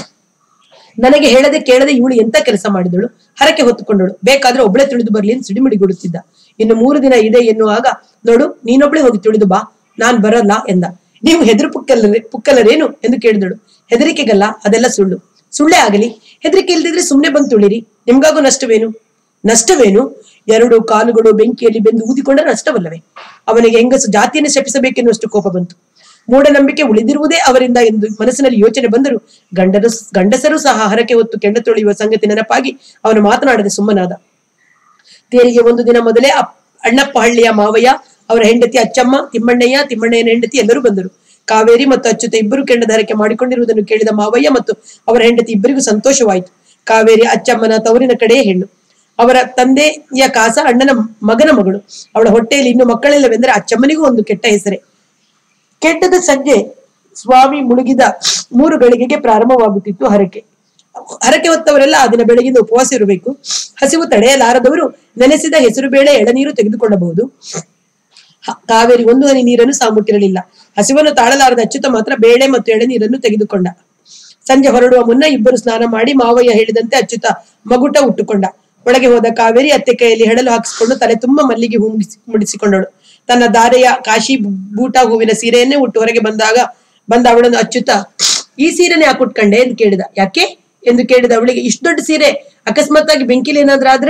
ನನಗೆ ಹೇಳದೆ ಕೇಳದೆ ಇವಳು ಎಂತ ಕೆಲಸ ಮಾಡಿದಳು ಹರಕೆ ಹೊತ್ತುಕೊಂಡಳು ಬೇಕಾದ್ರೆ ಒಬ್ಬಳೆ ತಿಳಿದು ಬರ್ಲಿ ಅಂತ ಸಿಡಿಮಿಡಿಗುಡುತ್ತಿದ್ದ ಇನ್ನು ಮೂರು ದಿನ ಇದೆ ಎನ್ನುವಾಗ ನೋಡು ನೀನೊಬ್ಳೆ ಹೋಗಿ ತಿಳಿದು ಬಾ ನಾನ್ ಬರಲ್ಲ ಎಂದ ನೀವು ಹೆದರು ಪುಕ್ಕಲ್ಲರೆ ಪುಕ್ಕಲರೇನು ಎಂದು ಕೇಳಿದಳು ಹೆದರಿಕೆಗಲ್ಲ ಅದೆಲ್ಲ ಸುಳ್ಳು ಸುಳ್ಳೇ ಆಗಲಿ ಹೆದರಿಕೆ ಇಲ್ದಿದ್ರೆ ಸುಮ್ನೆ ಬಂದು ತುಳಿರಿ ನಿಮ್ಗಾಗೂ ನಷ್ಟವೇನು ನಷ್ಟವೇನು ಎರಡು ಕಾಲುಗಳು ಬೆಂಕಿಯಲ್ಲಿ ಬೆಂದು ಊದಿಕೊಂಡರೆ ನಷ್ಟವಲ್ಲವೇ ಅವನಿಗೆ ಹೆಂಗಸು ಜಾತಿಯನ್ನು ಶಪಿಸಬೇಕೆನ್ನುವಷ್ಟು ಕೋಪ ಬಂತು ಮೂಢನಂಬಿಕೆ ಉಳಿದಿರುವುದೇ ಅವರಿಂದ ಎಂದು ಮನಸ್ಸಿನಲ್ಲಿ ಯೋಚನೆ ಬಂದರೂ ಗಂಡರು ಗಂಡಸರು ಸಹ ಹರಕೆ ಹೊತ್ತು ಕೆಂಡ ತೊಳೆಯುವ ಸಂಗತಿ ನೆನಪಾಗಿ ಅವನು ಮಾತನಾಡದೆ ಸುಮ್ಮನಾದ ತೇರಿಗೆ ಒಂದು ದಿನ ಮೊದಲೇ ಅಪ್- ಅಣ್ಣಪ್ಪ ಹಳ್ಳಿಯ ಮಾವಯ್ಯ ಅವರ ಹೆಂಡತಿ ಅಚ್ಚಮ್ಮ ತಿಮ್ಮಣ್ಣಯ್ಯ ತಿಮ್ಮಣ್ಣಯ್ಯನ ಹೆಂಡತಿ ಎಲ್ಲರೂ ಬಂದರು ಕಾವೇರಿ ಮತ್ತು ಅಚ್ಯುತ ಇಬ್ಬರು ಕೆಂಡದ ಹರಕೆ ಮಾಡಿಕೊಂಡಿರುವುದನ್ನು ಕೇಳಿದ ಮಾವಯ್ಯ ಮತ್ತು ಅವರ ಹೆಂಡತಿ ಇಬ್ಬರಿಗೂ ಸಂತೋಷವಾಯಿತು ಕಾವೇರಿ ಅಚ್ಚಮ್ಮನ ತವರಿನ ಕಡೆಯೇ ಹೆಣ್ಣು ಅವರ ತಂದೆಯ ಕಾಸ ಅಣ್ಣನ ಮಗನ ಮಗಳು ಅವಳ ಹೊಟ್ಟೆಯಲ್ಲಿ ಇನ್ನು ಮಕ್ಕಳಿಲ್ಲವೆಂದರೆ ಅಚ್ಚಮ್ಮನಿಗೂ ಒಂದು ಕೆಟ್ಟ ಹೆಸರೇ ಕೆಟ್ಟದ ಸಂಜೆ ಸ್ವಾಮಿ ಮುಳುಗಿದ ಮೂರು ಗಳಿಗೆಗೆ ಪ್ರಾರಂಭವಾಗುತ್ತಿತ್ತು ಹರಕೆ ಹರಕೆ ಹೊತ್ತವರೆಲ್ಲ ಆ ದಿನ ಬೆಳಗಿನ ಉಪವಾಸ ಇರಬೇಕು ಹಸಿವು ತಡೆಯಲಾರದವರು ನೆನೆಸಿದ ಹೆಸರು ಬೇಳೆ ಎಳನೀರು ತೆಗೆದುಕೊಳ್ಳಬಹುದು ಹ- ಕಾವೇರಿ ಒಂದು ಹನಿ ನೀರನ್ನು ಸಹ ಮುಟ್ಟಿರಲಿಲ್ಲ ಹಸಿವನ್ನು ತಾಳಲಾರದ ಅಚ್ಯುತ ಮಾತ್ರ ಬೇಳೆ ಮತ್ತು ಎಳೆನೀರನ್ನು ತೆಗೆದುಕೊಂಡ ಸಂಜೆ ಹೊರಡುವ ಮುನ್ನ ಇಬ್ಬರು ಸ್ನಾನ ಮಾಡಿ ಮಾವಯ್ಯ ಹೇಳಿದಂತೆ ಅಚ್ಯುತ ಮಗುಟ ಉಟ್ಟುಕೊಂಡ ಒಳಗೆ ಹೋದ ಕಾವೇರಿ ಅತ್ತೆ ಕೈಯಲ್ಲಿ ಹೆಡಲು ಹಾಕಿಸಿಕೊಂಡು ತಲೆ ತುಂಬ ಮಲ್ಲಿಗೆ ಹೂ ಮುಗಿಸಿ ಮುಡಿಸಿಕೊಂಡಳು ತನ್ನ ದಾರೆಯ ಕಾಶಿ ಬೂಟ ಹೂವಿನ ಸೀರೆಯನ್ನೇ ಉಟ್ಟು ಹೊರಗೆ ಬಂದಾಗ ಬಂದ ಅವಳನ್ನು ಅಚ್ಯುತ ಈ ಸೀರೆನೇ ಯಾಕೆ ಉಟ್ಕೊಂಡೆ ಎಂದು ಕೇಳಿದ ಯಾಕೆ ಎಂದು ಕೇಳಿದ ಅವಳಿಗೆ ಇಷ್ಟು ದೊಡ್ಡ ಸೀರೆ ಅಕಸ್ಮಾತ್ ಆಗಿ ಬೆಂಕಿಲಿ ಏನಾದ್ರೂ ಆದ್ರೆ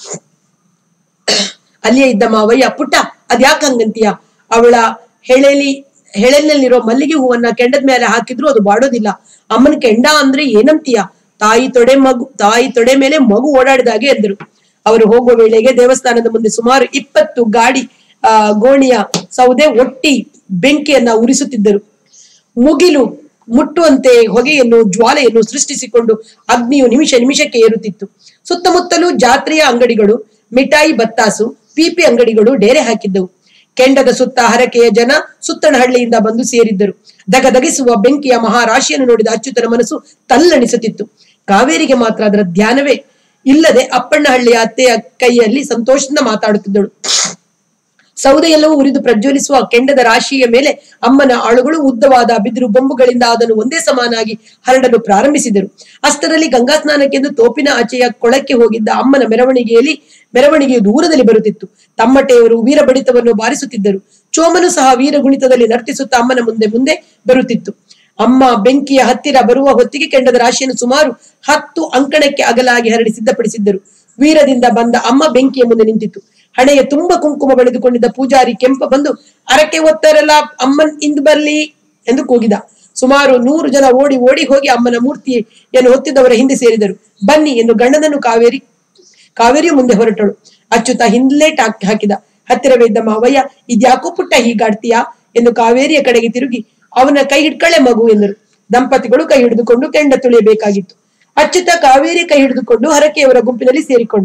ಅಲ್ಲಿಯೇ ಇದ್ದ ಮಾವಯ್ಯ ಪುಟ್ಟ ಅದ್ಯಾಕ್ ಹಂಗಂತೀಯ ಅವಳ ಹೆಳೆಲಿ ಹೆಳೆಲಿನಲ್ಲಿರೋ ಮಲ್ಲಿಗೆ ಹೂವನ್ನ ಕೆಂಡದ ಮೇಲೆ ಹಾಕಿದ್ರು ಅದು ಬಾಡೋದಿಲ್ಲ ಅಮ್ಮನ ಕೆಂಡ ಅಂದ್ರೆ ಏನಂತೀಯ ತಾಯಿ ತೊಡೆ ಮಗು ತಾಯಿ ತೊಡೆ ಮೇಲೆ ಮಗು ಓಡಾಡಿದಾಗೆ ಎಂದರು ಅವರು ಹೋಗುವ ವೇಳೆಗೆ ದೇವಸ್ಥಾನದ ಮುಂದೆ ಸುಮಾರು ಇಪ್ಪತ್ತು ಗಾಡಿ ಆ ಗೋಣಿಯ ಸೌದೆ ಒಟ್ಟಿ ಬೆಂಕಿಯನ್ನ ಉರಿಸುತ್ತಿದ್ದರು ಮುಗಿಲು ಮುಟ್ಟುವಂತೆ ಹೊಗೆಯನ್ನು ಜ್ವಾಲೆಯನ್ನು ಸೃಷ್ಟಿಸಿಕೊಂಡು ಅಗ್ನಿಯು ನಿಮಿಷ ನಿಮಿಷಕ್ಕೆ ಏರುತ್ತಿತ್ತು ಸುತ್ತಮುತ್ತಲೂ ಜಾತ್ರೆಯ ಅಂಗಡಿಗಳು ಮಿಠಾಯಿ ಬತ್ತಾಸು ಪೀಪಿ ಅಂಗಡಿಗಳು ಡೇರೆ ಹಾಕಿದ್ದವು ಕೆಂಡದ ಸುತ್ತ ಹರಕೆಯ ಜನ ಸುತ್ತಣಹಳ್ಳಿಯಿಂದ ಬಂದು ಸೇರಿದ್ದರು ದಗದಗಿಸುವ ಬೆಂಕಿಯ ಮಹಾರಾಶಿಯನ್ನು ನೋಡಿದ ಅಚ್ಯುತನ ಮನಸ್ಸು ತಲ್ಲಣಿಸುತ್ತಿತ್ತು ಕಾವೇರಿಗೆ ಮಾತ್ರ ಅದರ ಧ್ಯಾನವೇ ಇಲ್ಲದೆ ಅಪ್ಪಣ್ಣಹಳ್ಳಿಯ ಅತ್ತೆಯ ಕೈಯಲ್ಲಿ ಸಂತೋಷದಿಂದ ಮಾತಾಡುತ್ತಿದ್ದಳು ಸೌದೆಯೆಲ್ಲವೂ ಉರಿದು ಪ್ರಜ್ವಲಿಸುವ ಕೆಂಡದ ರಾಶಿಯ ಮೇಲೆ ಅಮ್ಮನ ಆಳುಗಳು ಉದ್ದವಾದ ಬಿದಿರು ಬೊಂಬುಗಳಿಂದ ಅದನ್ನು ಒಂದೇ ಸಮಾನಾಗಿ ಹರಡಲು ಪ್ರಾರಂಭಿಸಿದರು ಅಷ್ಟರಲ್ಲಿ ಗಂಗಾ ಸ್ನಾನಕ್ಕೆಂದು ತೋಪಿನ ಆಚೆಯ ಕೊಳಕ್ಕೆ ಹೋಗಿದ್ದ ಅಮ್ಮನ ಮೆರವಣಿಗೆಯಲ್ಲಿ ಮೆರವಣಿಗೆಯು ದೂರದಲ್ಲಿ ಬರುತ್ತಿತ್ತು ತಮ್ಮಟೆಯವರು ವೀರ ಬಡಿತವನ್ನು ಬಾರಿಸುತ್ತಿದ್ದರು ಚೋಮನು ಸಹ ವೀರ ಗುಣಿತದಲ್ಲಿ ನರ್ತಿಸುತ್ತಾ ಅಮ್ಮನ ಮುಂದೆ ಮುಂದೆ ಬರುತ್ತಿತ್ತು ಅಮ್ಮ ಬೆಂಕಿಯ ಹತ್ತಿರ ಬರುವ ಹೊತ್ತಿಗೆ ಕೆಂಡದ ರಾಶಿಯನ್ನು ಸುಮಾರು ಹತ್ತು ಅಂಕಣಕ್ಕೆ ಅಗಲಾಗಿ ಹರಡಿ ಸಿದ್ಧಪಡಿಸಿದ್ದರು ವೀರದಿಂದ ಬಂದ ಅಮ್ಮ ಬೆಂಕಿಯ ಮುಂದೆ ನಿಂತಿತ್ತು ಹಣೆಯ ತುಂಬ ಕುಂಕುಮ ಬೆಳೆದುಕೊಂಡಿದ್ದ ಪೂಜಾರಿ ಕೆಂಪ ಬಂದು ಅರಕೆ ಒತ್ತರಲ್ಲ ಅಮ್ಮನ್ ಇಂದು ಬರ್ಲಿ ಎಂದು ಕೂಗಿದ ಸುಮಾರು ನೂರು ಜನ ಓಡಿ ಓಡಿ ಹೋಗಿ ಅಮ್ಮನ ಮೂರ್ತಿಯನ್ನು ಹೊತ್ತಿದ್ದವರ ಹಿಂದೆ ಸೇರಿದರು ಬನ್ನಿ ಎಂದು ಗಂಡನನ್ನು ಕಾವೇರಿ ಕಾವೇರಿಯು ಮುಂದೆ ಹೊರಟಳು ಅಚ್ಚುತ ಹಿಂದಲೇ ಟಾಕ್ ಹಾಕಿದ ಹತ್ತಿರವೇ ಇದ್ದ ಮಾವಯ್ಯ ಇದ್ಯಾಕೋ ಪುಟ್ಟ ಹೀಗಾಡ್ತೀಯಾ ಎಂದು ಕಾವೇರಿಯ ಕಡೆಗೆ ತಿರುಗಿ ಅವನ ಕೈ ಹಿಡ್ಕಳೆ ಮಗು ಎಂದರು ದಂಪತಿಗಳು ಕೈ ಹಿಡಿದುಕೊಂಡು ಕೆಂಡ ತುಳಿಯಬೇಕಾಗಿತ್ತು ಅಚ್ಚುತ ಕಾವೇರಿ ಕೈ ಹಿಡಿದುಕೊಂಡು ಹರಕೆಯವರ ಗುಂಪಿನಲ್ಲಿ ಸೇರಿಕೊಂಡ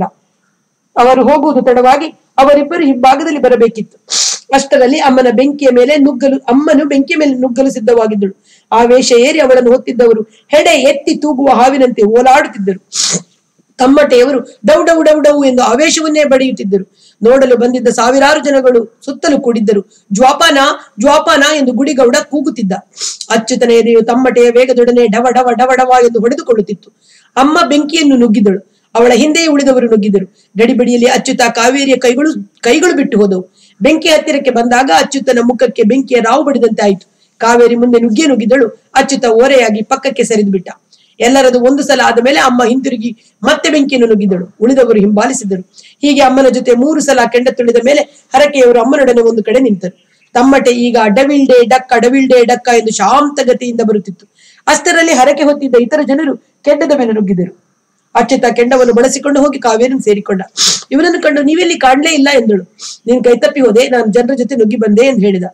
ಅವರು ಹೋಗುವುದು ತಡವಾಗಿ ಅವರಿಬ್ಬರು ಹಿಂಭಾಗದಲ್ಲಿ ಬರಬೇಕಿತ್ತು ಅಷ್ಟರಲ್ಲಿ ಅಮ್ಮನ ಬೆಂಕಿಯ ಮೇಲೆ ನುಗ್ಗಲು ಅಮ್ಮನು ಬೆಂಕಿಯ ಮೇಲೆ ನುಗ್ಗಲು ಸಿದ್ಧವಾಗಿದ್ದಳು ಆವೇಶ ಏರಿ ಅವಳನ್ನು ಹೊತ್ತಿದ್ದವರು ಹೆಡೆ ಎತ್ತಿ ತೂಗುವ ಹಾವಿನಂತೆ ಓಲಾಡುತ್ತಿದ್ದರು ತಮ್ಮಟೆಯವರು ಡೌ ಡೌ ಡೌ ಡೌ ಎಂದು ಆವೇಶವನ್ನೇ ಬಡಿಯುತ್ತಿದ್ದರು ನೋಡಲು ಬಂದಿದ್ದ ಸಾವಿರಾರು ಜನಗಳು ಸುತ್ತಲೂ ಕೂಡಿದ್ದರು ಜ್ವಾಪಾನ ಜ್ವಾಪಾನ ಎಂದು ಗುಡಿಗೌಡ ಕೂಗುತ್ತಿದ್ದ ಅಚ್ಚುತನ ಎದೆಯು ತಮ್ಮಟೆಯ ವೇಗದೊಡನೆ ಡವ ಡವ ಡವ ಡವ ಎಂದು ಹೊಡೆದುಕೊಳ್ಳುತ್ತಿತ್ತು ಅಮ್ಮ ಬೆಂಕಿಯನ್ನು ನುಗ್ಗಿದಳು ಅವಳ ಹಿಂದೆಯೇ ಉಳಿದವರು ನುಗ್ಗಿದರು ಗಡಿಬಿಡಿಯಲ್ಲಿ ಅಚ್ಚುತ ಕಾವೇರಿಯ ಕೈಗಳು ಕೈಗಳು ಬಿಟ್ಟು ಹೋದವು ಬೆಂಕಿ ಹತ್ತಿರಕ್ಕೆ ಬಂದಾಗ ಅಚ್ಯುತನ ಮುಖಕ್ಕೆ ಬೆಂಕಿಯ ರಾವು ಬಡಿದಂತೆ ಆಯಿತು ಕಾವೇರಿ ಮುಂದೆ ನುಗ್ಗಿಯೇ ನುಗ್ಗಿದಳು ಅಚ್ಯುತ ಓರೆಯಾಗಿ ಪಕ್ಕಕ್ಕೆ ಸರಿದು ಬಿಟ್ಟ ಎಲ್ಲರದು ಒಂದು ಸಲ ಆದ ಮೇಲೆ ಅಮ್ಮ ಹಿಂತಿರುಗಿ ಮತ್ತೆ ಬೆಂಕಿಯನ್ನು ನುಗ್ಗಿದಳು ಉಳಿದವರು ಹಿಂಬಾಲಿಸಿದರು ಹೀಗೆ ಅಮ್ಮನ ಜೊತೆ ಮೂರು ಸಲ ಕೆಂಡ ತುಳಿದ ಮೇಲೆ ಹರಕೆಯವರು ಅಮ್ಮನೊಡನೆ ಒಂದು ಕಡೆ ನಿಂತರು ತಮ್ಮಟೆ ಈಗ ಅಡವಿಲ್ಡೆ ಡಕ್ಕ ಅಡವಿಲ್ಡೆ ಡಕ್ಕ ಎಂದು ಶಾಂತಗತಿಯಿಂದ ಬರುತ್ತಿತ್ತು ಅಷ್ಟರಲ್ಲಿ ಹರಕೆ ಹೊತ್ತಿದ್ದ ಇತರ ಜನರು ಕೆಂಡದ ಮೇಲೆ ನುಗ್ಗಿದರು ಅಚ್ಯುತ ಕೆಂಡವನ್ನು ಬಳಸಿಕೊಂಡು ಹೋಗಿ ಕಾವೇರಿನ ಸೇರಿಕೊಂಡ ಇವನನ್ನು ಕಂಡು ನೀವೆಲ್ಲಿ ಕಾಣ್ಲೇ ಇಲ್ಲ ಎಂದಳು ನೀನ್ ಕೈತಪ್ಪಿ ಹೋದೆ ನಾನು ಜನರ ಜೊತೆ ನುಗ್ಗಿ ಬಂದೆ ಎಂದು ಹೇಳಿದ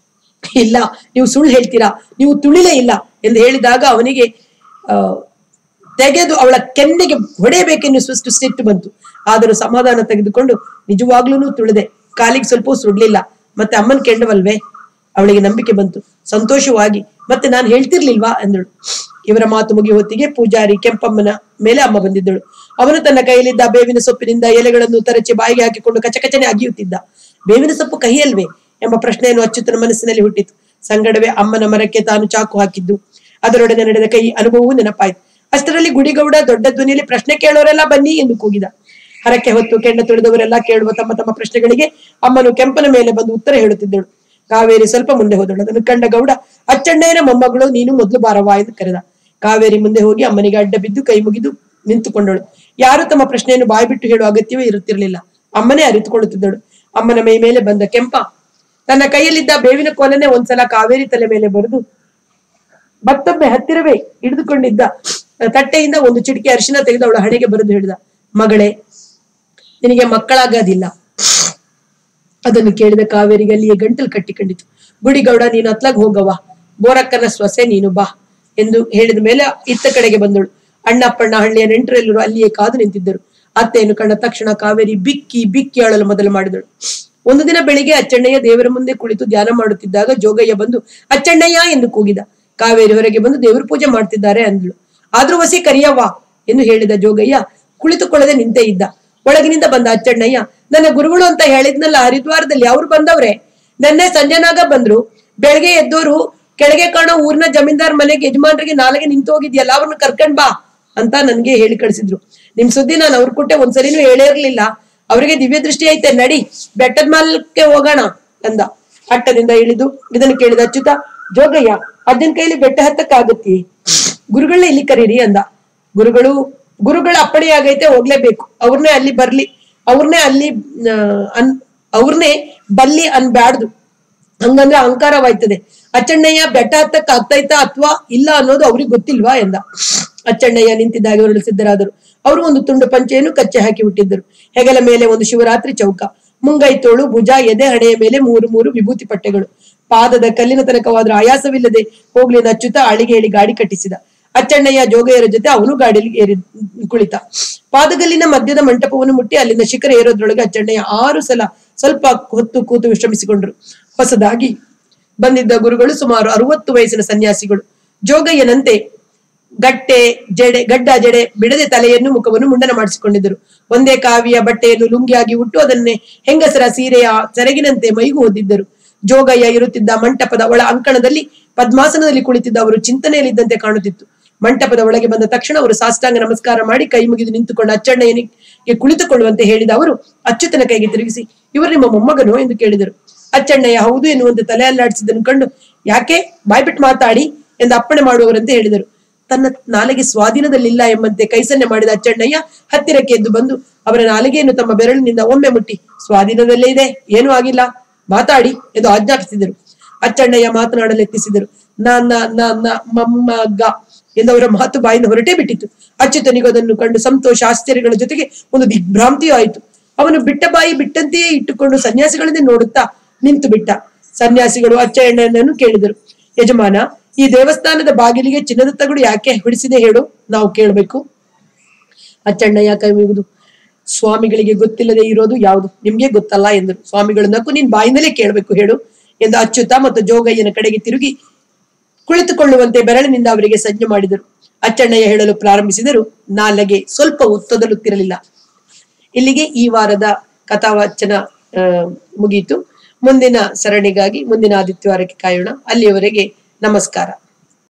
ಇಲ್ಲ ನೀವು ಸುಳ್ಳು ಹೇಳ್ತೀರಾ ನೀವು ತುಳಿಲೇ ಇಲ್ಲ ಎಂದು ಹೇಳಿದಾಗ ಅವನಿಗೆ ಆ ತೆಗೆದು ಅವಳ ಕೆನ್ನೆಗೆ ಹೊಡೆಯಬೇಕೆನ್ನಿಸುವಷ್ಟು ಸಿಟ್ಟು ಬಂತು ಆದರೂ ಸಮಾಧಾನ ತೆಗೆದುಕೊಂಡು ನಿಜವಾಗ್ಲೂ ತುಳಿದೆ ಕಾಲಿಗೆ ಸ್ವಲ್ಪ ಸುಡ್ಲಿಲ್ಲ ಮತ್ತೆ ಅಮ್ಮನ ಕೆಂಡವಲ್ವೇ ಅವಳಿಗೆ ನಂಬಿಕೆ ಬಂತು ಸಂತೋಷವಾಗಿ ಮತ್ತೆ ನಾನು ಹೇಳ್ತಿರ್ಲಿಲ್ವಾ ಎಂದಳು ಇವರ ಮಾತು ಮುಗಿ ಹೊತ್ತಿಗೆ ಪೂಜಾರಿ ಕೆಂಪಮ್ಮನ ಮೇಲೆ ಅಮ್ಮ ಬಂದಿದ್ದಳು ಅವನು ತನ್ನ ಕೈಯಲ್ಲಿದ್ದ ಬೇವಿನ ಸೊಪ್ಪಿನಿಂದ ಎಲೆಗಳನ್ನು ತರಚಿ ಬಾಯಿಗೆ ಹಾಕಿಕೊಂಡು ಕಚಕಚನೆ ಅಗಿಯುತ್ತಿದ್ದ ಬೇವಿನ ಸೊಪ್ಪು ಕಹಿಯಲ್ವೇ ಎಂಬ ಪ್ರಶ್ನೆಯನ್ನು ಅಚ್ಯುತನ ಮನಸ್ಸಿನಲ್ಲಿ ಹುಟ್ಟಿತು ಸಂಗಡವೇ ಅಮ್ಮನ ಮರಕ್ಕೆ ತಾನು ಚಾಕು ಹಾಕಿದ್ದು ಅದರೊಡನೆ ನಡೆದ ಕೈ ಅನುಭವವೂ ನೆನಪಾಯಿತು ಅಷ್ಟರಲ್ಲಿ ಗುಡಿಗೌಡ ದೊಡ್ಡ ಧ್ವನಿಯಲ್ಲಿ ಪ್ರಶ್ನೆ ಕೇಳೋರೆಲ್ಲ ಬನ್ನಿ ಎಂದು ಕೂಗಿದ ಹರಕೆ ಹೊತ್ತು ಕೆಂಡ ತುಳಿದವರೆಲ್ಲ ಕೇಳುವ ತಮ್ಮ ತಮ್ಮ ಪ್ರಶ್ನೆಗಳಿಗೆ ಅಮ್ಮನು ಕೆಂಪನ ಮೇಲೆ ಬಂದು ಉತ್ತರ ಹೇಳುತ್ತಿದ್ದಳು ಕಾವೇರಿ ಸ್ವಲ್ಪ ಮುಂದೆ ಹೋದಳು ಅದನ್ನು ಕಂಡ ಗೌಡ ಅಚ್ಚಣ್ಣಯ್ಯನ ಮೊಮ್ಮಗಳು ನೀನು ಮೊದಲು ಬಾರವಾ ಎಂದು ಕರೆದ ಕಾವೇರಿ ಮುಂದೆ ಹೋಗಿ ಅಮ್ಮನಿಗೆ ಅಡ್ಡ ಬಿದ್ದು ಕೈ ಮುಗಿದು ನಿಂತುಕೊಂಡಳು ಯಾರು ತಮ್ಮ ಪ್ರಶ್ನೆಯನ್ನು ಬಾಯ್ಬಿಟ್ಟು ಹೇಳುವ ಅಗತ್ಯವೇ ಇರುತ್ತಿರಲಿಲ್ಲ ಅಮ್ಮನೇ ಅರಿತುಕೊಳ್ಳುತ್ತಿದ್ದಳು ಅಮ್ಮನ ಮೈ ಮೇಲೆ ಬಂದ ಕೆಂಪ ತನ್ನ ಕೈಯಲ್ಲಿದ್ದ ಬೇವಿನ ಕೋಲನೆ ಒಂದ್ಸಲ ಕಾವೇರಿ ತಲೆ ಮೇಲೆ ಬರೆದು ಮತ್ತೊಮ್ಮೆ ಹತ್ತಿರವೇ ಹಿಡಿದುಕೊಂಡಿದ್ದ ತಟ್ಟೆಯಿಂದ ಒಂದು ಚಿಟಿಕೆ ಅರಿಶಿನ ತೆಗೆದು ಅವಳ ಹಣೆಗೆ ಬರೆದು ಹೇಳಿದ ಮಗಳೇ ನಿನಗೆ ಮಕ್ಕಳಾಗೋದಿಲ್ಲ ಅದನ್ನು ಕೇಳಿದ ಕಾವೇರಿಗೆ ಅಲ್ಲಿಯೇ ಗಂಟಲು ಕಟ್ಟಿಕೊಂಡಿತು ಗುಡಿಗೌಡ ನೀನು ಅತ್ಲಾಗ್ ಹೋಗವ್ವ ಬೋರಕ್ಕನ ಸ್ವಸೆ ನೀನು ಬಾ ಎಂದು ಹೇಳಿದ ಮೇಲೆ ಇತ್ತ ಕಡೆಗೆ ಬಂದಳು ಅಣ್ಣಪ್ಪಣ್ಣ ಹಳ್ಳಿಯ ನೆಂಟರೆಲ್ಲರೂ ಅಲ್ಲಿಯೇ ಕಾದು ನಿಂತಿದ್ದರು ಅತ್ತೆಯನ್ನು ಕಂಡ ತಕ್ಷಣ ಕಾವೇರಿ ಬಿಕ್ಕಿ ಬಿಕ್ಕಿ ಅಳಲು ಮೊದಲು ಮಾಡಿದಳು ಒಂದು ದಿನ ಬೆಳಿಗ್ಗೆ ಅಚ್ಚಣ್ಣಯ್ಯ ದೇವರ ಮುಂದೆ ಕುಳಿತು ಧ್ಯಾನ ಮಾಡುತ್ತಿದ್ದಾಗ ಜೋಗಯ್ಯ ಬಂದು ಅಚ್ಚಣ್ಣಯ್ಯ ಎಂದು ಕೂಗಿದ ಕಾವೇರಿ ಹೊರಗೆ ಬಂದು ದೇವರ ಪೂಜೆ ಮಾಡ್ತಿದ್ದಾರೆ ಅಂದಳು ಆದ್ರೂ ವಸಿ ಕರಿಯವ್ವ ಎಂದು ಹೇಳಿದ ಜೋಗಯ್ಯ ಕುಳಿತುಕೊಳ್ಳದೆ ನಿಂತೇ ಇದ್ದ ಒಳಗಿನಿಂದ ಬಂದ ಅಚ್ಚಣ್ಣಯ್ಯ ನನ್ನ ಗುರುಗಳು ಅಂತ ಹೇಳಿದ್ನಲ್ಲ ಹರಿದ್ವಾರದಲ್ಲಿ ಅವ್ರು ಬಂದವ್ರೆ ನೆನ್ನೆ ಸಂಜೆನಾಗ ಬಂದ್ರು ಬೆಳಗ್ಗೆ ಎದ್ದೋರು ಕೆಳಗೆ ಕಾಣೋ ಊರಿನ ಜಮೀನ್ದಾರ್ ಮನೆಗೆ ಯಜಮಾನ್ರಿಗೆ ನಾಳೆಗೆ ನಿಂತು ಹೋಗಿದ್ಯಲ್ಲ ಅವ್ರನ್ನ ಕರ್ಕೊಂಡ್ ಬಾ ಅಂತ ನನ್ಗೆ ಹೇಳಿ ಕಳಿಸಿದ್ರು ನಿಮ್ ಸುದ್ದಿ ನಾನು ಅವ್ರ ಕೊಟ್ಟೆ ಒಂದ್ಸಲಿನೂ ಹೇಳೇ ಇರ್ಲಿಲ್ಲ ಅವರಿಗೆ ದಿವ್ಯ ದೃಷ್ಟಿ ಐತೆ ನಡಿ ಬೆಟ್ಟದ ಮಾಲಕ್ಕೆ ಹೋಗೋಣ ಅಂದ ಅಟ್ಟದಿಂದ ಇಳಿದು ಇದನ್ನು ಕೇಳಿದ ಅಚ್ಯುತ ಜೋಗಯ್ಯ ಅಜ್ಜನ ಕೈಲಿ ಬೆಟ್ಟ ಹತ್ತಕ್ಕಾಗತ್ತಿ ಗುರುಗಳನ್ನ ಇಲ್ಲಿ ಕರೀರಿ ಅಂದ ಗುರುಗಳು ಗುರುಗಳ ಅಪ್ಪಣೆ ಆಗೈತೆ ಹೋಗ್ಲೇಬೇಕು ಅವ್ರನ್ನೇ ಅಲ್ಲಿ ಬರ್ಲಿ ಅವ್ರನ್ನೇ ಅಲ್ಲಿ ಆ, ಅನ್ ಅವ್ರನ್ನೇ ಬಲ್ಲಿ ಅನ್ಬ್ಯಾಡ್ದು ಹಂಗಂದ್ರೆ ಅಹಂಕಾರವಾಯ್ತದೆ ಅಚ್ಚಣ್ಣಯ್ಯ ಬೆಟ್ಟ ಹತ್ತಕ್ಕೆ ಆಗ್ತೈತಾ ಅಥವಾ ಇಲ್ಲ ಅನ್ನೋದು ಅವ್ರಿಗೆ ಗೊತ್ತಿಲ್ವಾ ಎಂದ ಅಚ್ಚಣ್ಣಯ್ಯ ನಿಂತಿದ್ದಾಗ ಹೊರಳು ಸಿದ್ಧರಾದರು ಅವರು ಒಂದು ತುಂಡು ಪಂಚೆಯನ್ನು ಕಚ್ಚೆ ಹಾಕಿ ಬಿಟ್ಟಿದ್ದರು ಹೆಗಲ ಮೇಲೆ ಒಂದು ಶಿವರಾತ್ರಿ ಚೌಕ ಮುಂಗೈತೋಳು ಭುಜ ಎದೆ ಹಣೆಯ ಮೇಲೆ ಮೂರು ಮೂರು ವಿಭೂತಿ ಪಟ್ಟೆಗಳು ಪಾದದ ಕಲ್ಲಿನ ತನಕವಾದ್ರೂ ಆಯಾಸವಿಲ್ಲದೆ ಹೋಗ್ಲಿನ ಅಚ್ಚುತ ಅಳಿಗೆ ಹೇಳಿ ಗಾಡಿ ಕಟ್ಟಿಸಿದ ಅಚ್ಚಣ್ಣಯ್ಯ ಜೋಗಯ್ಯರ ಜೊತೆ ಅವನು ಗಾಡಿಯಲ್ಲಿ ಏರಿ ಕುಳಿತ ಪಾದಗಲ್ಲಿನ ಮಧ್ಯದ ಮಂಟಪವನ್ನು ಮುಟ್ಟಿ ಅಲ್ಲಿಂದ ಶಿಖರ ಏರೋದ್ರೊಳಗೆ ಅಚ್ಚಣ್ಣಯ್ಯ ಆರು ಸಲ ಸ್ವಲ್ಪ ಹೊತ್ತು ಕೂತು ವಿಶ್ರಮಿಸಿಕೊಂಡ್ರು ಹೊಸದಾಗಿ ಬಂದಿದ್ದ ಗುರುಗಳು ಸುಮಾರು ಅರವತ್ತು ವಯಸ್ಸಿನ ಸನ್ಯಾಸಿಗಳು ಜೋಗಯ್ಯನಂತೆ ಗಟ್ಟೆ ಜಡೆ ಗಡ್ಡ ಜಡೆ ಬಿಡದೆ ತಲೆಯನ್ನು ಮುಖವನ್ನು ಮುಂಡನ ಮಾಡಿಸಿಕೊಂಡಿದ್ದರು ಒಂದೇ ಕಾವಿಯ ಬಟ್ಟೆಯನ್ನು ಲುಂಗಿಯಾಗಿ ಉಟ್ಟು ಅದನ್ನೇ ಹೆಂಗಸರ ಸೀರೆಯ ಸೆರಗಿನಂತೆ ಮೈಗೂ ಹೊದ್ದಿದ್ದರು ಜೋಗಯ್ಯ ಇರುತ್ತಿದ್ದ ಮಂಟಪದ ಒಳ ಅಂಕಣದಲ್ಲಿ ಪದ್ಮಾಸನದಲ್ಲಿ ಕುಳಿತಿದ್ದ ಅವರು ಚಿಂತನೆಯಲ್ಲಿದ್ದಂತೆ ಕಾಣುತ್ತಿತ್ತು ಮಂಟಪದ ಒಳಗೆ ಬಂದ ತಕ್ಷಣ ಅವರು ಸಾಷ್ಟಾಂಗ ನಮಸ್ಕಾರ ಮಾಡಿ ಕೈ ಮುಗಿದು ನಿಂತುಕೊಂಡು ಅಚ್ಚಣ್ಣಯ್ಯನಿಗೆ ಕುಳಿತುಕೊಳ್ಳುವಂತೆ ಹೇಳಿದ ಅವರು ಅಚ್ಯುತನ ಕೈಗೆ ತಿರುಗಿಸಿ ಇವರು ನಿಮ್ಮ ಮೊಮ್ಮಗನು ಎಂದು ಕೇಳಿದರು ಅಚ್ಚಣ್ಣಯ್ಯ ಹೌದು ಎನ್ನುವಂತೆ ತಲೆ ಅಲ್ಲಾಡಿಸಿದ್ದನ್ನು ಕಂಡು ಯಾಕೆ ಬಾಯ್ಬಿಟ್ಟು ಮಾತಾಡಿ ಎಂದು ಅಪ್ಪಣೆ ಮಾಡುವವರಂತೆ ಹೇಳಿದರು ತನ್ನ ನಾಲಿಗೆ ಸ್ವಾಧೀನದಲ್ಲಿಲ್ಲ ಎಂಬಂತೆ ಕೈಸನ್ನೆ ಮಾಡಿದ ಅಚ್ಚಣ್ಣಯ್ಯ ಹತ್ತಿರಕ್ಕೆ ಎದ್ದು ಬಂದು ಅವರ ನಾಲಿಗೆಯನ್ನು ತಮ್ಮ ಬೆರಳಿನಿಂದ ಒಮ್ಮೆ ಮುಟ್ಟಿ ಸ್ವಾಧೀನದಲ್ಲೇ ಇದೆ ಏನೂ ಆಗಿಲ್ಲ ಮಾತಾಡಿ ಎಂದು ಆಜ್ಞಾಪಿಸಿದರು ಅಚ್ಚಣ್ಣಯ್ಯ ಮಾತನಾಡಲು ಯತ್ನಿಸಿದರು ನನ್ನ ನನ್ನ ಮೊಮ್ಮಗ ಎಂದವರ ಮಾತು ಬಾಯಿಂದ ಹೊರಟೇ ಬಿಟ್ಟಿತು ಅಚ್ಯುತನಿಗೂ ಅದನ್ನು ಕಂಡು ಸಂತೋಷ ಆಶ್ಚರ್ಯಗಳ ಜೊತೆಗೆ ಒಂದು ದಿಗ್ಭ್ರಾಂತಿಯೂ ಆಯಿತು ಅವನು ಬಿಟ್ಟ ಬಾಯಿ ಬಿಟ್ಟಂತೆಯೇ ಇಟ್ಟುಕೊಂಡು ಸನ್ಯಾಸಿಗಳನ್ನೇ ನೋಡುತ್ತಾ ನಿಂತು ಬಿಟ್ಟ ಸನ್ಯಾಸಿಗಳು ಅಚ್ಚಣ್ಣನನ್ನು ಕೇಳಿದರು ಯಜಮಾನ ಈ ದೇವಸ್ಥಾನದ ಬಾಗಿಲಿಗೆ ಚಿನ್ನದ ತಗಡು ಯಾಕೆ ಹೊಡಿಸಿದೆ ಹೇಳು ನಾವು ಕೇಳಬೇಕು ಅಚ್ಚಣ್ಣಯ್ಯ ಕೈ ಮುಗಿದು ಸ್ವಾಮಿಗಳಿಗೆ ಗೊತ್ತಿಲ್ಲದೆ ಇರೋದು ಯಾವುದು ನಿಮ್ಗೆ ಗೊತ್ತಲ್ಲ ಎಂದರು ಸ್ವಾಮಿಗಳು ನಕ್ಕು ನೀನ್ ಬಾಯಿಂದಲೇ ಕೇಳಬೇಕು ಹೇಳು ಎಂದು ಅಚ್ಯುತ ಮತ್ತು ಜೋಗಯ್ಯನ ಕಡೆಗೆ ತಿರುಗಿ ಕುಳಿತುಕೊಳ್ಳುವಂತೆ ಬೆರಳಿನಿಂದ ಅವರಿಗೆ ಸಂಜ್ಞೆ ಮಾಡಿದರು ಅಚ್ಚಣ್ಣಯ್ಯ ಹೇಳಲು ಪ್ರಾರಂಭಿಸಿದರು ನಾಲಗೆ ಸ್ವಲ್ಪ ತೊದಲುತ್ತಿರಲಿಲ್ಲ ಇಲ್ಲಿಗೆ ಈ ವಾರದ ಕಥಾವಾಚನ ಆ, ಮುಗಿಯಿತು ಮುಂದಿನ ಸರಣಿಗಾಗಿ ಮುಂದಿನ ಆದಿತ್ಯವಾರಕ್ಕೆ ಕಾಯೋಣ ಅಲ್ಲಿಯವರೆಗೆ ನಮಸ್ಕಾರ